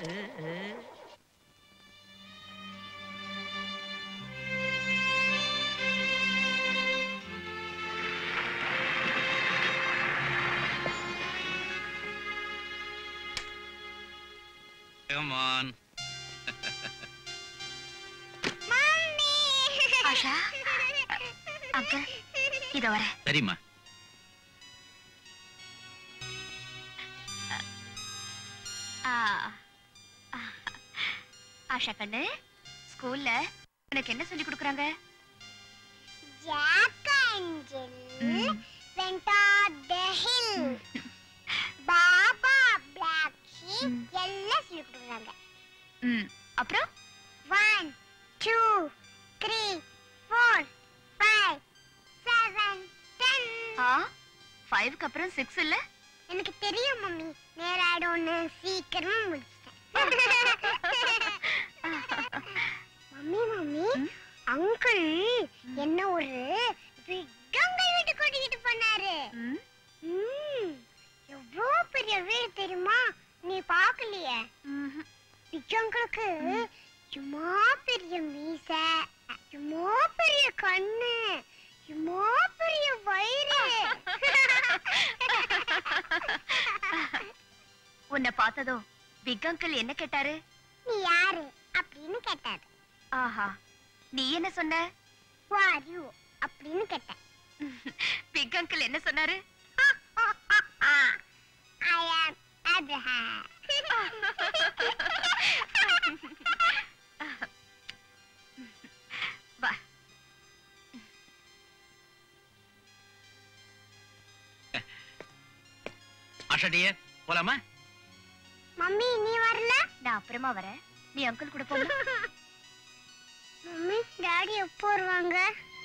Come on. ஆஷா அங்கிள் இதோ வரேன் சரிம்மா ஆ, ஆ, ஆஷா கண்ணு ஸ்கூல்ல உனக்கு என்ன சொல்லி கொடுக்குறாங்க Jack Angel went on the hill. Baba Black Sheep எல்லாம் சொல்லி கொடுக்குறாங்க ம் அப்புறம் one two three four five seven ten ஆ ஃபைவ்க்கு அப்புறம் சிக்ஸ் இல்ல எனக்கு தெரியும் மம்மி நேராடோன்னு சீக்கிரமா முடிச்சிட்டேன் மம்மி மம்மி அங்கிள் என்ன ஒரு விட்டங்கள் வீட்டு கூட்டிக்கிட்டு போனாரு ம், எவ்வளோ பெரிய வீடு தெரியுமா நீ பார்க்கலையே விஜங்களுக்கு சும்மா பெரிய மீசை சும்மா பெரிய கண்ணு சும்மா பெரிய வயிறு உன்னை பார்த்ததோ பிக் அங்கிள் என்ன கேட்டாரு நீ யாரு அப்படின்னு கேட்டாரு ஆஹா நீ என்ன சொன்ன Who are you அப்படின்னு கேட்டேன் பிக் அங்கிள் என்ன சொன்னாரு I am Abraham. வா ஆஷா டியர் போலாமா மம்மி நீ வரல நான் அப்புறமா வரேன் நீ அங்கிள் கூட போங்க மம்மி டாடி எப்போ வருவாங்க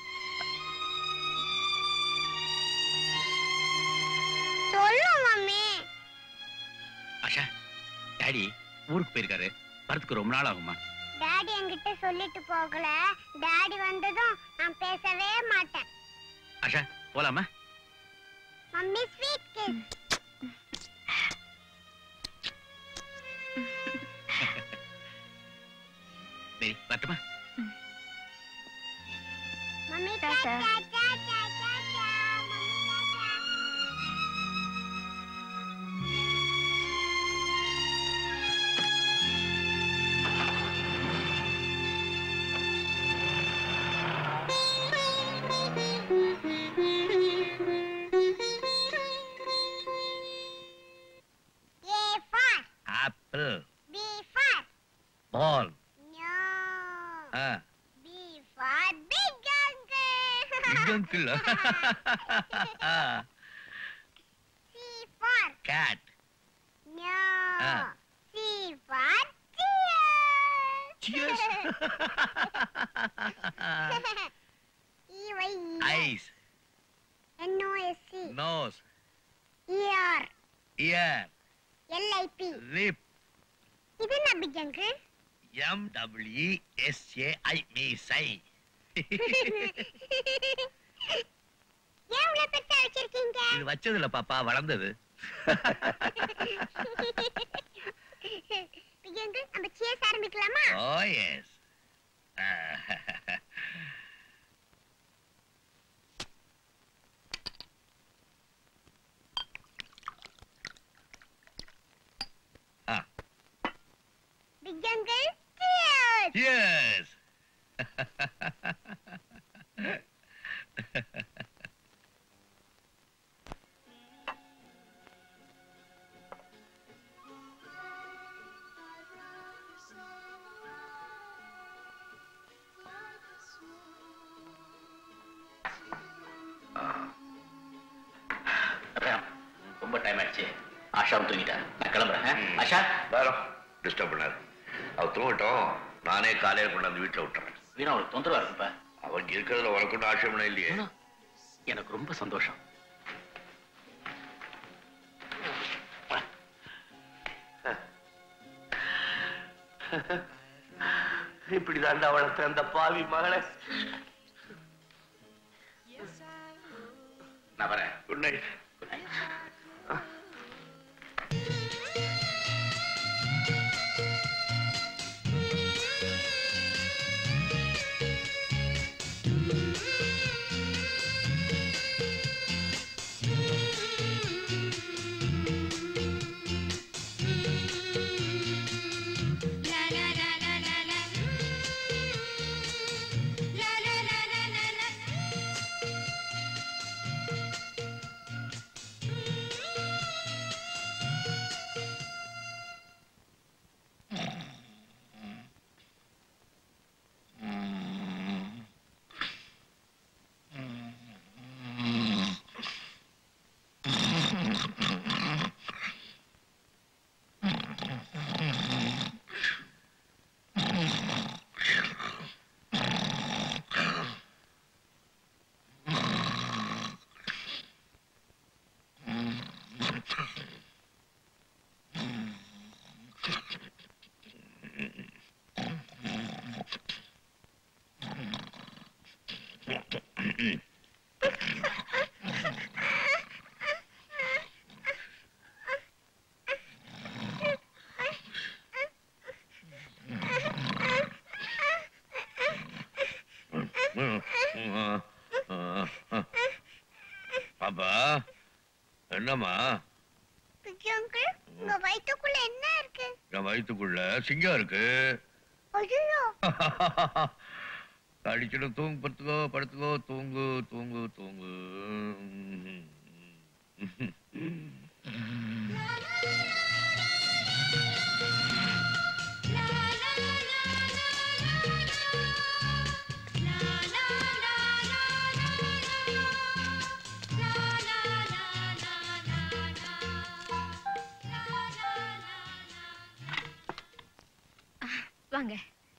சொல்லு மம்மி ஆஷா டாடி ஊருக்கு போயிருக்காரு வரதுக்கு ரொம்ப நாள் ஆகுமா டாடி என்கிட்ட சொல்லிட்டு போகல டாடி வந்ததும் நான் பேசவே மாட்டேன் ஆஷா போலாமா மம்மி ஸ்வீட் கிஸ் சரி வரட்டுமா mummy tata. Tata tata tata mummy tata A for apple B for ball no ஆ B for big uncle uncle C for cat no Ah. C for cheers Cheers. E Y eyes N O S C nose E R ear L I P lip இது என்ன big uncle M W S A I மீசை ஏன் இவ்வளவு பெருசா வச்சிருக்கீங்க இது வச்சதுல பாப்பா வளர்ந்தது big uncle நம்ம cheers ஆரம்பிக்கலாமா oh yes big uncle cheers yes அப்புறம் ரொம்ப டைம் ஆயிடுச்சு ஆஷாவும் தூங்கிட்டா நான் கிளம்புறேன் ஆ? ஆஷா வேணும் டிஸ்டர்ப் பண்ணாரு அவ தூங்கட்டும் நானே காலையில கொண்டாந்து வீட்டுல விட்டுறேன் வீணா ஒரு தொந்தரவா இருக்குப்பா அவங்க இருக்கிறதுல உனக்கு ஒன்றும் ஆட்சேபணம் இல்லையே எனக்கு ரொம்ப சந்தோஷம் இப்படிதாண்டா வளர்த்த அந்த பாவி மகளை நான் வரேன் குட் நைட் பாப்பா என்னம்மா பிக்கி அங்கிள் உங்க வயித்துக்குள்ள என்ன இருக்கு என் வயித்துக்குள்ள சிங்கம் இருக்கு ஐயோ அடிச்சுட்டு தூங்கு படுத்துக்கோ படுத்துக்கோ தூங்கு தூங்கு தூங்கு வாங்க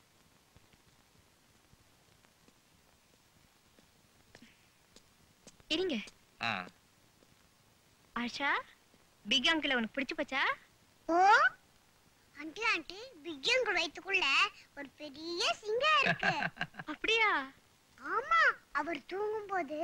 இருங்க ஆ ஆஷா பிக் அங்கிள் உனக்கு பிடிச்சு போச்சா oh aunty aunty piggy uncle வயித்துக்குள்ள ஒரு பெரிய சிங்கம் இருக்கு அப்படியா ஆமா அவர் தூங்கும்போது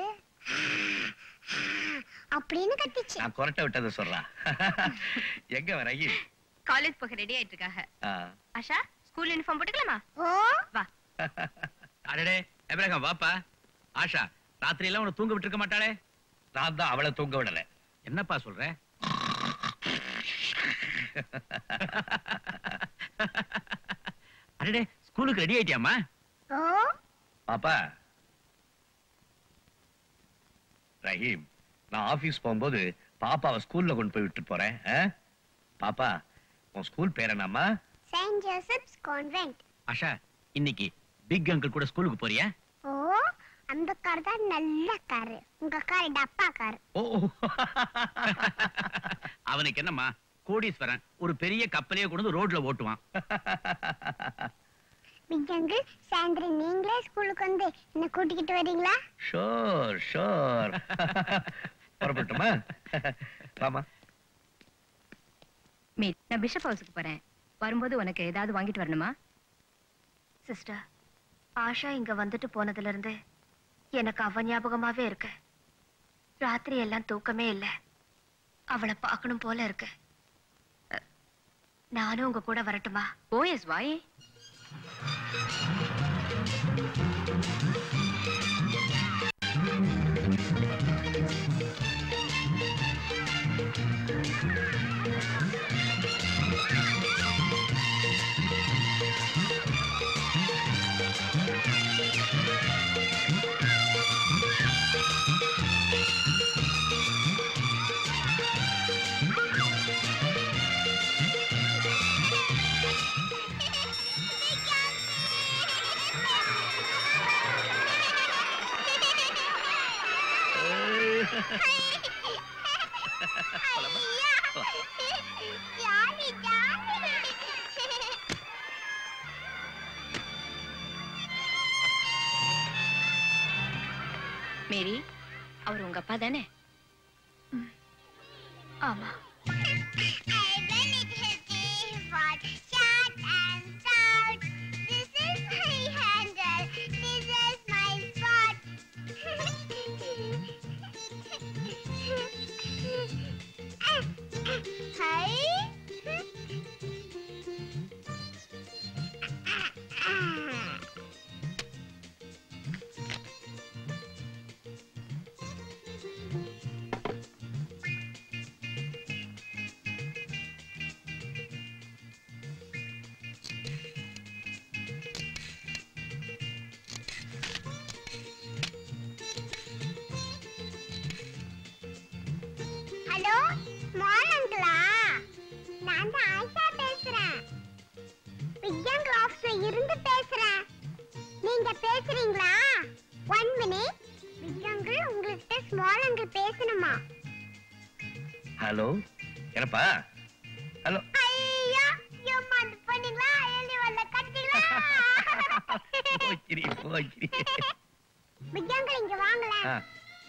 அப்படின்னு கத்திச்சு நான் கொரட்டை விட்டதை சொல்றா எங்க வர ஐயே காலேஜ் போக ரெடி ஆயிட்டு இருக்காங்க ஆ ஆஷா ஸ்கூல் யூனிஃபார்ம் போட்டுக்கலாமா ஓ வா அடடே எப்ரகாம் வாப்பா ஆஷா ராத்திரி எல்லாம் உன்னை தூங்க விட்டுருக்க மாட்டாளே நான் தான் அவளை தூங்க விடல என்னப்பா சொல்ற அடடே ஸ்கூலுக்கு ரெடி ஆயிட்டியாமா ஓ பாப்பா ரஹீம் நான் ஆபீஸ் போகும்போது பாப்பாவை ஸ்கூல்ல கொண்டு போய் விட்டு போறேன் ஆ? பாப்பா உன் ஸ்கூல் பேர் என்னம்மா செயின்ட் ஜோசப்ஸ் கான்வென்ட் ஆஷா இன்னைக்கு பிக் அங்கிள் கூட ஸ்கூலுக்கு போறியா ஓ அந்த கார் தான் நல்ல காரு உங்க கார் டப்பா கார் ஓ அவனுக்கு என்னம்மா கோடீஸ்வரன் ஒரு பெரிய கப்பலையே கொண்டு வந்து ரோட்ல ஓட்டுவான் பிக் அங்கிள் சாயந்தரம் நீங்களே ஸ்கூலுக்கு வந்து என்ன கூட்டிக்கிட்டு வரீங்களா ஷோர் ஷோர் புறப்பட்டுமா வாமா மீட் நான் பிஷப் ஹவுஸுக்கு போறேன் வரும்போது உனக்கு ஏதாவது வாங்கிட்டு வரணுமா சிஸ்டர் ஆஷா இங்க வந்துட்டு போனதுல இருந்து எனக்கு அவ ஞாபகமாவே இருக்கு ராத்திரி எல்லாம் தூக்கமே இல்ல அவளை பார்க்கணும் போல இருக்கு அ, நானும் உங்க கூட வரட்டுமா ஓஎஸ் வாயே ஜாலி ஜாலி மேரி அவர் உங்க அப்பா தானே ஆமா ஹலோ ஸ்மால் அங்கிளா நான் தான் ஆயிஷா பேசுறேன் விக்யாங் ஆஃபீஸ்ல இருந்து பேசுறேன் நீங்க பேசுறீங்களா ஒன் மினிட் விக்யாங்கிள் உங்கள்கிட்ட ஸ்மால் அங்கிள் பேசணுமா ஹலோ என்னப்பா ஹலோ ஐயா எம்மா அது பண்ணீங்களா எழுதி வரல கட்டிங்களா போச்சிரி போச்சிரி விக்யாங்கிள் இங்க வாங்களேன் ஆ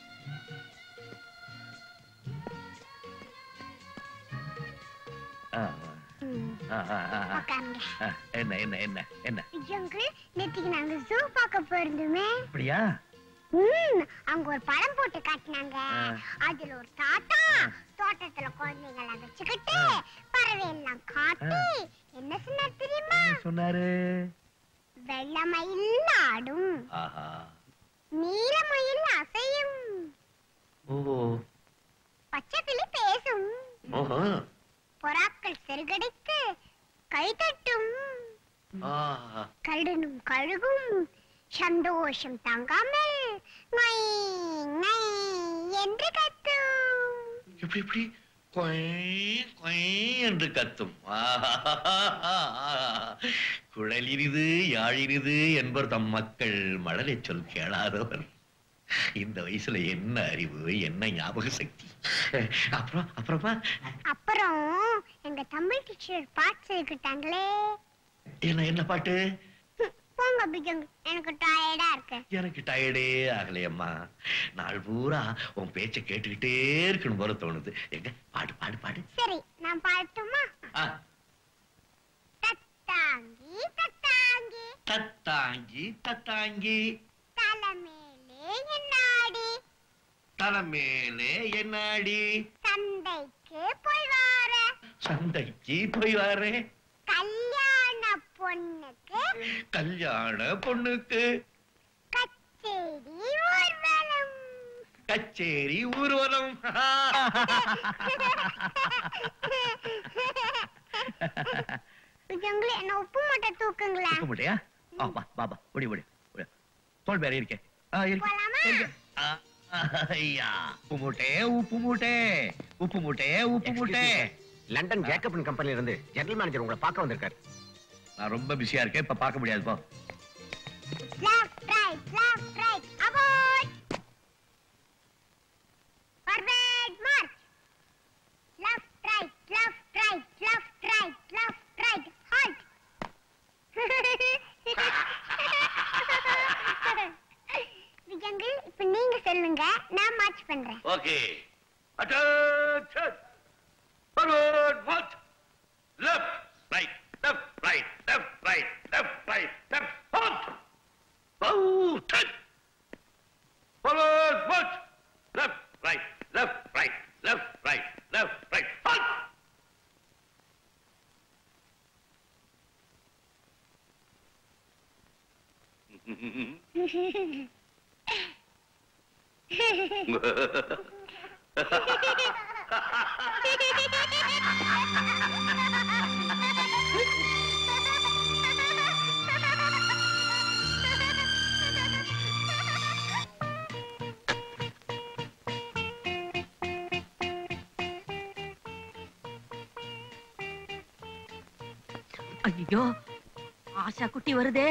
ஆ, ஆ, ஆ, ஆ, ஆ. உட்காருங்க ஆ, என்ன என்ன என்ன என்ன விக்யாங்கிள் நேத்திக்கு நாங்க ஜூ பார்க்க போயிருந்தோமே அப்படியா ம் அங்க ஒரு படம் போட்டு காட்டினாங்க ஆ. அதுல ஒரு தாத்தா தோட்டத்துல குழந்தைங்களை வச்சுக்கிட்டு பறவை எல்லாம் காட்டி என்ன சொன்னார் தெரியுமா என்ன சொன்னாரு வெள்ளமயில் ஆடும் ஆஹா நீலமயில் அசையும் ஓ பச்சைக்கிளி பேசும் ஓஹோ புறாக்கள் செருகடித்து கைதட்டும் ஆஹா கழுனும் கழுகும் சந்தோஷம் தாங்காமல் ngை, ngை என்று கத்தும் இப்படி இப்படி கொய் கொய் என்று கத்தும் ஆஹா. குழலிரிது யாழிரிது என்பர் தம் மக்கள் மழலை சொல் கேளாதவர் இந்த வயசுல என்ன அறிவு என்ன ஞாபக சக்தி அப்புறம் அப்புறமா அப்புறம் எங்க தமிழ் டீச்சர் பாட்டு சொல்லிக்கிட்டாங்களே என்ன என்ன பாட்டு போங்க பிஜங்க எனக்கு டயர்டா இருக்கு எனக்கு டயர்டே ஆகலையம்மா நாள் பூரா உன் பேச்ச கேட்டுக்கிட்டே இருக்கணும் போல தோணுது எங்க பாடு பாடு பாடு சரி நான் பாடட்டுமா ஆ, தத்தாங்கி தத்தாங்கி தத்தாங்கி தத்தாங்கி தலைமேலே என்னாடி தலைமேலே என்னாடி சந்தைக்கு போய் வார சந்தைக்கு போய் வரேன் கல்யாண பொண்ணுக்கு கல்யாண பொண்ணுக்கு கச்சேரி ஊர்வலம் கச்சேரி ஊர்வலம் பிஜங்களே என்ன உப்பு மூட்டை தூக்குங்களேன் இருக்க முடியா ஆ வா வா வா ஓடி ஓடி ஓடி. தோல் வேற இருக்கே ஆ இருக்கு போலாமா? இருக்கு. ஆ, ஐயா உப்பு மூட்டை உப்பு மூட்டை உப்பு மூட்டை உப்பு மூட்டை லண்டன் ஜேக்கப் கம்பெனில இருந்து ஜெனரல் மேனேஜர் உங்களை பார்க்க வந்திருக்காரு நான் ரொம்ப பிஸியா இருக்கேன் இப்ப பார்க்க முடியாது போ left right left right about forward march left right left right left right left right halt விஜயங்கள் இப்ப நீங்க சொல்லுங்க நான் மார்ச் பண்றேன் okay attention forward march left right left right left right left right left halt out forward march left right left right left right left right halt ஐயோ ஆஷா குட்டி வருதே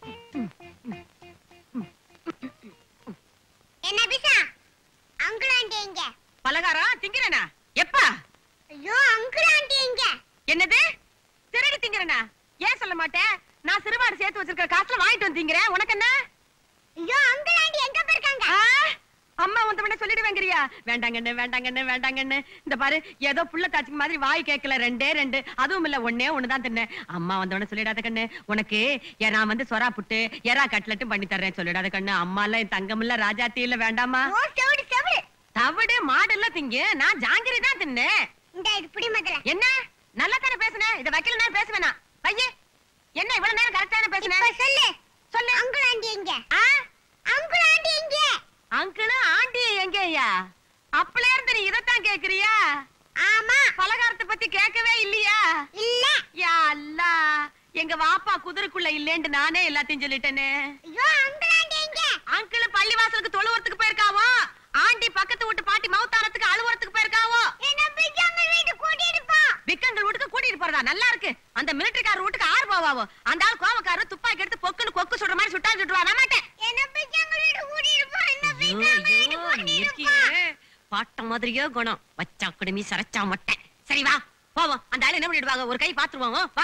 என்ன பிசா அங்கிள் ஆண்டி எங்க பலகாரம் திங்கிறனா எப்பா ஐயோ அங்கிள் ஆண்டி எங்க என்னது திருடி திங்கிறனா ஏன் சொல்ல மாட்டேன் நான் சிறுவாடு சேர்த்து வச்சிருக்கிற காசுல வாங்கிட்டு வந்து திங்கிறேன் உனக்கு என்ன ஐயோ அங்கிள் ஆண்டி எங்க போயிருக்காங்க அம்மா வந்தவன சொல்லிடுவேங்கிறியா வேண்டாங்கண்ணு வேண்டாங்கண்ணு வேண்டாங்கண்ணு இந்த பாரு ஏதோ புள்ள தாச்சிக்கு மாதிரி வாய் கேட்கல ரெண்டே ரெண்டு அதுவும் இல்ல ஒண்ணே ஒண்ணுதான் தின்னேன் அம்மா வந்தவன சொல்லிடாத கண்ணு உனக்கு ஏ, நான் வந்து சொரா புட்டு எறா கட்லட்டும் பண்ணி தர்றேன் சொல்லிடாத கண்ணு அம்மா இல்ல என் தங்கம் இல்ல ராஜாத்தி இல்ல வேண்டாமா தவிடு மாடு இல்ல திங்க நான் ஜாங்கிரி தான் தின்னேன் இந்த இது புடி முதல்ல என்ன நல்லா தானே பேசுனேன் இத வைக்கல நான் பேசுவேனா ஐயே என்ன இவ்வளவு நேரம் கரெக்டான பேசுனேன் இப்ப சொல்லு சொல்லு அங்குள் ஆண்டி எங்க ஆ அங்குள் ஆண்டி எங்க அங்கிள் ஆண்டி எங்கயா அப்பல இருந்து நீ இதத்தான் கேக்குறியா ஆமா பலகாரத்தை பத்தி கேட்கவே இல்லையா இல்ல யா அல்லா எங்க வாப்பா குதிரைக்குள்ள இல்லேன்னு நானே எல்லாத்தையும் சொல்லிட்டேனே ஐயோ அங்குள் ஆண்டி எங்க அங்கிள் பள்ளிவாசலுக்கு தொழுவறதுக்கு போயிருக்காவோ ஆண்டி பக்கத்து வீட்டு பாட்டி மவுத்தாரத்துக்கு அழுவுறதுக்கு போயிருக்காவோ என்ன பிஜாங்க வீட்டு கூட்டிட்டு போ விக்கங்கள் வீட்டுக்கு கூட்டிட்டு போறதா நல்லா இருக்கு அந்த மிலிட்டரிக்கார வீட்டுக்கு ஆறு போவாவோ அந்த ஆள் கோவக்காரரு துப்பாக்கி எடுத்து பொக்குன்னு கொக்கு சுடுற மாதிரி சுட்டா சுட்டுவா நான் மாட்டேன் என்ன பிஜாங்க வீட்டு கூட்டிட்டு போ என்ன ஐயோ, பிஜாங்க வீட்டு ஐயோ, நீ கூட்டிட்டு போ இருக்கியே. பாட்ட மாதிரியே குணம் வச்சா குடுமி சரைச்சா மொட்டை சரி வா போவோம் அந்த ஆளு என்ன பண்ணிடுவாங்க ஒரு கை பாத்துருவோம் வா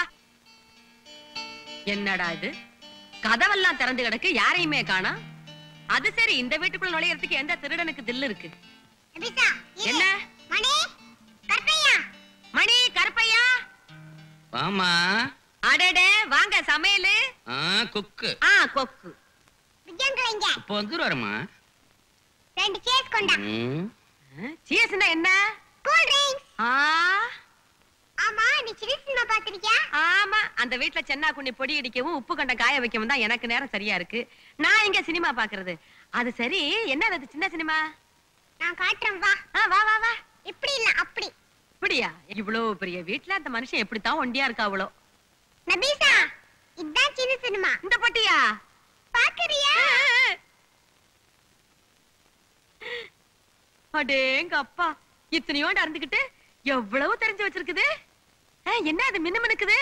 என்னடா இது கதவெல்லாம் திறந்து கிடக்கு யாரையுமே காணா அது சரி இந்த வீட்டுக்குள்ள நுழையறதுக்கு எந்த திருடனுக்கு தில்லு இருக்கு நபிசா இரு. என்ன மணி கற்பையா மணி கருப்பையா வாமா அடடே வாங்க சமையலு ஆ குக்கு ஆ கொக்கு பிஜாங்க எங்க இப்போ வந்துருவாருமா ரெண்டு கேஸ் கொண்டா ம் சீஸ்னா என்ன கூல் ட்ரிங்க்ஸ் ஆ ஆமா நீ சின்ன சினிமா பாத்திருக்கியா ஆமா அந்த வீட்ல சென்னா குண்ணி பொடி அடிக்கவும் உப்பு கண்டம் காய வைக்கவும் தான் எனக்கு நேரம் சரியா இருக்கு நான் இங்க சினிமா பாக்குறது அது சரி என்ன அது சின்ன சினிமா நான் காட்டுறேன் வா ஆ, வா வா வா இப்படி இல்ல அப்படி இப்படியா இவ்வளவு பெரிய வீட்ல அந்த மனுஷன் எப்படித்தான் ஒண்டியா இருக்கா அவ்வளோ நபீசா இதான் சின்ன சினிமா இந்த பொட்டியா பாக்குறியா அடேங்க அப்பா இத்தனையோண்டு அறந்துகிட்டு எவ்வளவு தெரிஞ்சு வச்சிருக்குது ஆ, என்ன அது மின்னு மினுக்குது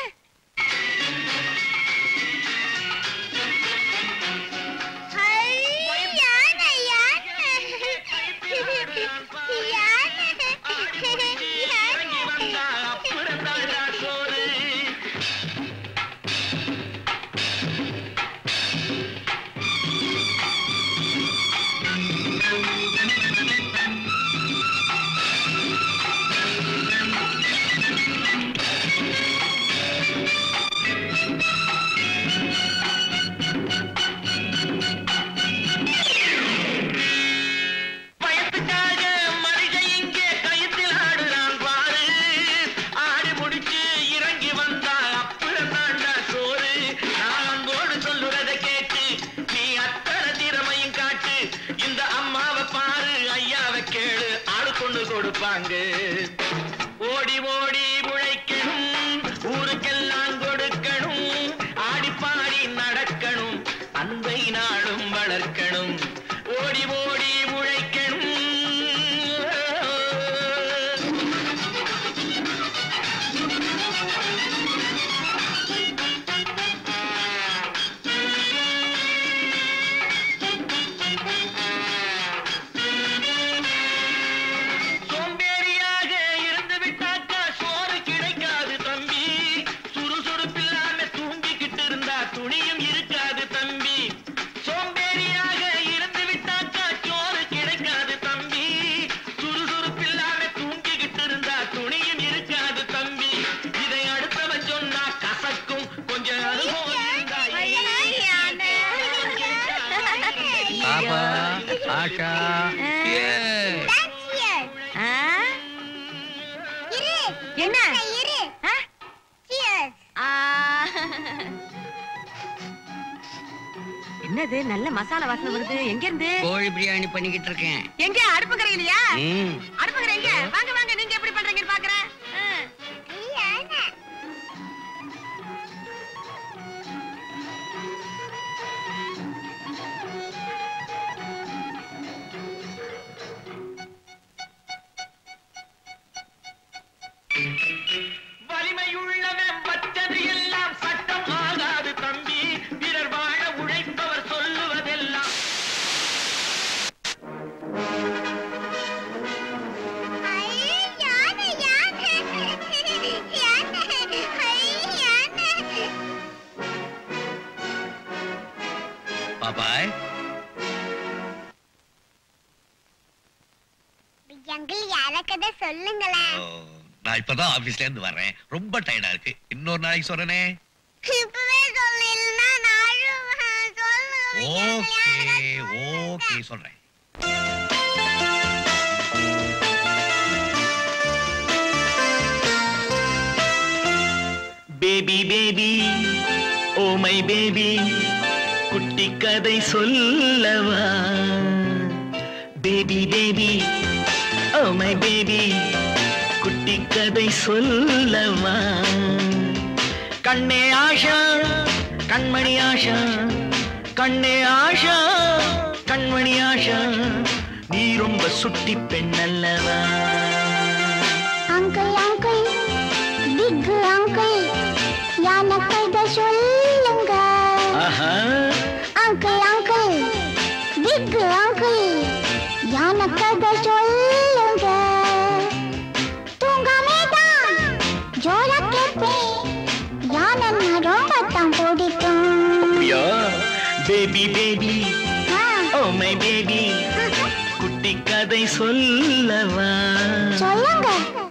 பயத்துக்காக மனித இங்கே கயிற்றில் ஆடுறான் பாரு ஆடி முடிச்சு இறங்கி வந்தா அப்புறம் தாண்டா சோறு நான் அன்போடு சொல்லுறத கேட்டு நீ அத்தனை திறமையும் காட்டு இந்த அம்மாவை பாரு ஐயாவை கேளு ஆளு கொண்டு கொடுப்பாங்க ஓடி ஓடி உழைக்கணும் ஊருக்கெல்லாம் கொடுக்கணும் ஆடி பாடி நடக்கணும் அன்பை நாளும் வளர்க்கணும் ஓடி ஓடி உழைக்கணும் சோம்பேறியாக இருந்து விட்டாக்கா சோறு கிடைக்காது தம்பி சுறுசுறுப்பில்லாம தூங்கிக்கிட்டு இருந்தா துணியும் இருக்காது தம்பி சோம்பேறியாக இருந்து விட்டாக்கா சோறு கிடைக்காது தம்பி சுறுசுறுப்பில்லாம தூங்கிக்கிட்டு இருந்தா துணியும் இருக்காது தம்பி இதை அடுத்தவன் சொன்னா கசக்கும் கொஞ்சம் அனுபவம் இருந்தா பாப்பா ஆஷா ஏ ஆ? இரு என்ன இரு ஆ? Cheers. ஆ. என்னது நல்ல மசாலா வாசனை வருது எங்க இருந்து கோழி பிரியாணி பண்ணிக்கிட்டு இருக்கேன் எங்க அடுப்பு கரையிலையா ம் அடுப்பு கரை எங்க வாங்க வாங்க நீங்க எப்படி பண்றீங்கன்னு பாக்குறேன் ஆ. ஐயாண்ணா. வலிமையுள்ளவன் வச்சது எல்லாம் சட்டம் ஆகாது தம்பி பிறர் வாழ உழைப்பவர் சொல்லுவதெல்லாம் ஐயாண்ணா, யானை. யானை. ஐயாண்ணா. பாப்பாய் நான் இப்பதான் ஆபீஸ்ல இருந்து வர்றேன் ரொம்ப டயர்டா இருக்கு இன்னொரு நாளைக்கு சொல்றேனே இப்பவே சொல்லு இல்லைன்னா நான் அழுவேன் சொல்லு ஓகே ஓகே சொல்றேன் baby baby oh my baby குட்டி கதை சொல்லவா baby baby oh my baby குட்டி கதை சொல்லவா கண்ணே ஆஷா கண்மணி ஆஷா கண்ணே ஆஷா கண்மணி ஆஷா நீ ரொம்ப சுட்டி பெண் அல்லவா அங்கிள் அங்கிள் பிக் அங்கிள் யானை கதை சொல்லுங்க ஆஹா அங்கிள் அங்கிள் பிக் அங்கிள் யானை கதை சொல்லுங்க தூங்காமே தான் ஜோரா கேட்பேன் யானை நான் ரொம்ப தான் பிடிக்கும் அப்படியா baby baby oh my baby குட்டி கதை சொல்லவா சொல்லுங்க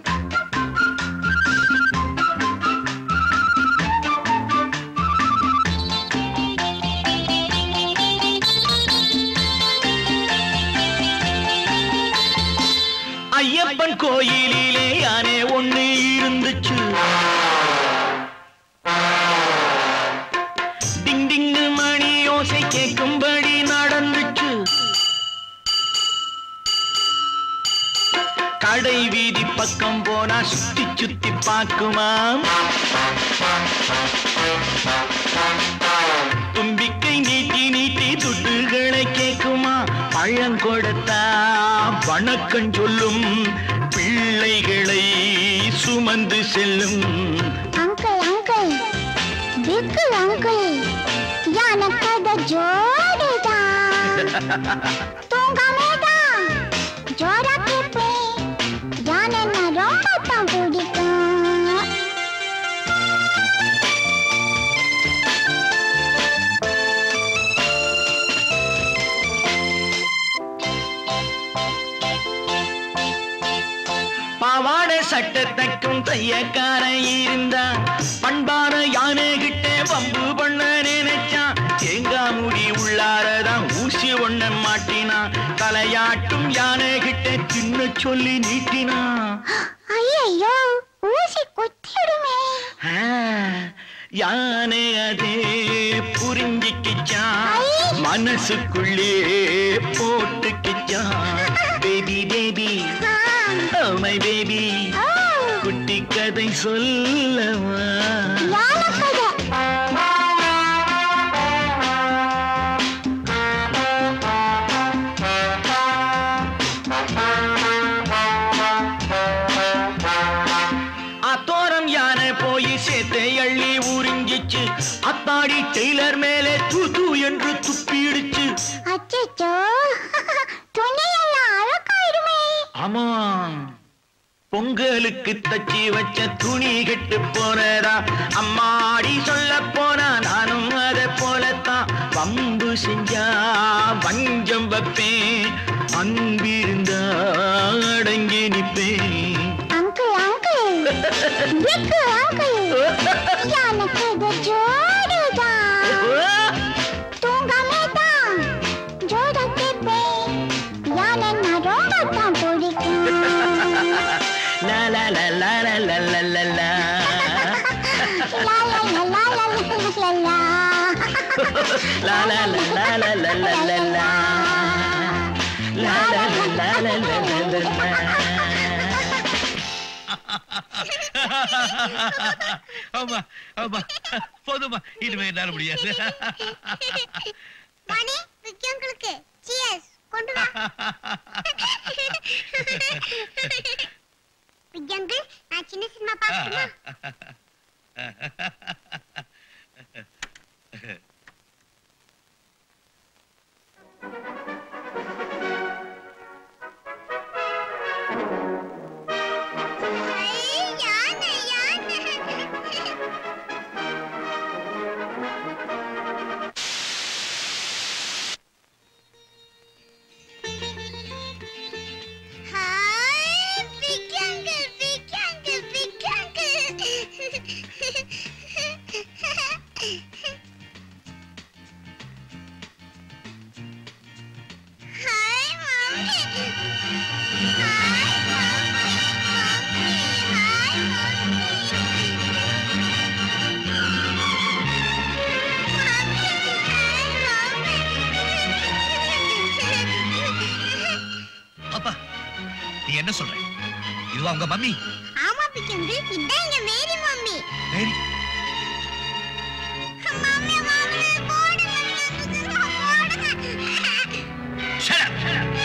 ஐயப்பன் கோயிலிலே யானே ஒண்ணு இருந்துச்சு டிங் டிங் மணி ஓசை கேட்கும்படி நடந்துச்சு கடை வீதி பக்கம் போனா சுத்தி சுத்தி பார்க்குமாம் தும்பிக்கை நீட்டி நீட்டி துட்டுகளை கேக்குமா பழம் கொடுத்தா வணக்கம் சொல்லும் பிள்ளைகளை சுமந்து செல்லும் அங்கிள் அங்கிள் பிக் அங்கிள் யானை கதை ஜோடிதான் தூங்காமே தான் ஜோரா கேட்பேன் யானை நான் ரொம்ப தான் பிடிக்கும் பாவாடை சட்டை தைக்கும் தையக்காரன் இருந்தா பண்பான யானை கிட்ட வம்பு பண்ண நினைச்சான் தேங்காய் முடி உள்ளாரதான் ஊசி ஒண்ண மாட்டினான் தலையாட்டும் யானை கிட்ட சின்ன சொல்லி நீட்டினான் ஐயோ ஊசி குத்திடுமே ஆ, யானை அதே புரிஞ்சிக்கிச்சான் மனசுக்குள்ளே போட்டுக்கிச்சான் baby baby oh my baby குட்டி கதை சொல்லவா யானை கதை அத்தோரம் யானை போய் சேத்தை அள்ளி உறிஞ்சிச்சு அத்தாடி டெய்லர் மேலே தூ தூ என்று துப்பிடுச்சு அச்சோ துணியெல்லாம் அழகாயிடுமே ஆமா பொங்கலுக்கு தச்சி வச்ச துணி கெட்டு போனதா அம்மாடி சொல்ல போனா நானும் அதை போலத்தான் வம்பு செஞ்சா வஞ்சம் வைப்பேன் அன்பிருந்தா அடங்கி நிப்பேன் அங்கிள் அங்கிள் பிக் அங்கிள் யானை கதை ஜோடிதான் தூங்காமே தான் ஜோரா கேட்பேன் யானை நான் ரொம்ப தான் பிடிக்கும் லா லா லா லா லா லா லா லா லா லா லா லா லா லா லா லா La la la la la la la la la. La la la la la la la la la. ஆமா ஆமா போதுமா இனிமே என்னால முடியாது மணி பிக் அங்கிளுக்கு சியர்ஸ் கொண்டு வா பிக் அங்கிள் நான் சின்ன சினிமா பார்க்கணுமா யானை யானை hi big uncle big uncle அப்பா நீ என்ன சொல்ற இதுவா உங்க மம்மி ஆமா பிச்சந்து இதான் எங்க Mary mummy Mary mummy mummy போடு Shut up, shut up.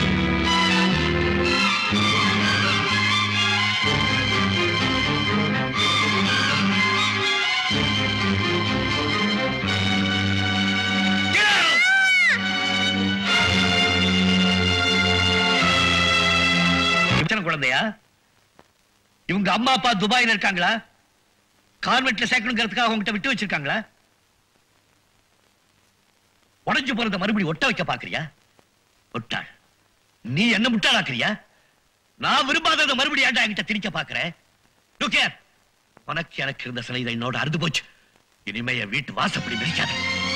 இத்தனை குழந்தையா இவங்க அம்மா அப்பா துபாயில இருக்காங்களா கான்வென்ட்ல சேர்க்கணுங்கிறதுக்காக உங்ககிட்ட விட்டு வச்சிருக்காங்களா உடைஞ்சு போறத மறுபடியும் ஒட்ட வைக்க பாக்குறியா முட்டாள் நீ என்ன முட்டாளாக்குறியா நான் விரும்பாததை மறுபடியும் ஏன்டா என்கிட்ட திணிக்க பாக்குறேன் Look here. உனக்கு எனக்கு இருந்த சிலை இதை என்னோட அறுது போச்சு இனிமே என் வீட்டு வாசப்படி மிதிக்காத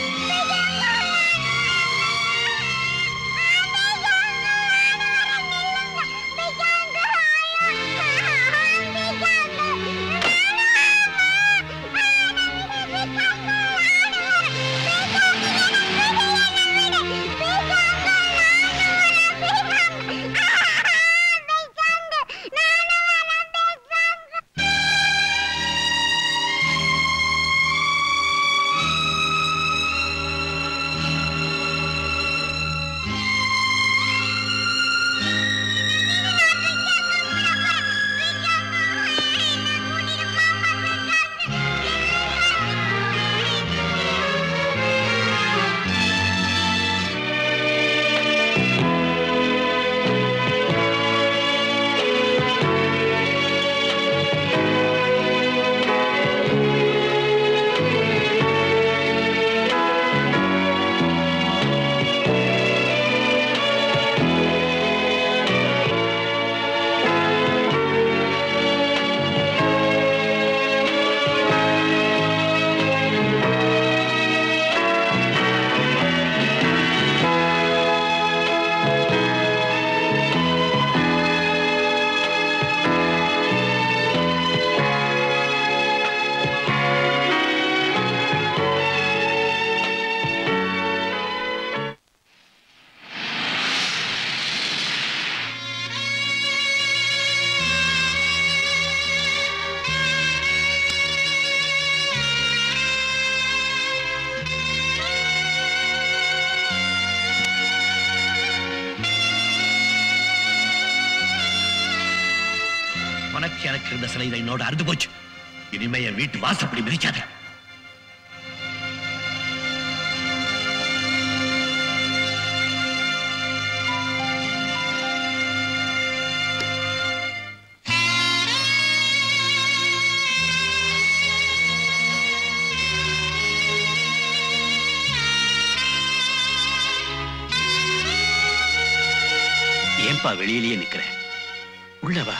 உனக்கு எனக்கு இருந்த சிலை இதை என்னோட அறுது போச்சு இனிமே என் வீட்டு வாசப்படி மிதிக்காத ஏன்பா வெளியிலேயே நிக்கிற உள்ள வா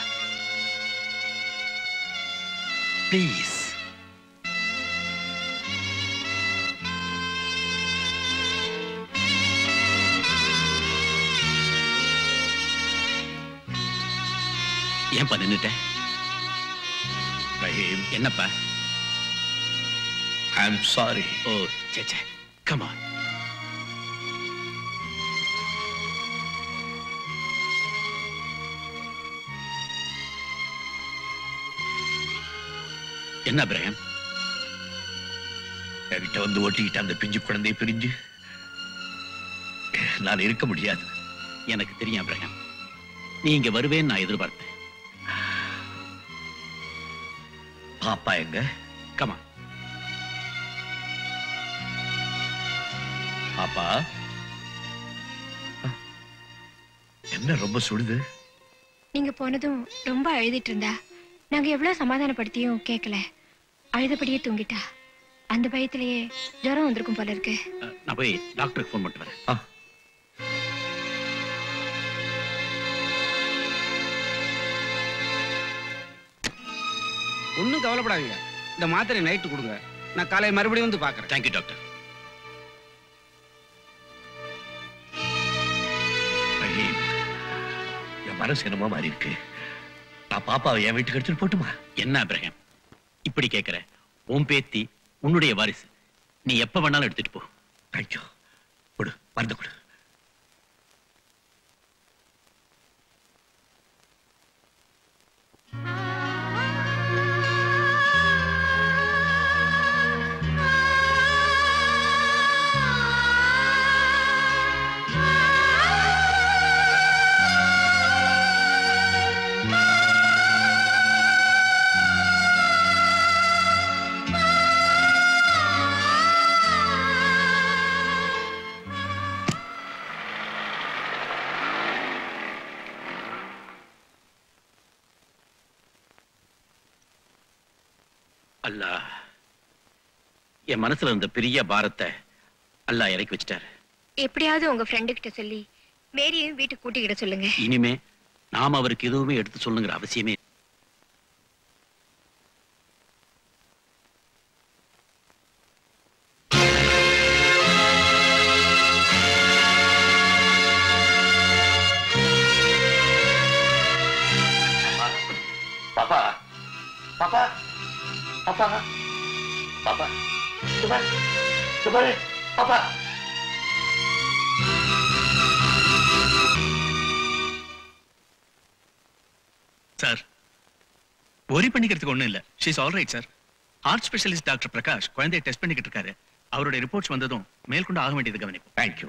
ப்ளீஸ் ஏன்பா நின்னுட்ட ரஹீம் என்னப்பா ஐ அம் சாரி ஓ சே சே கம் ஆன் என்ன பிரயம் என்கிட்ட வந்து ஓட்டிக்கிட்ட அந்த பிஞ்சு குழந்தையை பிரிஞ்சு நான் இருக்க முடியாது எனக்கு தெரியும் அப்ரஹாம் நீ இங்க வருவேன்னு நான் எதிர்பார்த்தேன் பாப்பா எங்க கமா பாப்பா என்ன ரொம்ப சுடுது நீங்க போனதும் ரொம்ப அழுதிட்டு இருந்தா நாங்க எவ்வளவு சமாதானப்படுத்தியும் கேட்கல அழுதபடியே தூங்கிட்டா அந்த பயத்திலேயே ஜுரம் வந்திருக்கும் போல இருக்கு நான் போய் டாக்டருக்கு ஃபோன் பண்ணிட்டு வரேன் ஒன்றும் கவலைப்படாதீங்க இந்த மாத்திரை நைட்டு கொடுங்க நான் காலை மறுபடியும் வந்து பார்க்குறேன் தேங்க்யூ டாக்டர் ரஹீம், என் மனசு என்னமோ மாறி இருக்கு நான் பாப்பாவை என் வீட்டுக்கு எடுத்துட்டு போட்டுமா என்ன அப்ரஹாம் இப்படி கேக்குற உன் பேத்தி உன்னுடைய வாரிசு நீ எப்ப வேணாலும் எடுத்துட்டு போ தேங்க்யூ கொடு மருந்து கொடு அல்லாஹ் என் மனசுல இருந்த பெரிய பாரத்தை அல்லாஹ் இறக்கி வச்சிட்டாரு எப்படியாவது உங்க ஃப்ரெண்டு கிட்ட சொல்லி மேரியையும் வீட்டுக்கு கூட்டிக்கிட சொல்லுங்க இனிமே நாம அவருக்கு எதுவுமே எடுத்து சொல்லுங்கிற அவசியமே இல்ல. பாப்பா பாப்பா பாப்பா பாப்பா சுபார் சுபார் பாப்பா சார் ஒரி பண்ணிக்கிறதுக்கு ஒண்ணும் இல்ல she's all right sir heart specialist doctor Prakash குழந்தைய டெஸ்ட் பண்ணிக்கிட்டு இருக்காரு அவருடைய ரிப்போர்ட்ஸ் வந்ததும் மேற்கொண்டு ஆக வேண்டியது கவனிப்போம் thank you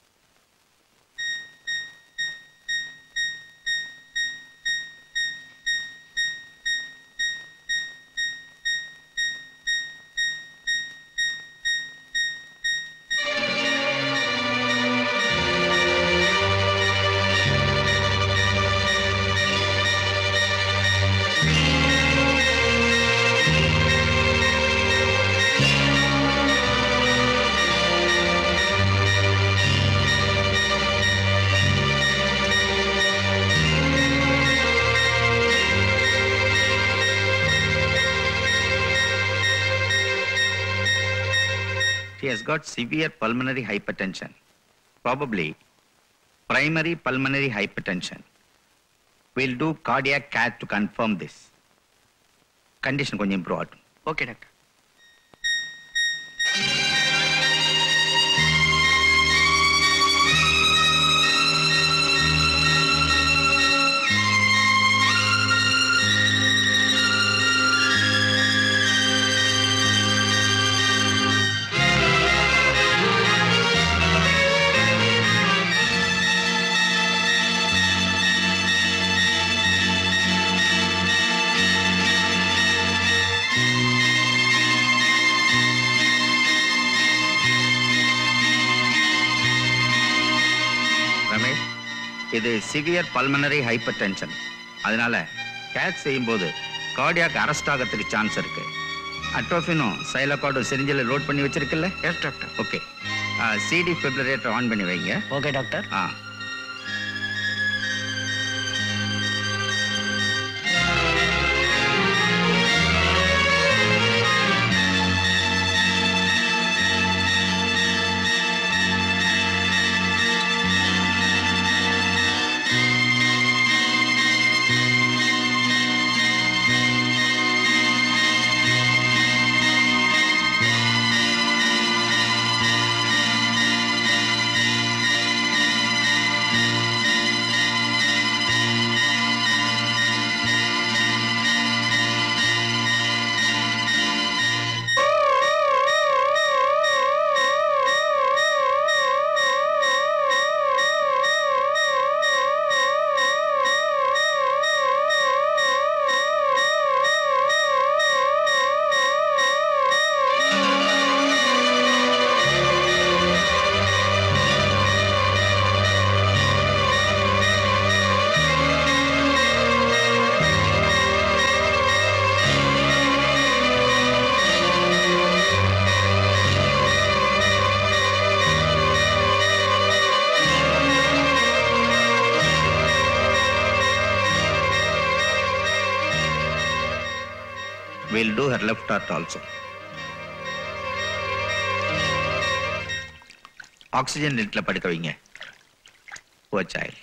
She has got severe pulmonary hypertension, probably primary pulmonary hypertension. We'll do cardiac cath to confirm this. Condition கொஞ்சம் improve ஆகட்டும் ஓகே டாக்டர் ரமேஷ் இது சிவியர் பல்மனரி ஹைப்பர் டென்ஷன் அதனால கேட் செய்யும்போது கார்டியாக் அரெஸ்ட் ஆகிறதுக்கு சான்ஸ் இருக்கு அட்ரோஃபினும் சைலோகார்டும் சிரிஞ்சில் லோட் பண்ணி வச்சிருக்குல்ல yes doctor okay defibrillator on பண்ணி வைங்க okay doctor ah We'll do her left heart also. Oxygen நெட்ல படுக்க வைங்க poor child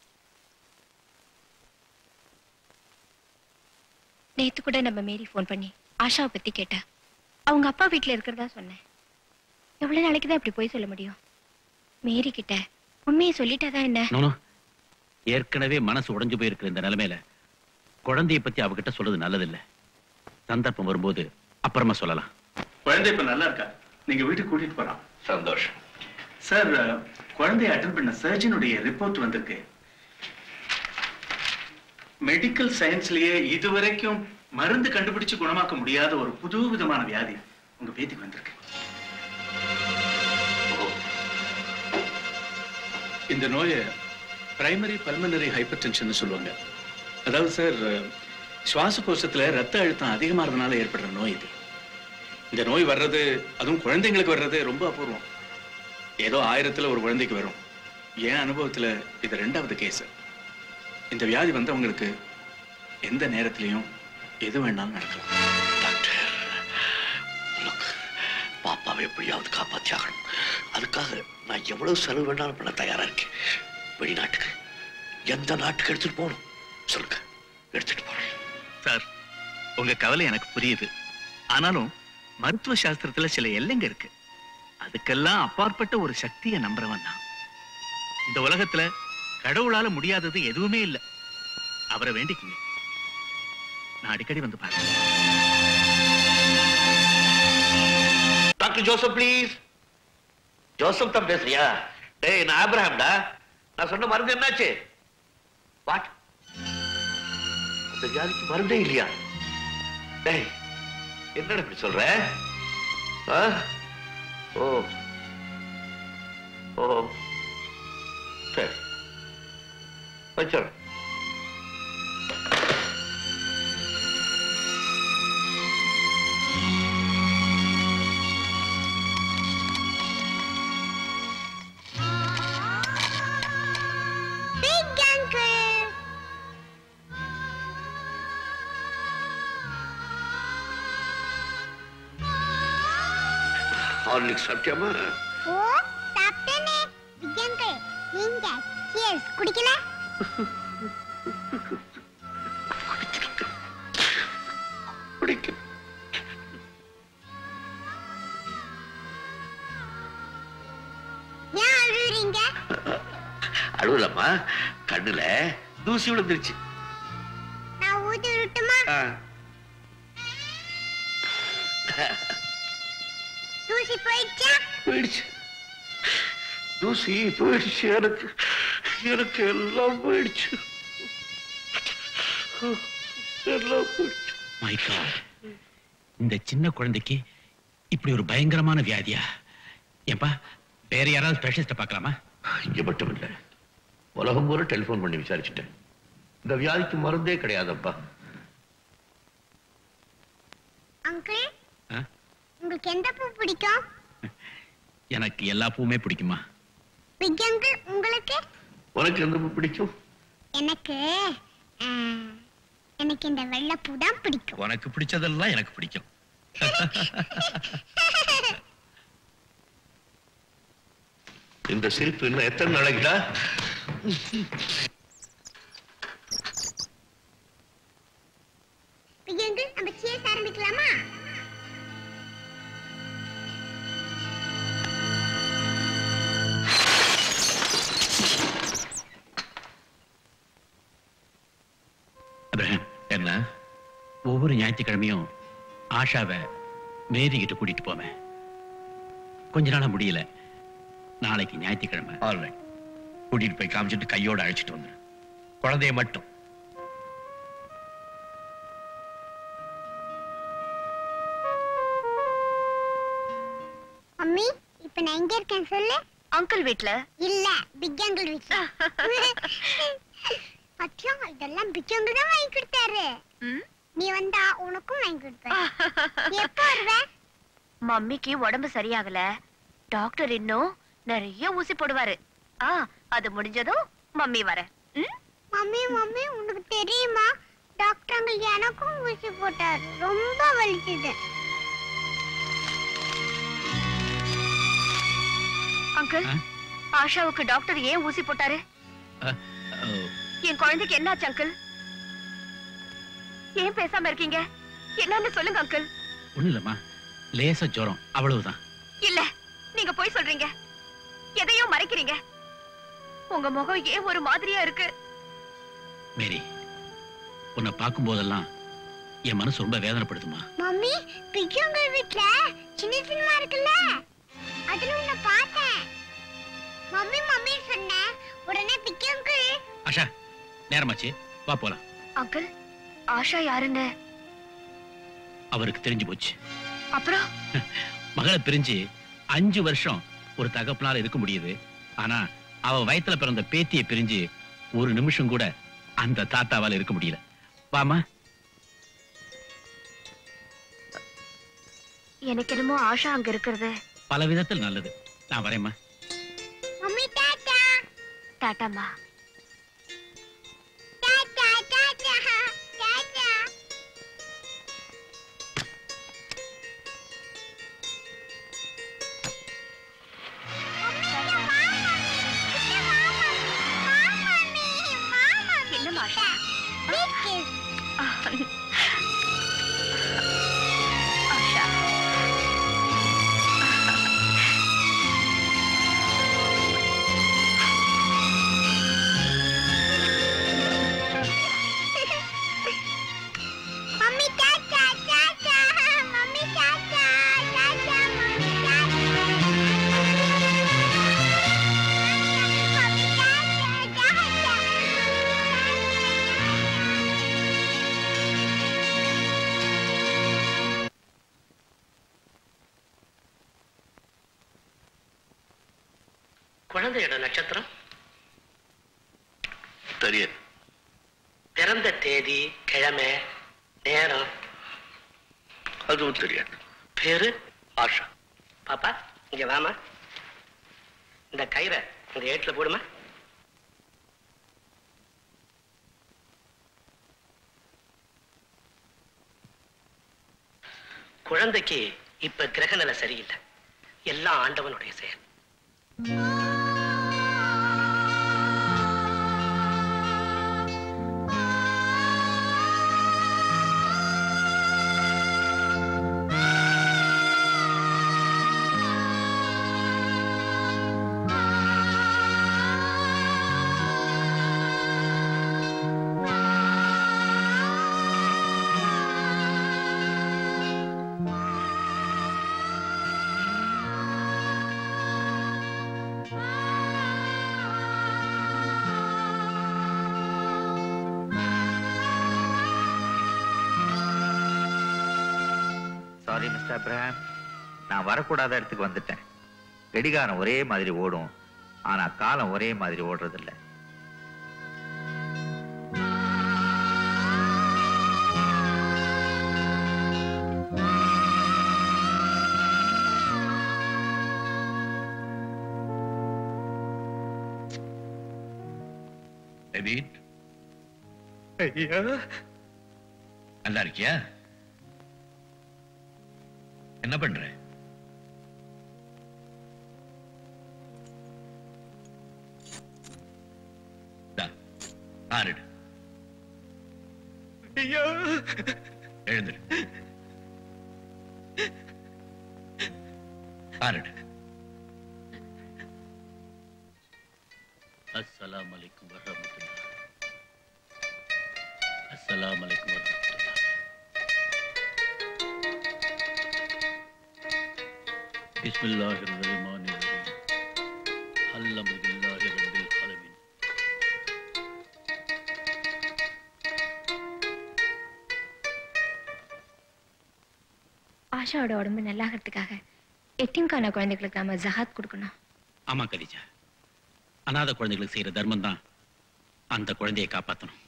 நேத்து கூட நம்ம மேரி ஃபோன் பண்ணி ஆஷாவை பத்தி கேட்டா அவங்க அப்பா வீட்ல இருக்கிறதா சொன்னேன் எவ்வளவு நாளைக்கு தான் இப்படி போய் சொல்ல முடியும் மேரி கிட்ட உண்மையை சொல்லிட்டாதான் என்ன நோனோ ஏற்கனவே மனசு உடைஞ்சு போயிருக்கிற இந்த நிலைமையில குழந்தைய பத்தி அவகிட்ட சொல்றது நல்லதில்ல சந்தர்ப்பம் வரும்போது அப்புறமா சொல்லலாம் குழந்தை இப்ப நல்லா இருக்கா நீங்க வீட்டுக்கு கூட்டிட்டு போறான் சந்தோஷம் சார் குழந்தைய அட்டன் பண்ண சர்ஜனுடைய ரிப்போர்ட் வந்திருக்கு மெடிக்கல் சயின்ஸ்லயே இதுவரைக்கும் மருந்து கண்டுபிடிச்சு குணமாக்க முடியாத ஒரு புது விதமான வியாதி உங்க பேத்திக்கு வந்திருக்கு இந்த நோயை பிரைமரி பல்மனரி ஹைப்பர் டென்ஷன் சொல்லுவாங்க அதாவது சார் சுவாச கோஷத்துல ரத்த அழுத்தம் அதிகமாகிறதுனால ஏற்படுற நோய் இது இந்த நோய் வர்றது அதுவும் குழந்தைங்களுக்கு வர்றது ரொம்ப அபூர்வம் ஏதோ ஆயிரத்துல ஒரு குழந்தைக்கு வரும் என் அனுபவத்துல இது ரெண்டாவது கேஸ் இந்த வியாதி வந்தவங்களுக்கு எந்த நேரத்திலையும் எது வேணாலும் நடக்கலாம் பாப்பாவை எப்படியாவது காப்பாத்தி ஆகணும் அதுக்காக நான் எவ்வளவு செலவு வேணாலும் பண்ண தயாரா இருக்கேன் வெளிநாட்டுக்கு எந்த நாட்டுக்கு எடுத்துட்டு போகணும் சொல்லுங்க எடுத்துட்டு போறேன் சார் உங்க கவலை எனக்கு புரியுது ஆனாலும் மருத்துவ சாஸ்திரத்துல சில எல்லைங்க இருக்கு அதுக்கெல்லாம் அப்பாற்பட்ட ஒரு சக்தியை நம்புறவன் நான் இந்த உலகத்துல கடவுளால முடியாதது எதுவுமே இல்லை அவரை வேண்டிக்குங்க நான் அடிக்கடி வந்து பாருங்க டாக்டர் ஜோசப் ப்ளீஸ் ஜோசப் தான் பேசுறியா டேய் நான் ஆப்ரஹாம்டா நான் சொன்ன மருந்து என்னாச்சு வாட் அந்த ஜாதிக்கு மருந்தே இல்லையா டேய் என்னடா இப்படி சொல்ற ஆ? ஓ ஓ சரி வச்சிடறேன் Big uncle. ஹார்லிக்ஸ் சாப்பிட்டியாமா ஓ சாப்பிட்டேனே பிக் அங்கிள் நீங்க சியர்ஸ் குடிக்கல பிடிக்கும் ஏன் அழுறீங்க அழுவலம்மா கண்ணுல தூசி விழுந்துருச்சு நான் ஊதி விட்டுமா ஆ. தூசி போயிடுச்சா போயிடுச்சு தூசி போயிடுச்சு எனக்கு எனக்கு எல்லாம் போயிடுச்சு எல்லாம் போயிடுச்சு My God. இந்த சின்ன குழந்தைக்கு இப்படி ஒரு பயங்கரமான வியாதியா ஏன்பா வேற யாராவது ஸ்பெஷலிஸ்ட பார்க்கலாமா இங்க மட்டும் இல்ல உலகம் பூரா டெலிபோன் பண்ணி விசாரிச்சுட்டேன் இந்த வியாதிக்கு மருந்தே கிடையாதப்பா அங்கிள் ஆ? உங்களுக்கு எந்த பூ பிடிக்கும் எனக்கு எல்லா பூவுமே பிடிக்குமா பிக் அங்கிள் உங்களுக்கு உனக்கு எந்த பூ பிடிக்கும் எனக்கு ஆ, எனக்கு இந்த வெள்ளைப்பூ தான் பிடிக்கும் உனக்கு பிடிச்சதெல்லாம் எனக்கு பிடிக்கும் இந்த சிரிப்பு இன்னும் எத்தனை நாளைக்குடா பிக் அங்கிள் நம்ம சியர்ஸ் ஆரம்பிக்கலாமா அப்ரஹாம் என்ன ஒவ்வொரு ஞாயிற்றுக்கிழமையும் ஆஷாவை மேரி கிட்ட கூட்டிட்டு போவேன் கொஞ்ச நாளா முடியல நாளைக்கு ஞாயிற்றுக்கிழமை ஆல்ரைட் கூட்டிட்டு போய் காமிச்சிட்டு கையோட அழைச்சிட்டு வந்துரு குழந்தைய மட்டும் மம்மி இப்ப நான் எங்க இருக்கேன் சொல்லு அங்கிள் வீட்ல இல்ல பிக் அங்கிள் வீட்ல பத்தியா இதெல்லாம் பிக் அங்கிள் தான் வாங்கி கொடுத்தாரு நீ வந்தா உனக்கும் வாங்கி கொடுப்பேன் எப்போ வருவ மம்மிக்கு உடம்பு சரியாகல டாக்டர் இன்னும் நிறைய ஊசி போடுவாரு ஆ அது முடிஞ்சதும் மம்மி வர மம்மி மம்மி உனக்கு தெரியுமா டாக்டர் அங்கிள் எனக்கும் ஊசி போட்டார் ரொம்ப வலிச்சது அங்கிள் ஆஷாவுக்கு டாக்டர் ஏன் ஊசி போட்டாரு என் குழந்தைக்கு என்னாச்சு அங்கிள் ஏன் பேசாம இருக்கீங்க என்னன்னு சொல்லுங்க அங்கிள் ஒண்ணு இல்லம்மா லேசா ஜுரம் அவ்வளவுதான் இல்ல நீங்க போய் சொல்றீங்க எதையோ மறைக்கிறீங்க உங்க முகம் ஏன் ஒரு மாதிரியா இருக்கு மேரி உன்னை பார்க்கும் போதெல்லாம் என் மனசு ரொம்ப வேதனைப்படுதுமா மம்மி பிஜு அங்கிள் வீட்ல சின்ன சினிமா இருக்குல்ல அதுல உன்னை பார்த்தேன் மம்மி மம்மி சொன்னேன் உடனே பிஜு அங்கிள் ஆஷா நேரமாச்சு வா போலாம் அங்கிள் ஆஷா யாருன்னு அவருக்கு தெரிஞ்சு போச்சு அப்புறம் மகளை பிரிஞ்சு அஞ்சு வருஷம் ஒரு தகப்பனால இருக்க முடியுது ஆனா அவ வயத்துல பிறந்த பேத்தியை பிரிஞ்சு ஒரு நிமிஷம் கூட அந்த தாத்தாவால இருக்க முடியல வாமா எனக்கு என்னமோ ஆஷா அங்க இருக்கிறது பல விதத்தில் நல்லது நான் வரேம்மா மம்மி டாடா டாட்டாமா டாடா டாடா டாடா என்ன Asha Asha mummy tata tata mummy tata tata mummy குழந்தையோட நட்சத்திரம் தெரியாது பிறந்த தேதி கிழமை நேரம் அதுவும் தெரியாது பேரு ஆஷா பாப்பா இங்க வாமா இந்த கயிறை இந்த ஏட்டுல போடுமா குழந்தைக்கு இப்ப கிரக நிலை சரியில்லை எல்லாம் ஆண்டவனுடைய செயல் சாரி மிஸ்டர் அப்ரஹாம் நான் வரக்கூடாத இடத்துக்கு வந்துட்டேன் கடிகாரம் ஒரே மாதிரி ஓடும் ஆனா காலம் ஒரே மாதிரி ஓடுறதில்ல எபீட் ஐயா நல்லா இருக்கியா என்ன பண்ற தா, ஆறிடு ஐயா எழுந்துடு ஆறிடு அஸ்ஸலாமு அலைக்கும் வரஹ்மத்துல்லாஹ் அஸ்ஸலாமு அலைக்கும் வரஹ்மத்துல்லாஹ் பிஸ்மில்லாஹிர் ரஹ்மானிர் ரஹீம் அல்ஹம்துலில்லாஹி ரப்பில் ஆலமீன் ஆஷாவோட உடம்பு நல்லாகிறதுக்காக எட்டிம்கான குழந்தைகளுக்கு நாம ஜகாத் கொடுக்கணும் ஆமா கதிஜா அநாத குழந்தைகளுக்கு செய்யற தர்மம் தான் அந்த குழந்தையை காப்பாத்தணும்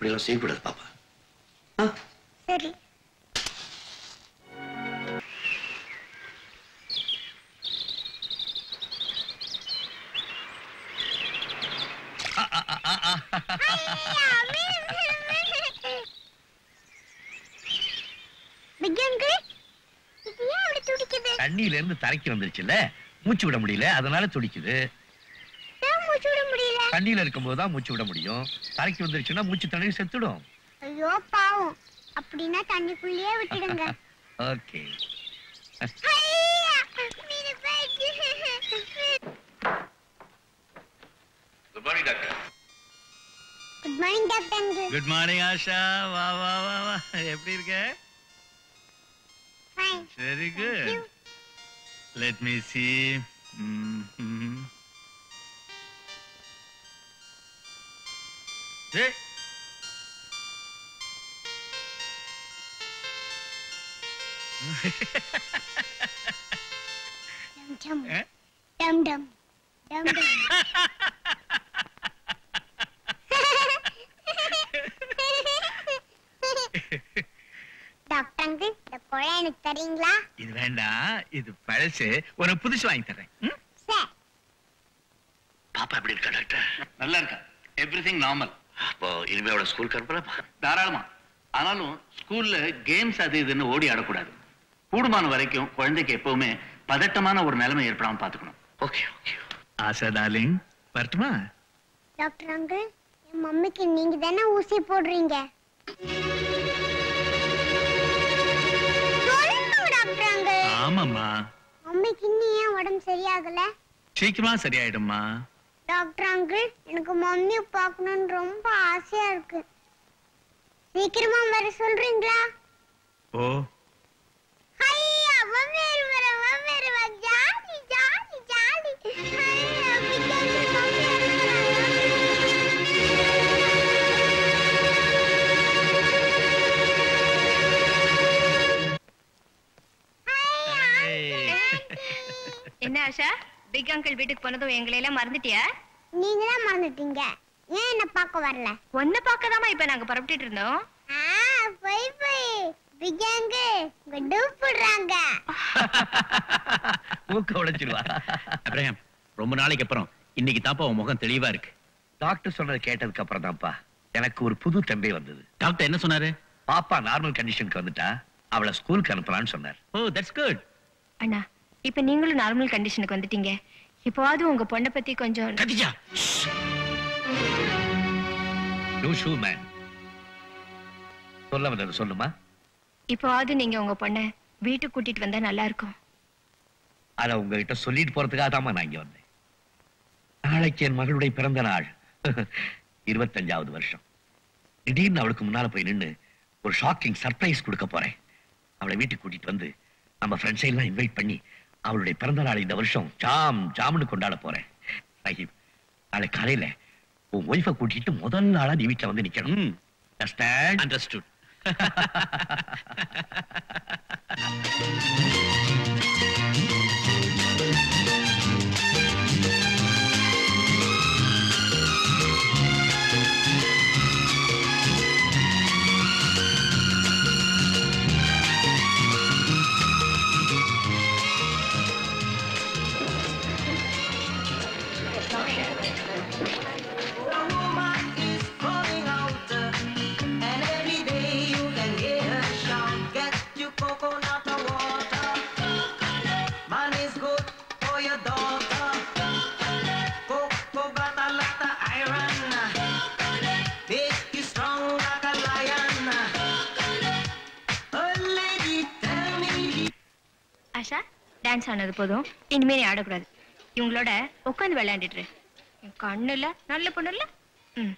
அப்படியெல்லாம் செய்யக்கூடாது பாப்பா சரி பிக் அங்கிள் இது ஏன் அப்படி துடிக்குது தண்ணியில இருந்து தரைக்கு வந்துருச்சுல்ல மூச்சு விட முடியல அதனால துடிக்குது ஏன் மூச்சு விட முடியல தண்ணியில இருக்கும்போது தான் மூச்சு விட முடியும் தரைக்கு வந்துருச்சுன்னா மூச்சு தண்ணி செத்துடும் ஐயோ பாவம் அப்படின்னா தண்ணிக்குள்ளேயே விட்டுடுங்க ஓகே ஐயா, மீனு போயிடுச்சு. Good morning doctor good morning doctor uncle good morning Asha வா வா வா வா எப்படி இருக்க fine very good let me see ஏய் டம் டம் டம் டம் டம் டாக்டர் அங்கிள் இந்த குழா எனக்கு தரீங்களா இது வேண்டாம் இது பழசு ஒரு புதுசு வாங்கி தரேன் ம்? சார் பாப்பா எப்படி இருக்கா டாக்டர் நல்லா இருக்கா எவ்ரிதிங் நார்மல் அப்போ இனிமே அவளை ஸ்கூலுக்கு அனுப்பலாமா தாராளமா ஆனாலும் ஸ்கூல்ல கேம்ஸ் அது இதுன்னு ஓடி ஆடக்கூடாது கூடுமான வரைக்கும் குழந்தைக்கு எப்பவுமே பதட்டமான ஒரு நிலைமை ஏற்படாம பாத்துக்கணும் ஓகே ஓகே ஆஷா டார்லிங் வரட்டுமா டாக்டர் அங்கிள் என் மம்மிக்கு நீங்க தானே ஊசி போடுறீங்க சொல்லுங்க டாக்டர் அங்கிள் ஆமாம்மா மம்மிக்கு இன்னும் ஏன் உடம்பு சரியாகல சீக்கிரமா சரியாயிடும்மா டாக்டர் அங்கிள் எனக்கு மம்மியை பார்க்கணும்னு ரொம்ப ஆசையா இருக்கு சீக்கிரமா வர சொல்றீங்களா ஓ ஐயா மம்மி வர மம்மி வர ஜாலி ஜாலி ஜாலி ஐயா பிக்காச்சு மம்மி என்ன ஆஷா பிக் அங்கிள் வீட்டுக்கு போனதும் எங்களை எல்லாம் மறந்துட்டியா நீங்க தான் மறந்துட்டீங்க ஏன் என்ன பார்க்க வரல ஒன்ன பார்க்கதாமா இப்ப நாங்க புறப்பட்டுட்டு இருந்தோம் ஆ போய் போய் பிகாங்க டூப் போடுறாங்க மூக்க உடைச்சிருவா அப்ரஹாம் ரொம்ப நாளைக்கு அப்புறம் இன்னைக்கு தாப்பா உன் முகம் தெளிவா இருக்கு டாக்டர் சொன்னது கேட்டதுக்கு அப்புறம் தான்ப்பா எனக்கு ஒரு புது தம்பி வந்தது டாக்டர் என்ன சொன்னாரு பாப்பா நார்மல் கண்டிஷனுக்கு வந்துட்டா அவளை ஸ்கூலுக்கு அனுப்பலாம்னு சொன்னார் ஓ தட்ஸ் குட் அண்ணா இப்ப நீங்களும் நார்மல் கண்டிஷனுக்கு வந்துட்டீங்க இப்போவாது உங்க பொண்ணை பத்தி கொஞ்சம் கதிஜா நோ ஷூ மேன் சொல்ல வந்தது சொல்லுமா இப்போவாது நீங்க உங்க பொண்ணை வீட்டுக்கு கூட்டிட்டு வந்தா நல்லா இருக்கும் அத உங்ககிட்ட சொல்லிட்டு போறதுக்காக தாம்மா நான் இங்க வந்தேன் நாளைக்கு என் மகளுடைய பிறந்த நாள் இருபத்தஞ்சாவது வருஷம் திடீர்னு அவளுக்கு முன்னால போய் நின்னு ஒரு ஷாக்கிங் சர்ப்ரைஸ் கொடுக்க போறேன் அவளை வீட்டுக்கு கூட்டிட்டு வந்து நம்ம ஃப்ரெண்ட்ஸை எல்லாம் இன்வைட் பண்ணி அவளுடைய பிறந்த நாள் இந்த வருஷம் ஜாம் ஜாம்னு கொண்டாட போறேன் ரஹீம் நாளை காலையில உன் ஒய்ஃபை கூட்டிட்டு முதல் நாளா நீ வீட்டுல வந்து நிக்கணும் அண்டர்ஸ்டுட் ஆஷா டான்ஸ் ஆனது போதும் இனிமே நீ ஆடக்கூடாது இவங்களோட உட்காந்து விளையாண்டுட்டு இரு. என் கண்ணுல நல்ல பொண்ணு இல்ல ம்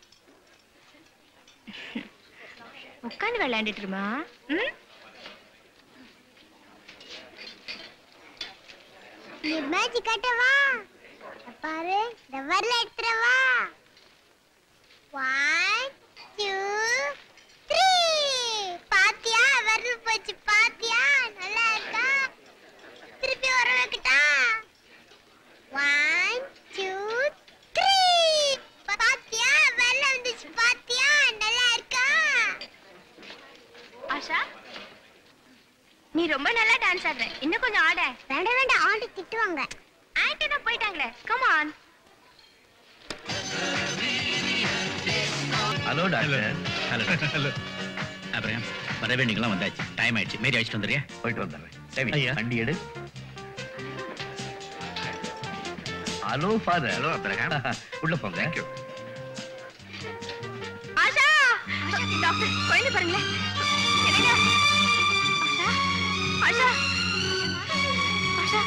உட்காந்து விளையாண்டுட்டு இருமா ம் நீ மேட்ச் கட்டவா பாரு இந்த வரல எடுத்துறவா ஒன் டூ த்ரீ பாத்தியா வரல போச்சு பாத்தியா நல்லா இருக்கா திருப்பி வர வைக்கட்டா ஒன் டூ த்ரீ பாத்தியா வரல வந்துச்சு பாத்தியா நல்லா இருக்கா நீ ரொம்ப நல்லா டான்ஸ் ஆடுற இன்னும் கொஞ்சம் ஆட வேண்டாம் வேண்டாம் ஆண்டி திட்டுவாங்க ஆண்டி தான் போயிட்டாங்களே come on hello doctor hello hello அப்புறம் வர வேண்டியங்களாம் வந்தாச்சு டைம் ஆயிடுச்சு மேரி அழைச்சிட்டு வந்துறியா போயிட்டு வந்துடுறேன் சரி ஐயா. வண்டி எடு ஹலோ ஃபாதர் ஹலோ அப்ரஹாம் உள்ள போங்க ஆஷா டாக்டர் குழந்தை பாருங்களேன் என்னங்க Asha Asha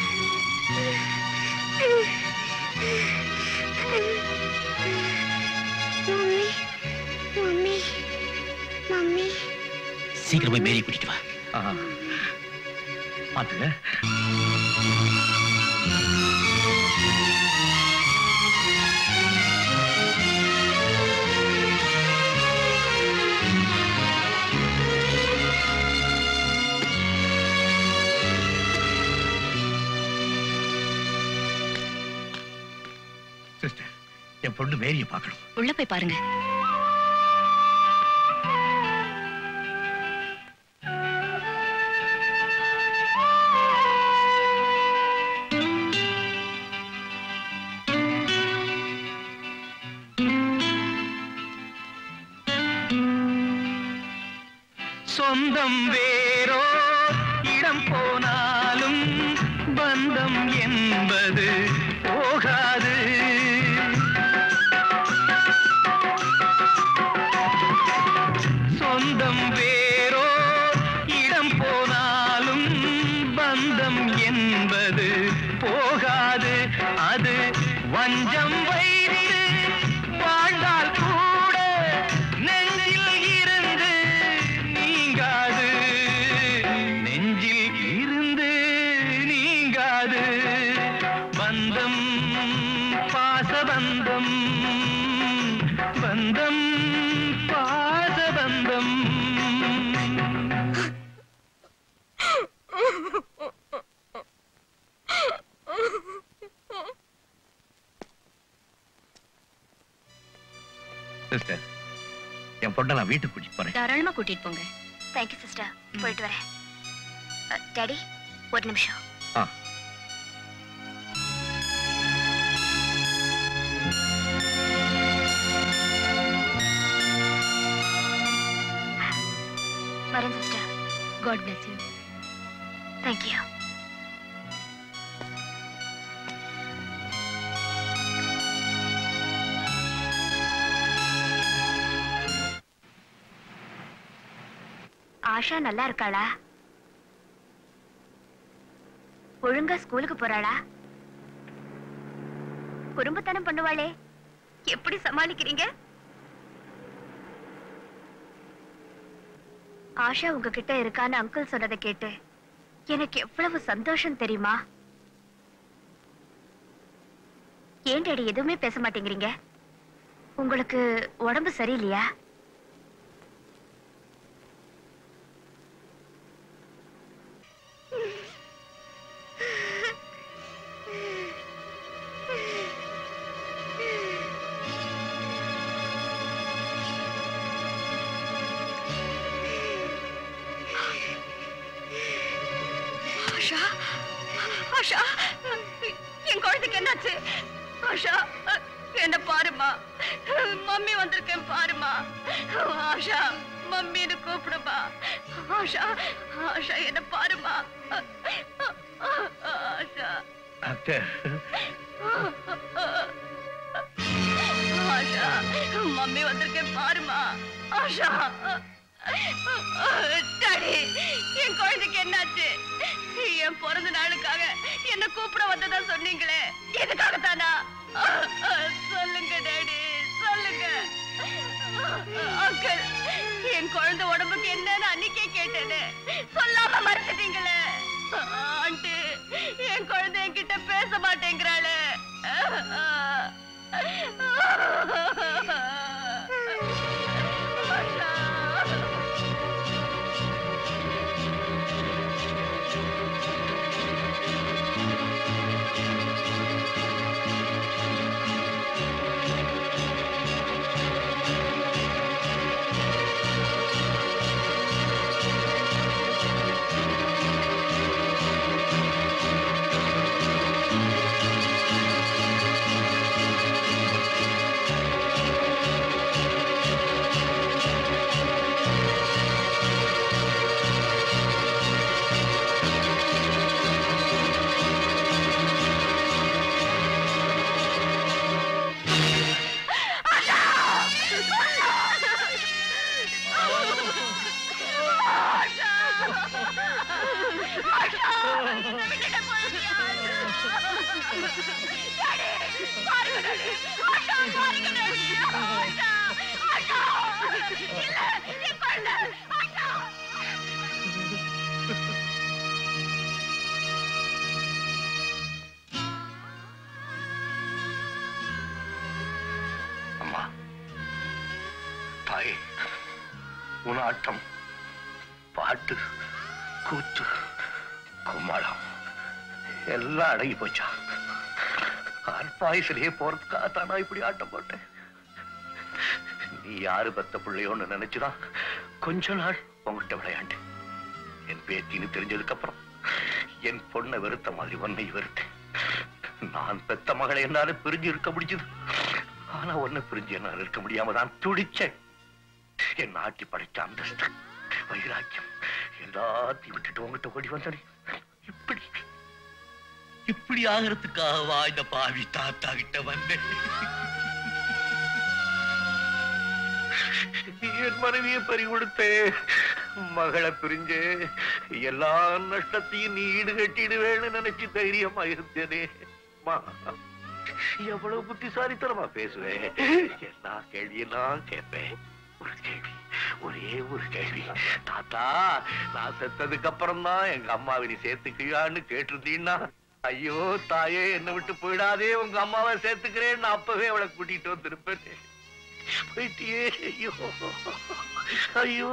mummy mummy mummy சீக்கிரம் போய் மேரி கூட்டிட்டு வா பாத்துங்க சிஸ்டர் என் பொண்ணு மேரியை பார்க்கணும் உள்ள போய் பாருங்க சொந்தம் வேறோ இடம் போனாலும் பந்தம் என்பது போகாது சொந்தம் வேறோ இடம் போனாலும் பந்தம் என்பது போகாது அது வஞ்சம் வைத்து வாழ்ந்தால் கூட நெஞ்சில் இருந்து நீங்காது நெஞ்சில் இருந்து நீங்காது பந்தம் பாசபந்தம் பந்தம் பாசபந்தம் சிஸ்டர் என் பொண்ணை நான் வீட்டுக்கு கூட்டிட்டு போறேன் தாராளமா கூட்டிட்டு போங்க தேங்க்யூ சிஸ்டர் போயிட்டு வரேன் டாடி ஒரு நிமிஷம் ஆ வரேன் sister God bless you thank you Asha நல்லா இருக்காளா ஒழுங்கா ஸ்கூலுக்கு போறாளா குறும்புத்தனம் பண்ணுவாளே எப்படி சமாளிக்கிறீங்க ஆஷா உங்ககிட்ட இருக்கான்னு அங்கிள் சொன்னதை கேட்டு எனக்கு எவ்வளவு சந்தோஷம் தெரியுமா ஏன் டாடி எதுவுமே பேச மாட்டேங்கிறீங்க உங்களுக்கு உடம்பு சரியில்லையா ஆஷா ஆஷா என் குழந்தைக்கு என்னாச்சு ஆஷா என்ன பாருமா மம்மி வந்திருக்கேன் பாருமா ஆஷா மம்மின்னு கூப்பிடுமா ஆஷா ஆஷா என்ன பாருமா ஆஷா டாக்டர் ஆஷா மம்மி வந்திருக்கேன் பாருமா ஆஷா டாடி என் குழந்தைக்கு என்னாச்சு என் பிறந்த நாளுக்காக என்ன கூப்பிட வந்ததா சொன்னீங்களே எதுக்காக தானா சொல்லுங்க டாடி சொல்லுங்க அங்கிள் என் குழந்தை உடம்புக்கு என்னன்னு அன்னைக்கே கேட்டேனே சொல்லாம மறைச்சிட்டீங்களே ஆண்டி என் குழந்தை என்கிட்ட பேச மாட்டேங்கிறாளே ஆ ஆஷா என்ன விட்டுட்டு போயிட்டியா டாடி பாருங்க டாடி ஆஷா பாருங்க டாடி ஆஷா ஆஷா இல்ல இப்ப இல்ல ஆஷா அம்மா தாயே உன் ஆட்டம் பாட்டு கூத்து கும்மாளம் எல்லாம் அடங்கி போச்சா அற்பாயுசிலேயே போறதுக்காக தானா இப்படி ஆட்டம் போட்டேன் நீ யாரு பத்த பிள்ளையோன்னு நினைச்சுதான் கொஞ்ச நாள் உங்ககிட்ட விளையாண்டு என் பேத்தின்னு தெரிஞ்சதுக்கு அப்புறம் என் பொண்ணை வெறுத்த மாதிரி உன்னை வெறுத்தேன் நான் பெத்த மகளை என்னால பிரிஞ்சு இருக்க முடிஞ்சது ஆனா உன்னை பிரிஞ்சு என்னால் இருக்க முடியாம தான் துடிச்சேன் என் நாட்டி படைச்ச அந்தஸ்து வைராக்கியம் எல்லாத்தையும் விட்டுட்டு உங்ககிட்ட ஓடி வந்தனே இப்படி இப்படி ஆகிறதுக்காகவா இந்த பாவி தாத்தா கிட்ட வந்தேன் என் மனைவியை பறி கொடுத்தே மகளை பிரிஞ்சு எல்லா நஷ்டத்தையும் நீ ஈடு கட்டிடுவேன்னு நினைச்சு தைரியமா இருந்தேனே அம்மா, எவ்வளவு புத்திசாலித்தனமா பேசுவேன் எல்லா கேள்வியெல்லாம் கேட்பேன் ஒரு கேள்வி ஒரே ஒரு கேள்வி தாத்தா நான் செத்ததுக்கு அப்புறம் தான் எங்க அம்மாவை நீ சேர்த்துக்கியான்னு கேட்டிருந்தீன்னா ஐயோ தாயே என்னை விட்டு போயிடாதே உங்க அம்மாவை சேர்த்துக்கிறேன்னு நான் அப்பவே அவளை கூட்டிட்டு வந்திருப்பேன் போயிட்டியே ஐயோ ஐயோ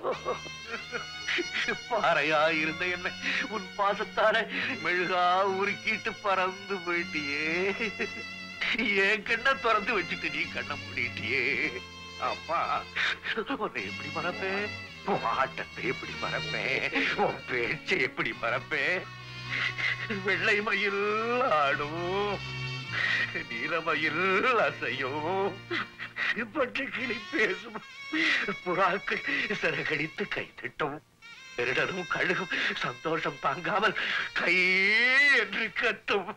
பாறையா இருந்த என்ன உன் பாசத்தார மெழுகா உருக்கிட்டு பறந்து போயிட்டியே என் கண்ணை திறந்து வச்சுட்டு நீ கண்ணை மூடிட்டியே அம்மா உன்னை எப்படி மறப்பேன் உன் ஆட்டத்தை எப்படி மறப்பேன் உன் பேச்சை எப்படி மறப்பேன் வெள்ளை மயில் ஆடும் நீலமயில் அசையும் பட்டு கிளி பேசும் புறாக்கள் சிறகடித்து கை திட்டும் திருடரும் கழுகும் சந்தோஷம் தாங்காமல் கை என்று கத்தும்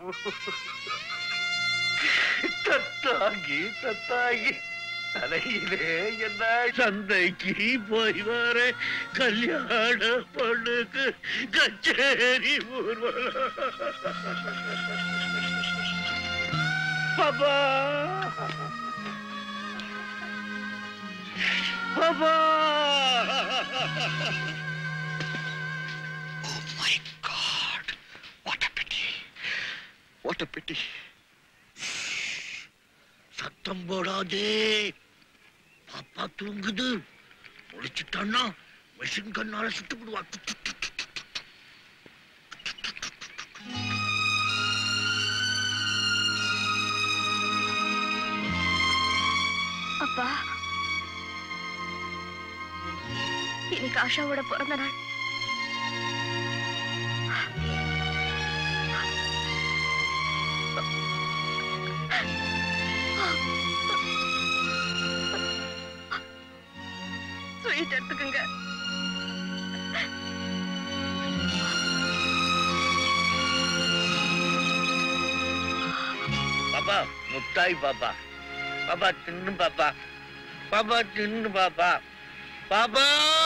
தத்தாங்கி தத்தாங்கி தலையிலே என்ன சந்தைக்கு போய் வர கல்யாண பொண்ணுக்கு கச்சேரி ஊர்வலம் Baba Baba Oh my God! What a pity! What a pity! சத்தம் போடாதே பாப்பா தூங்குது முடிச்சுட்டான்னா மிஷின் கண்ணால சுட்டு விடுவா அப்பா இன்னைக்கு ஆஷாவோட பிறந்த நாள் ஸ்வீட் எடுத்துக்கங்க பாப்பா முத்தாய் பாப்பா பாப்பா தின்னு பாப்பா பாப்பா தின்னு பாப்பா பாப்பா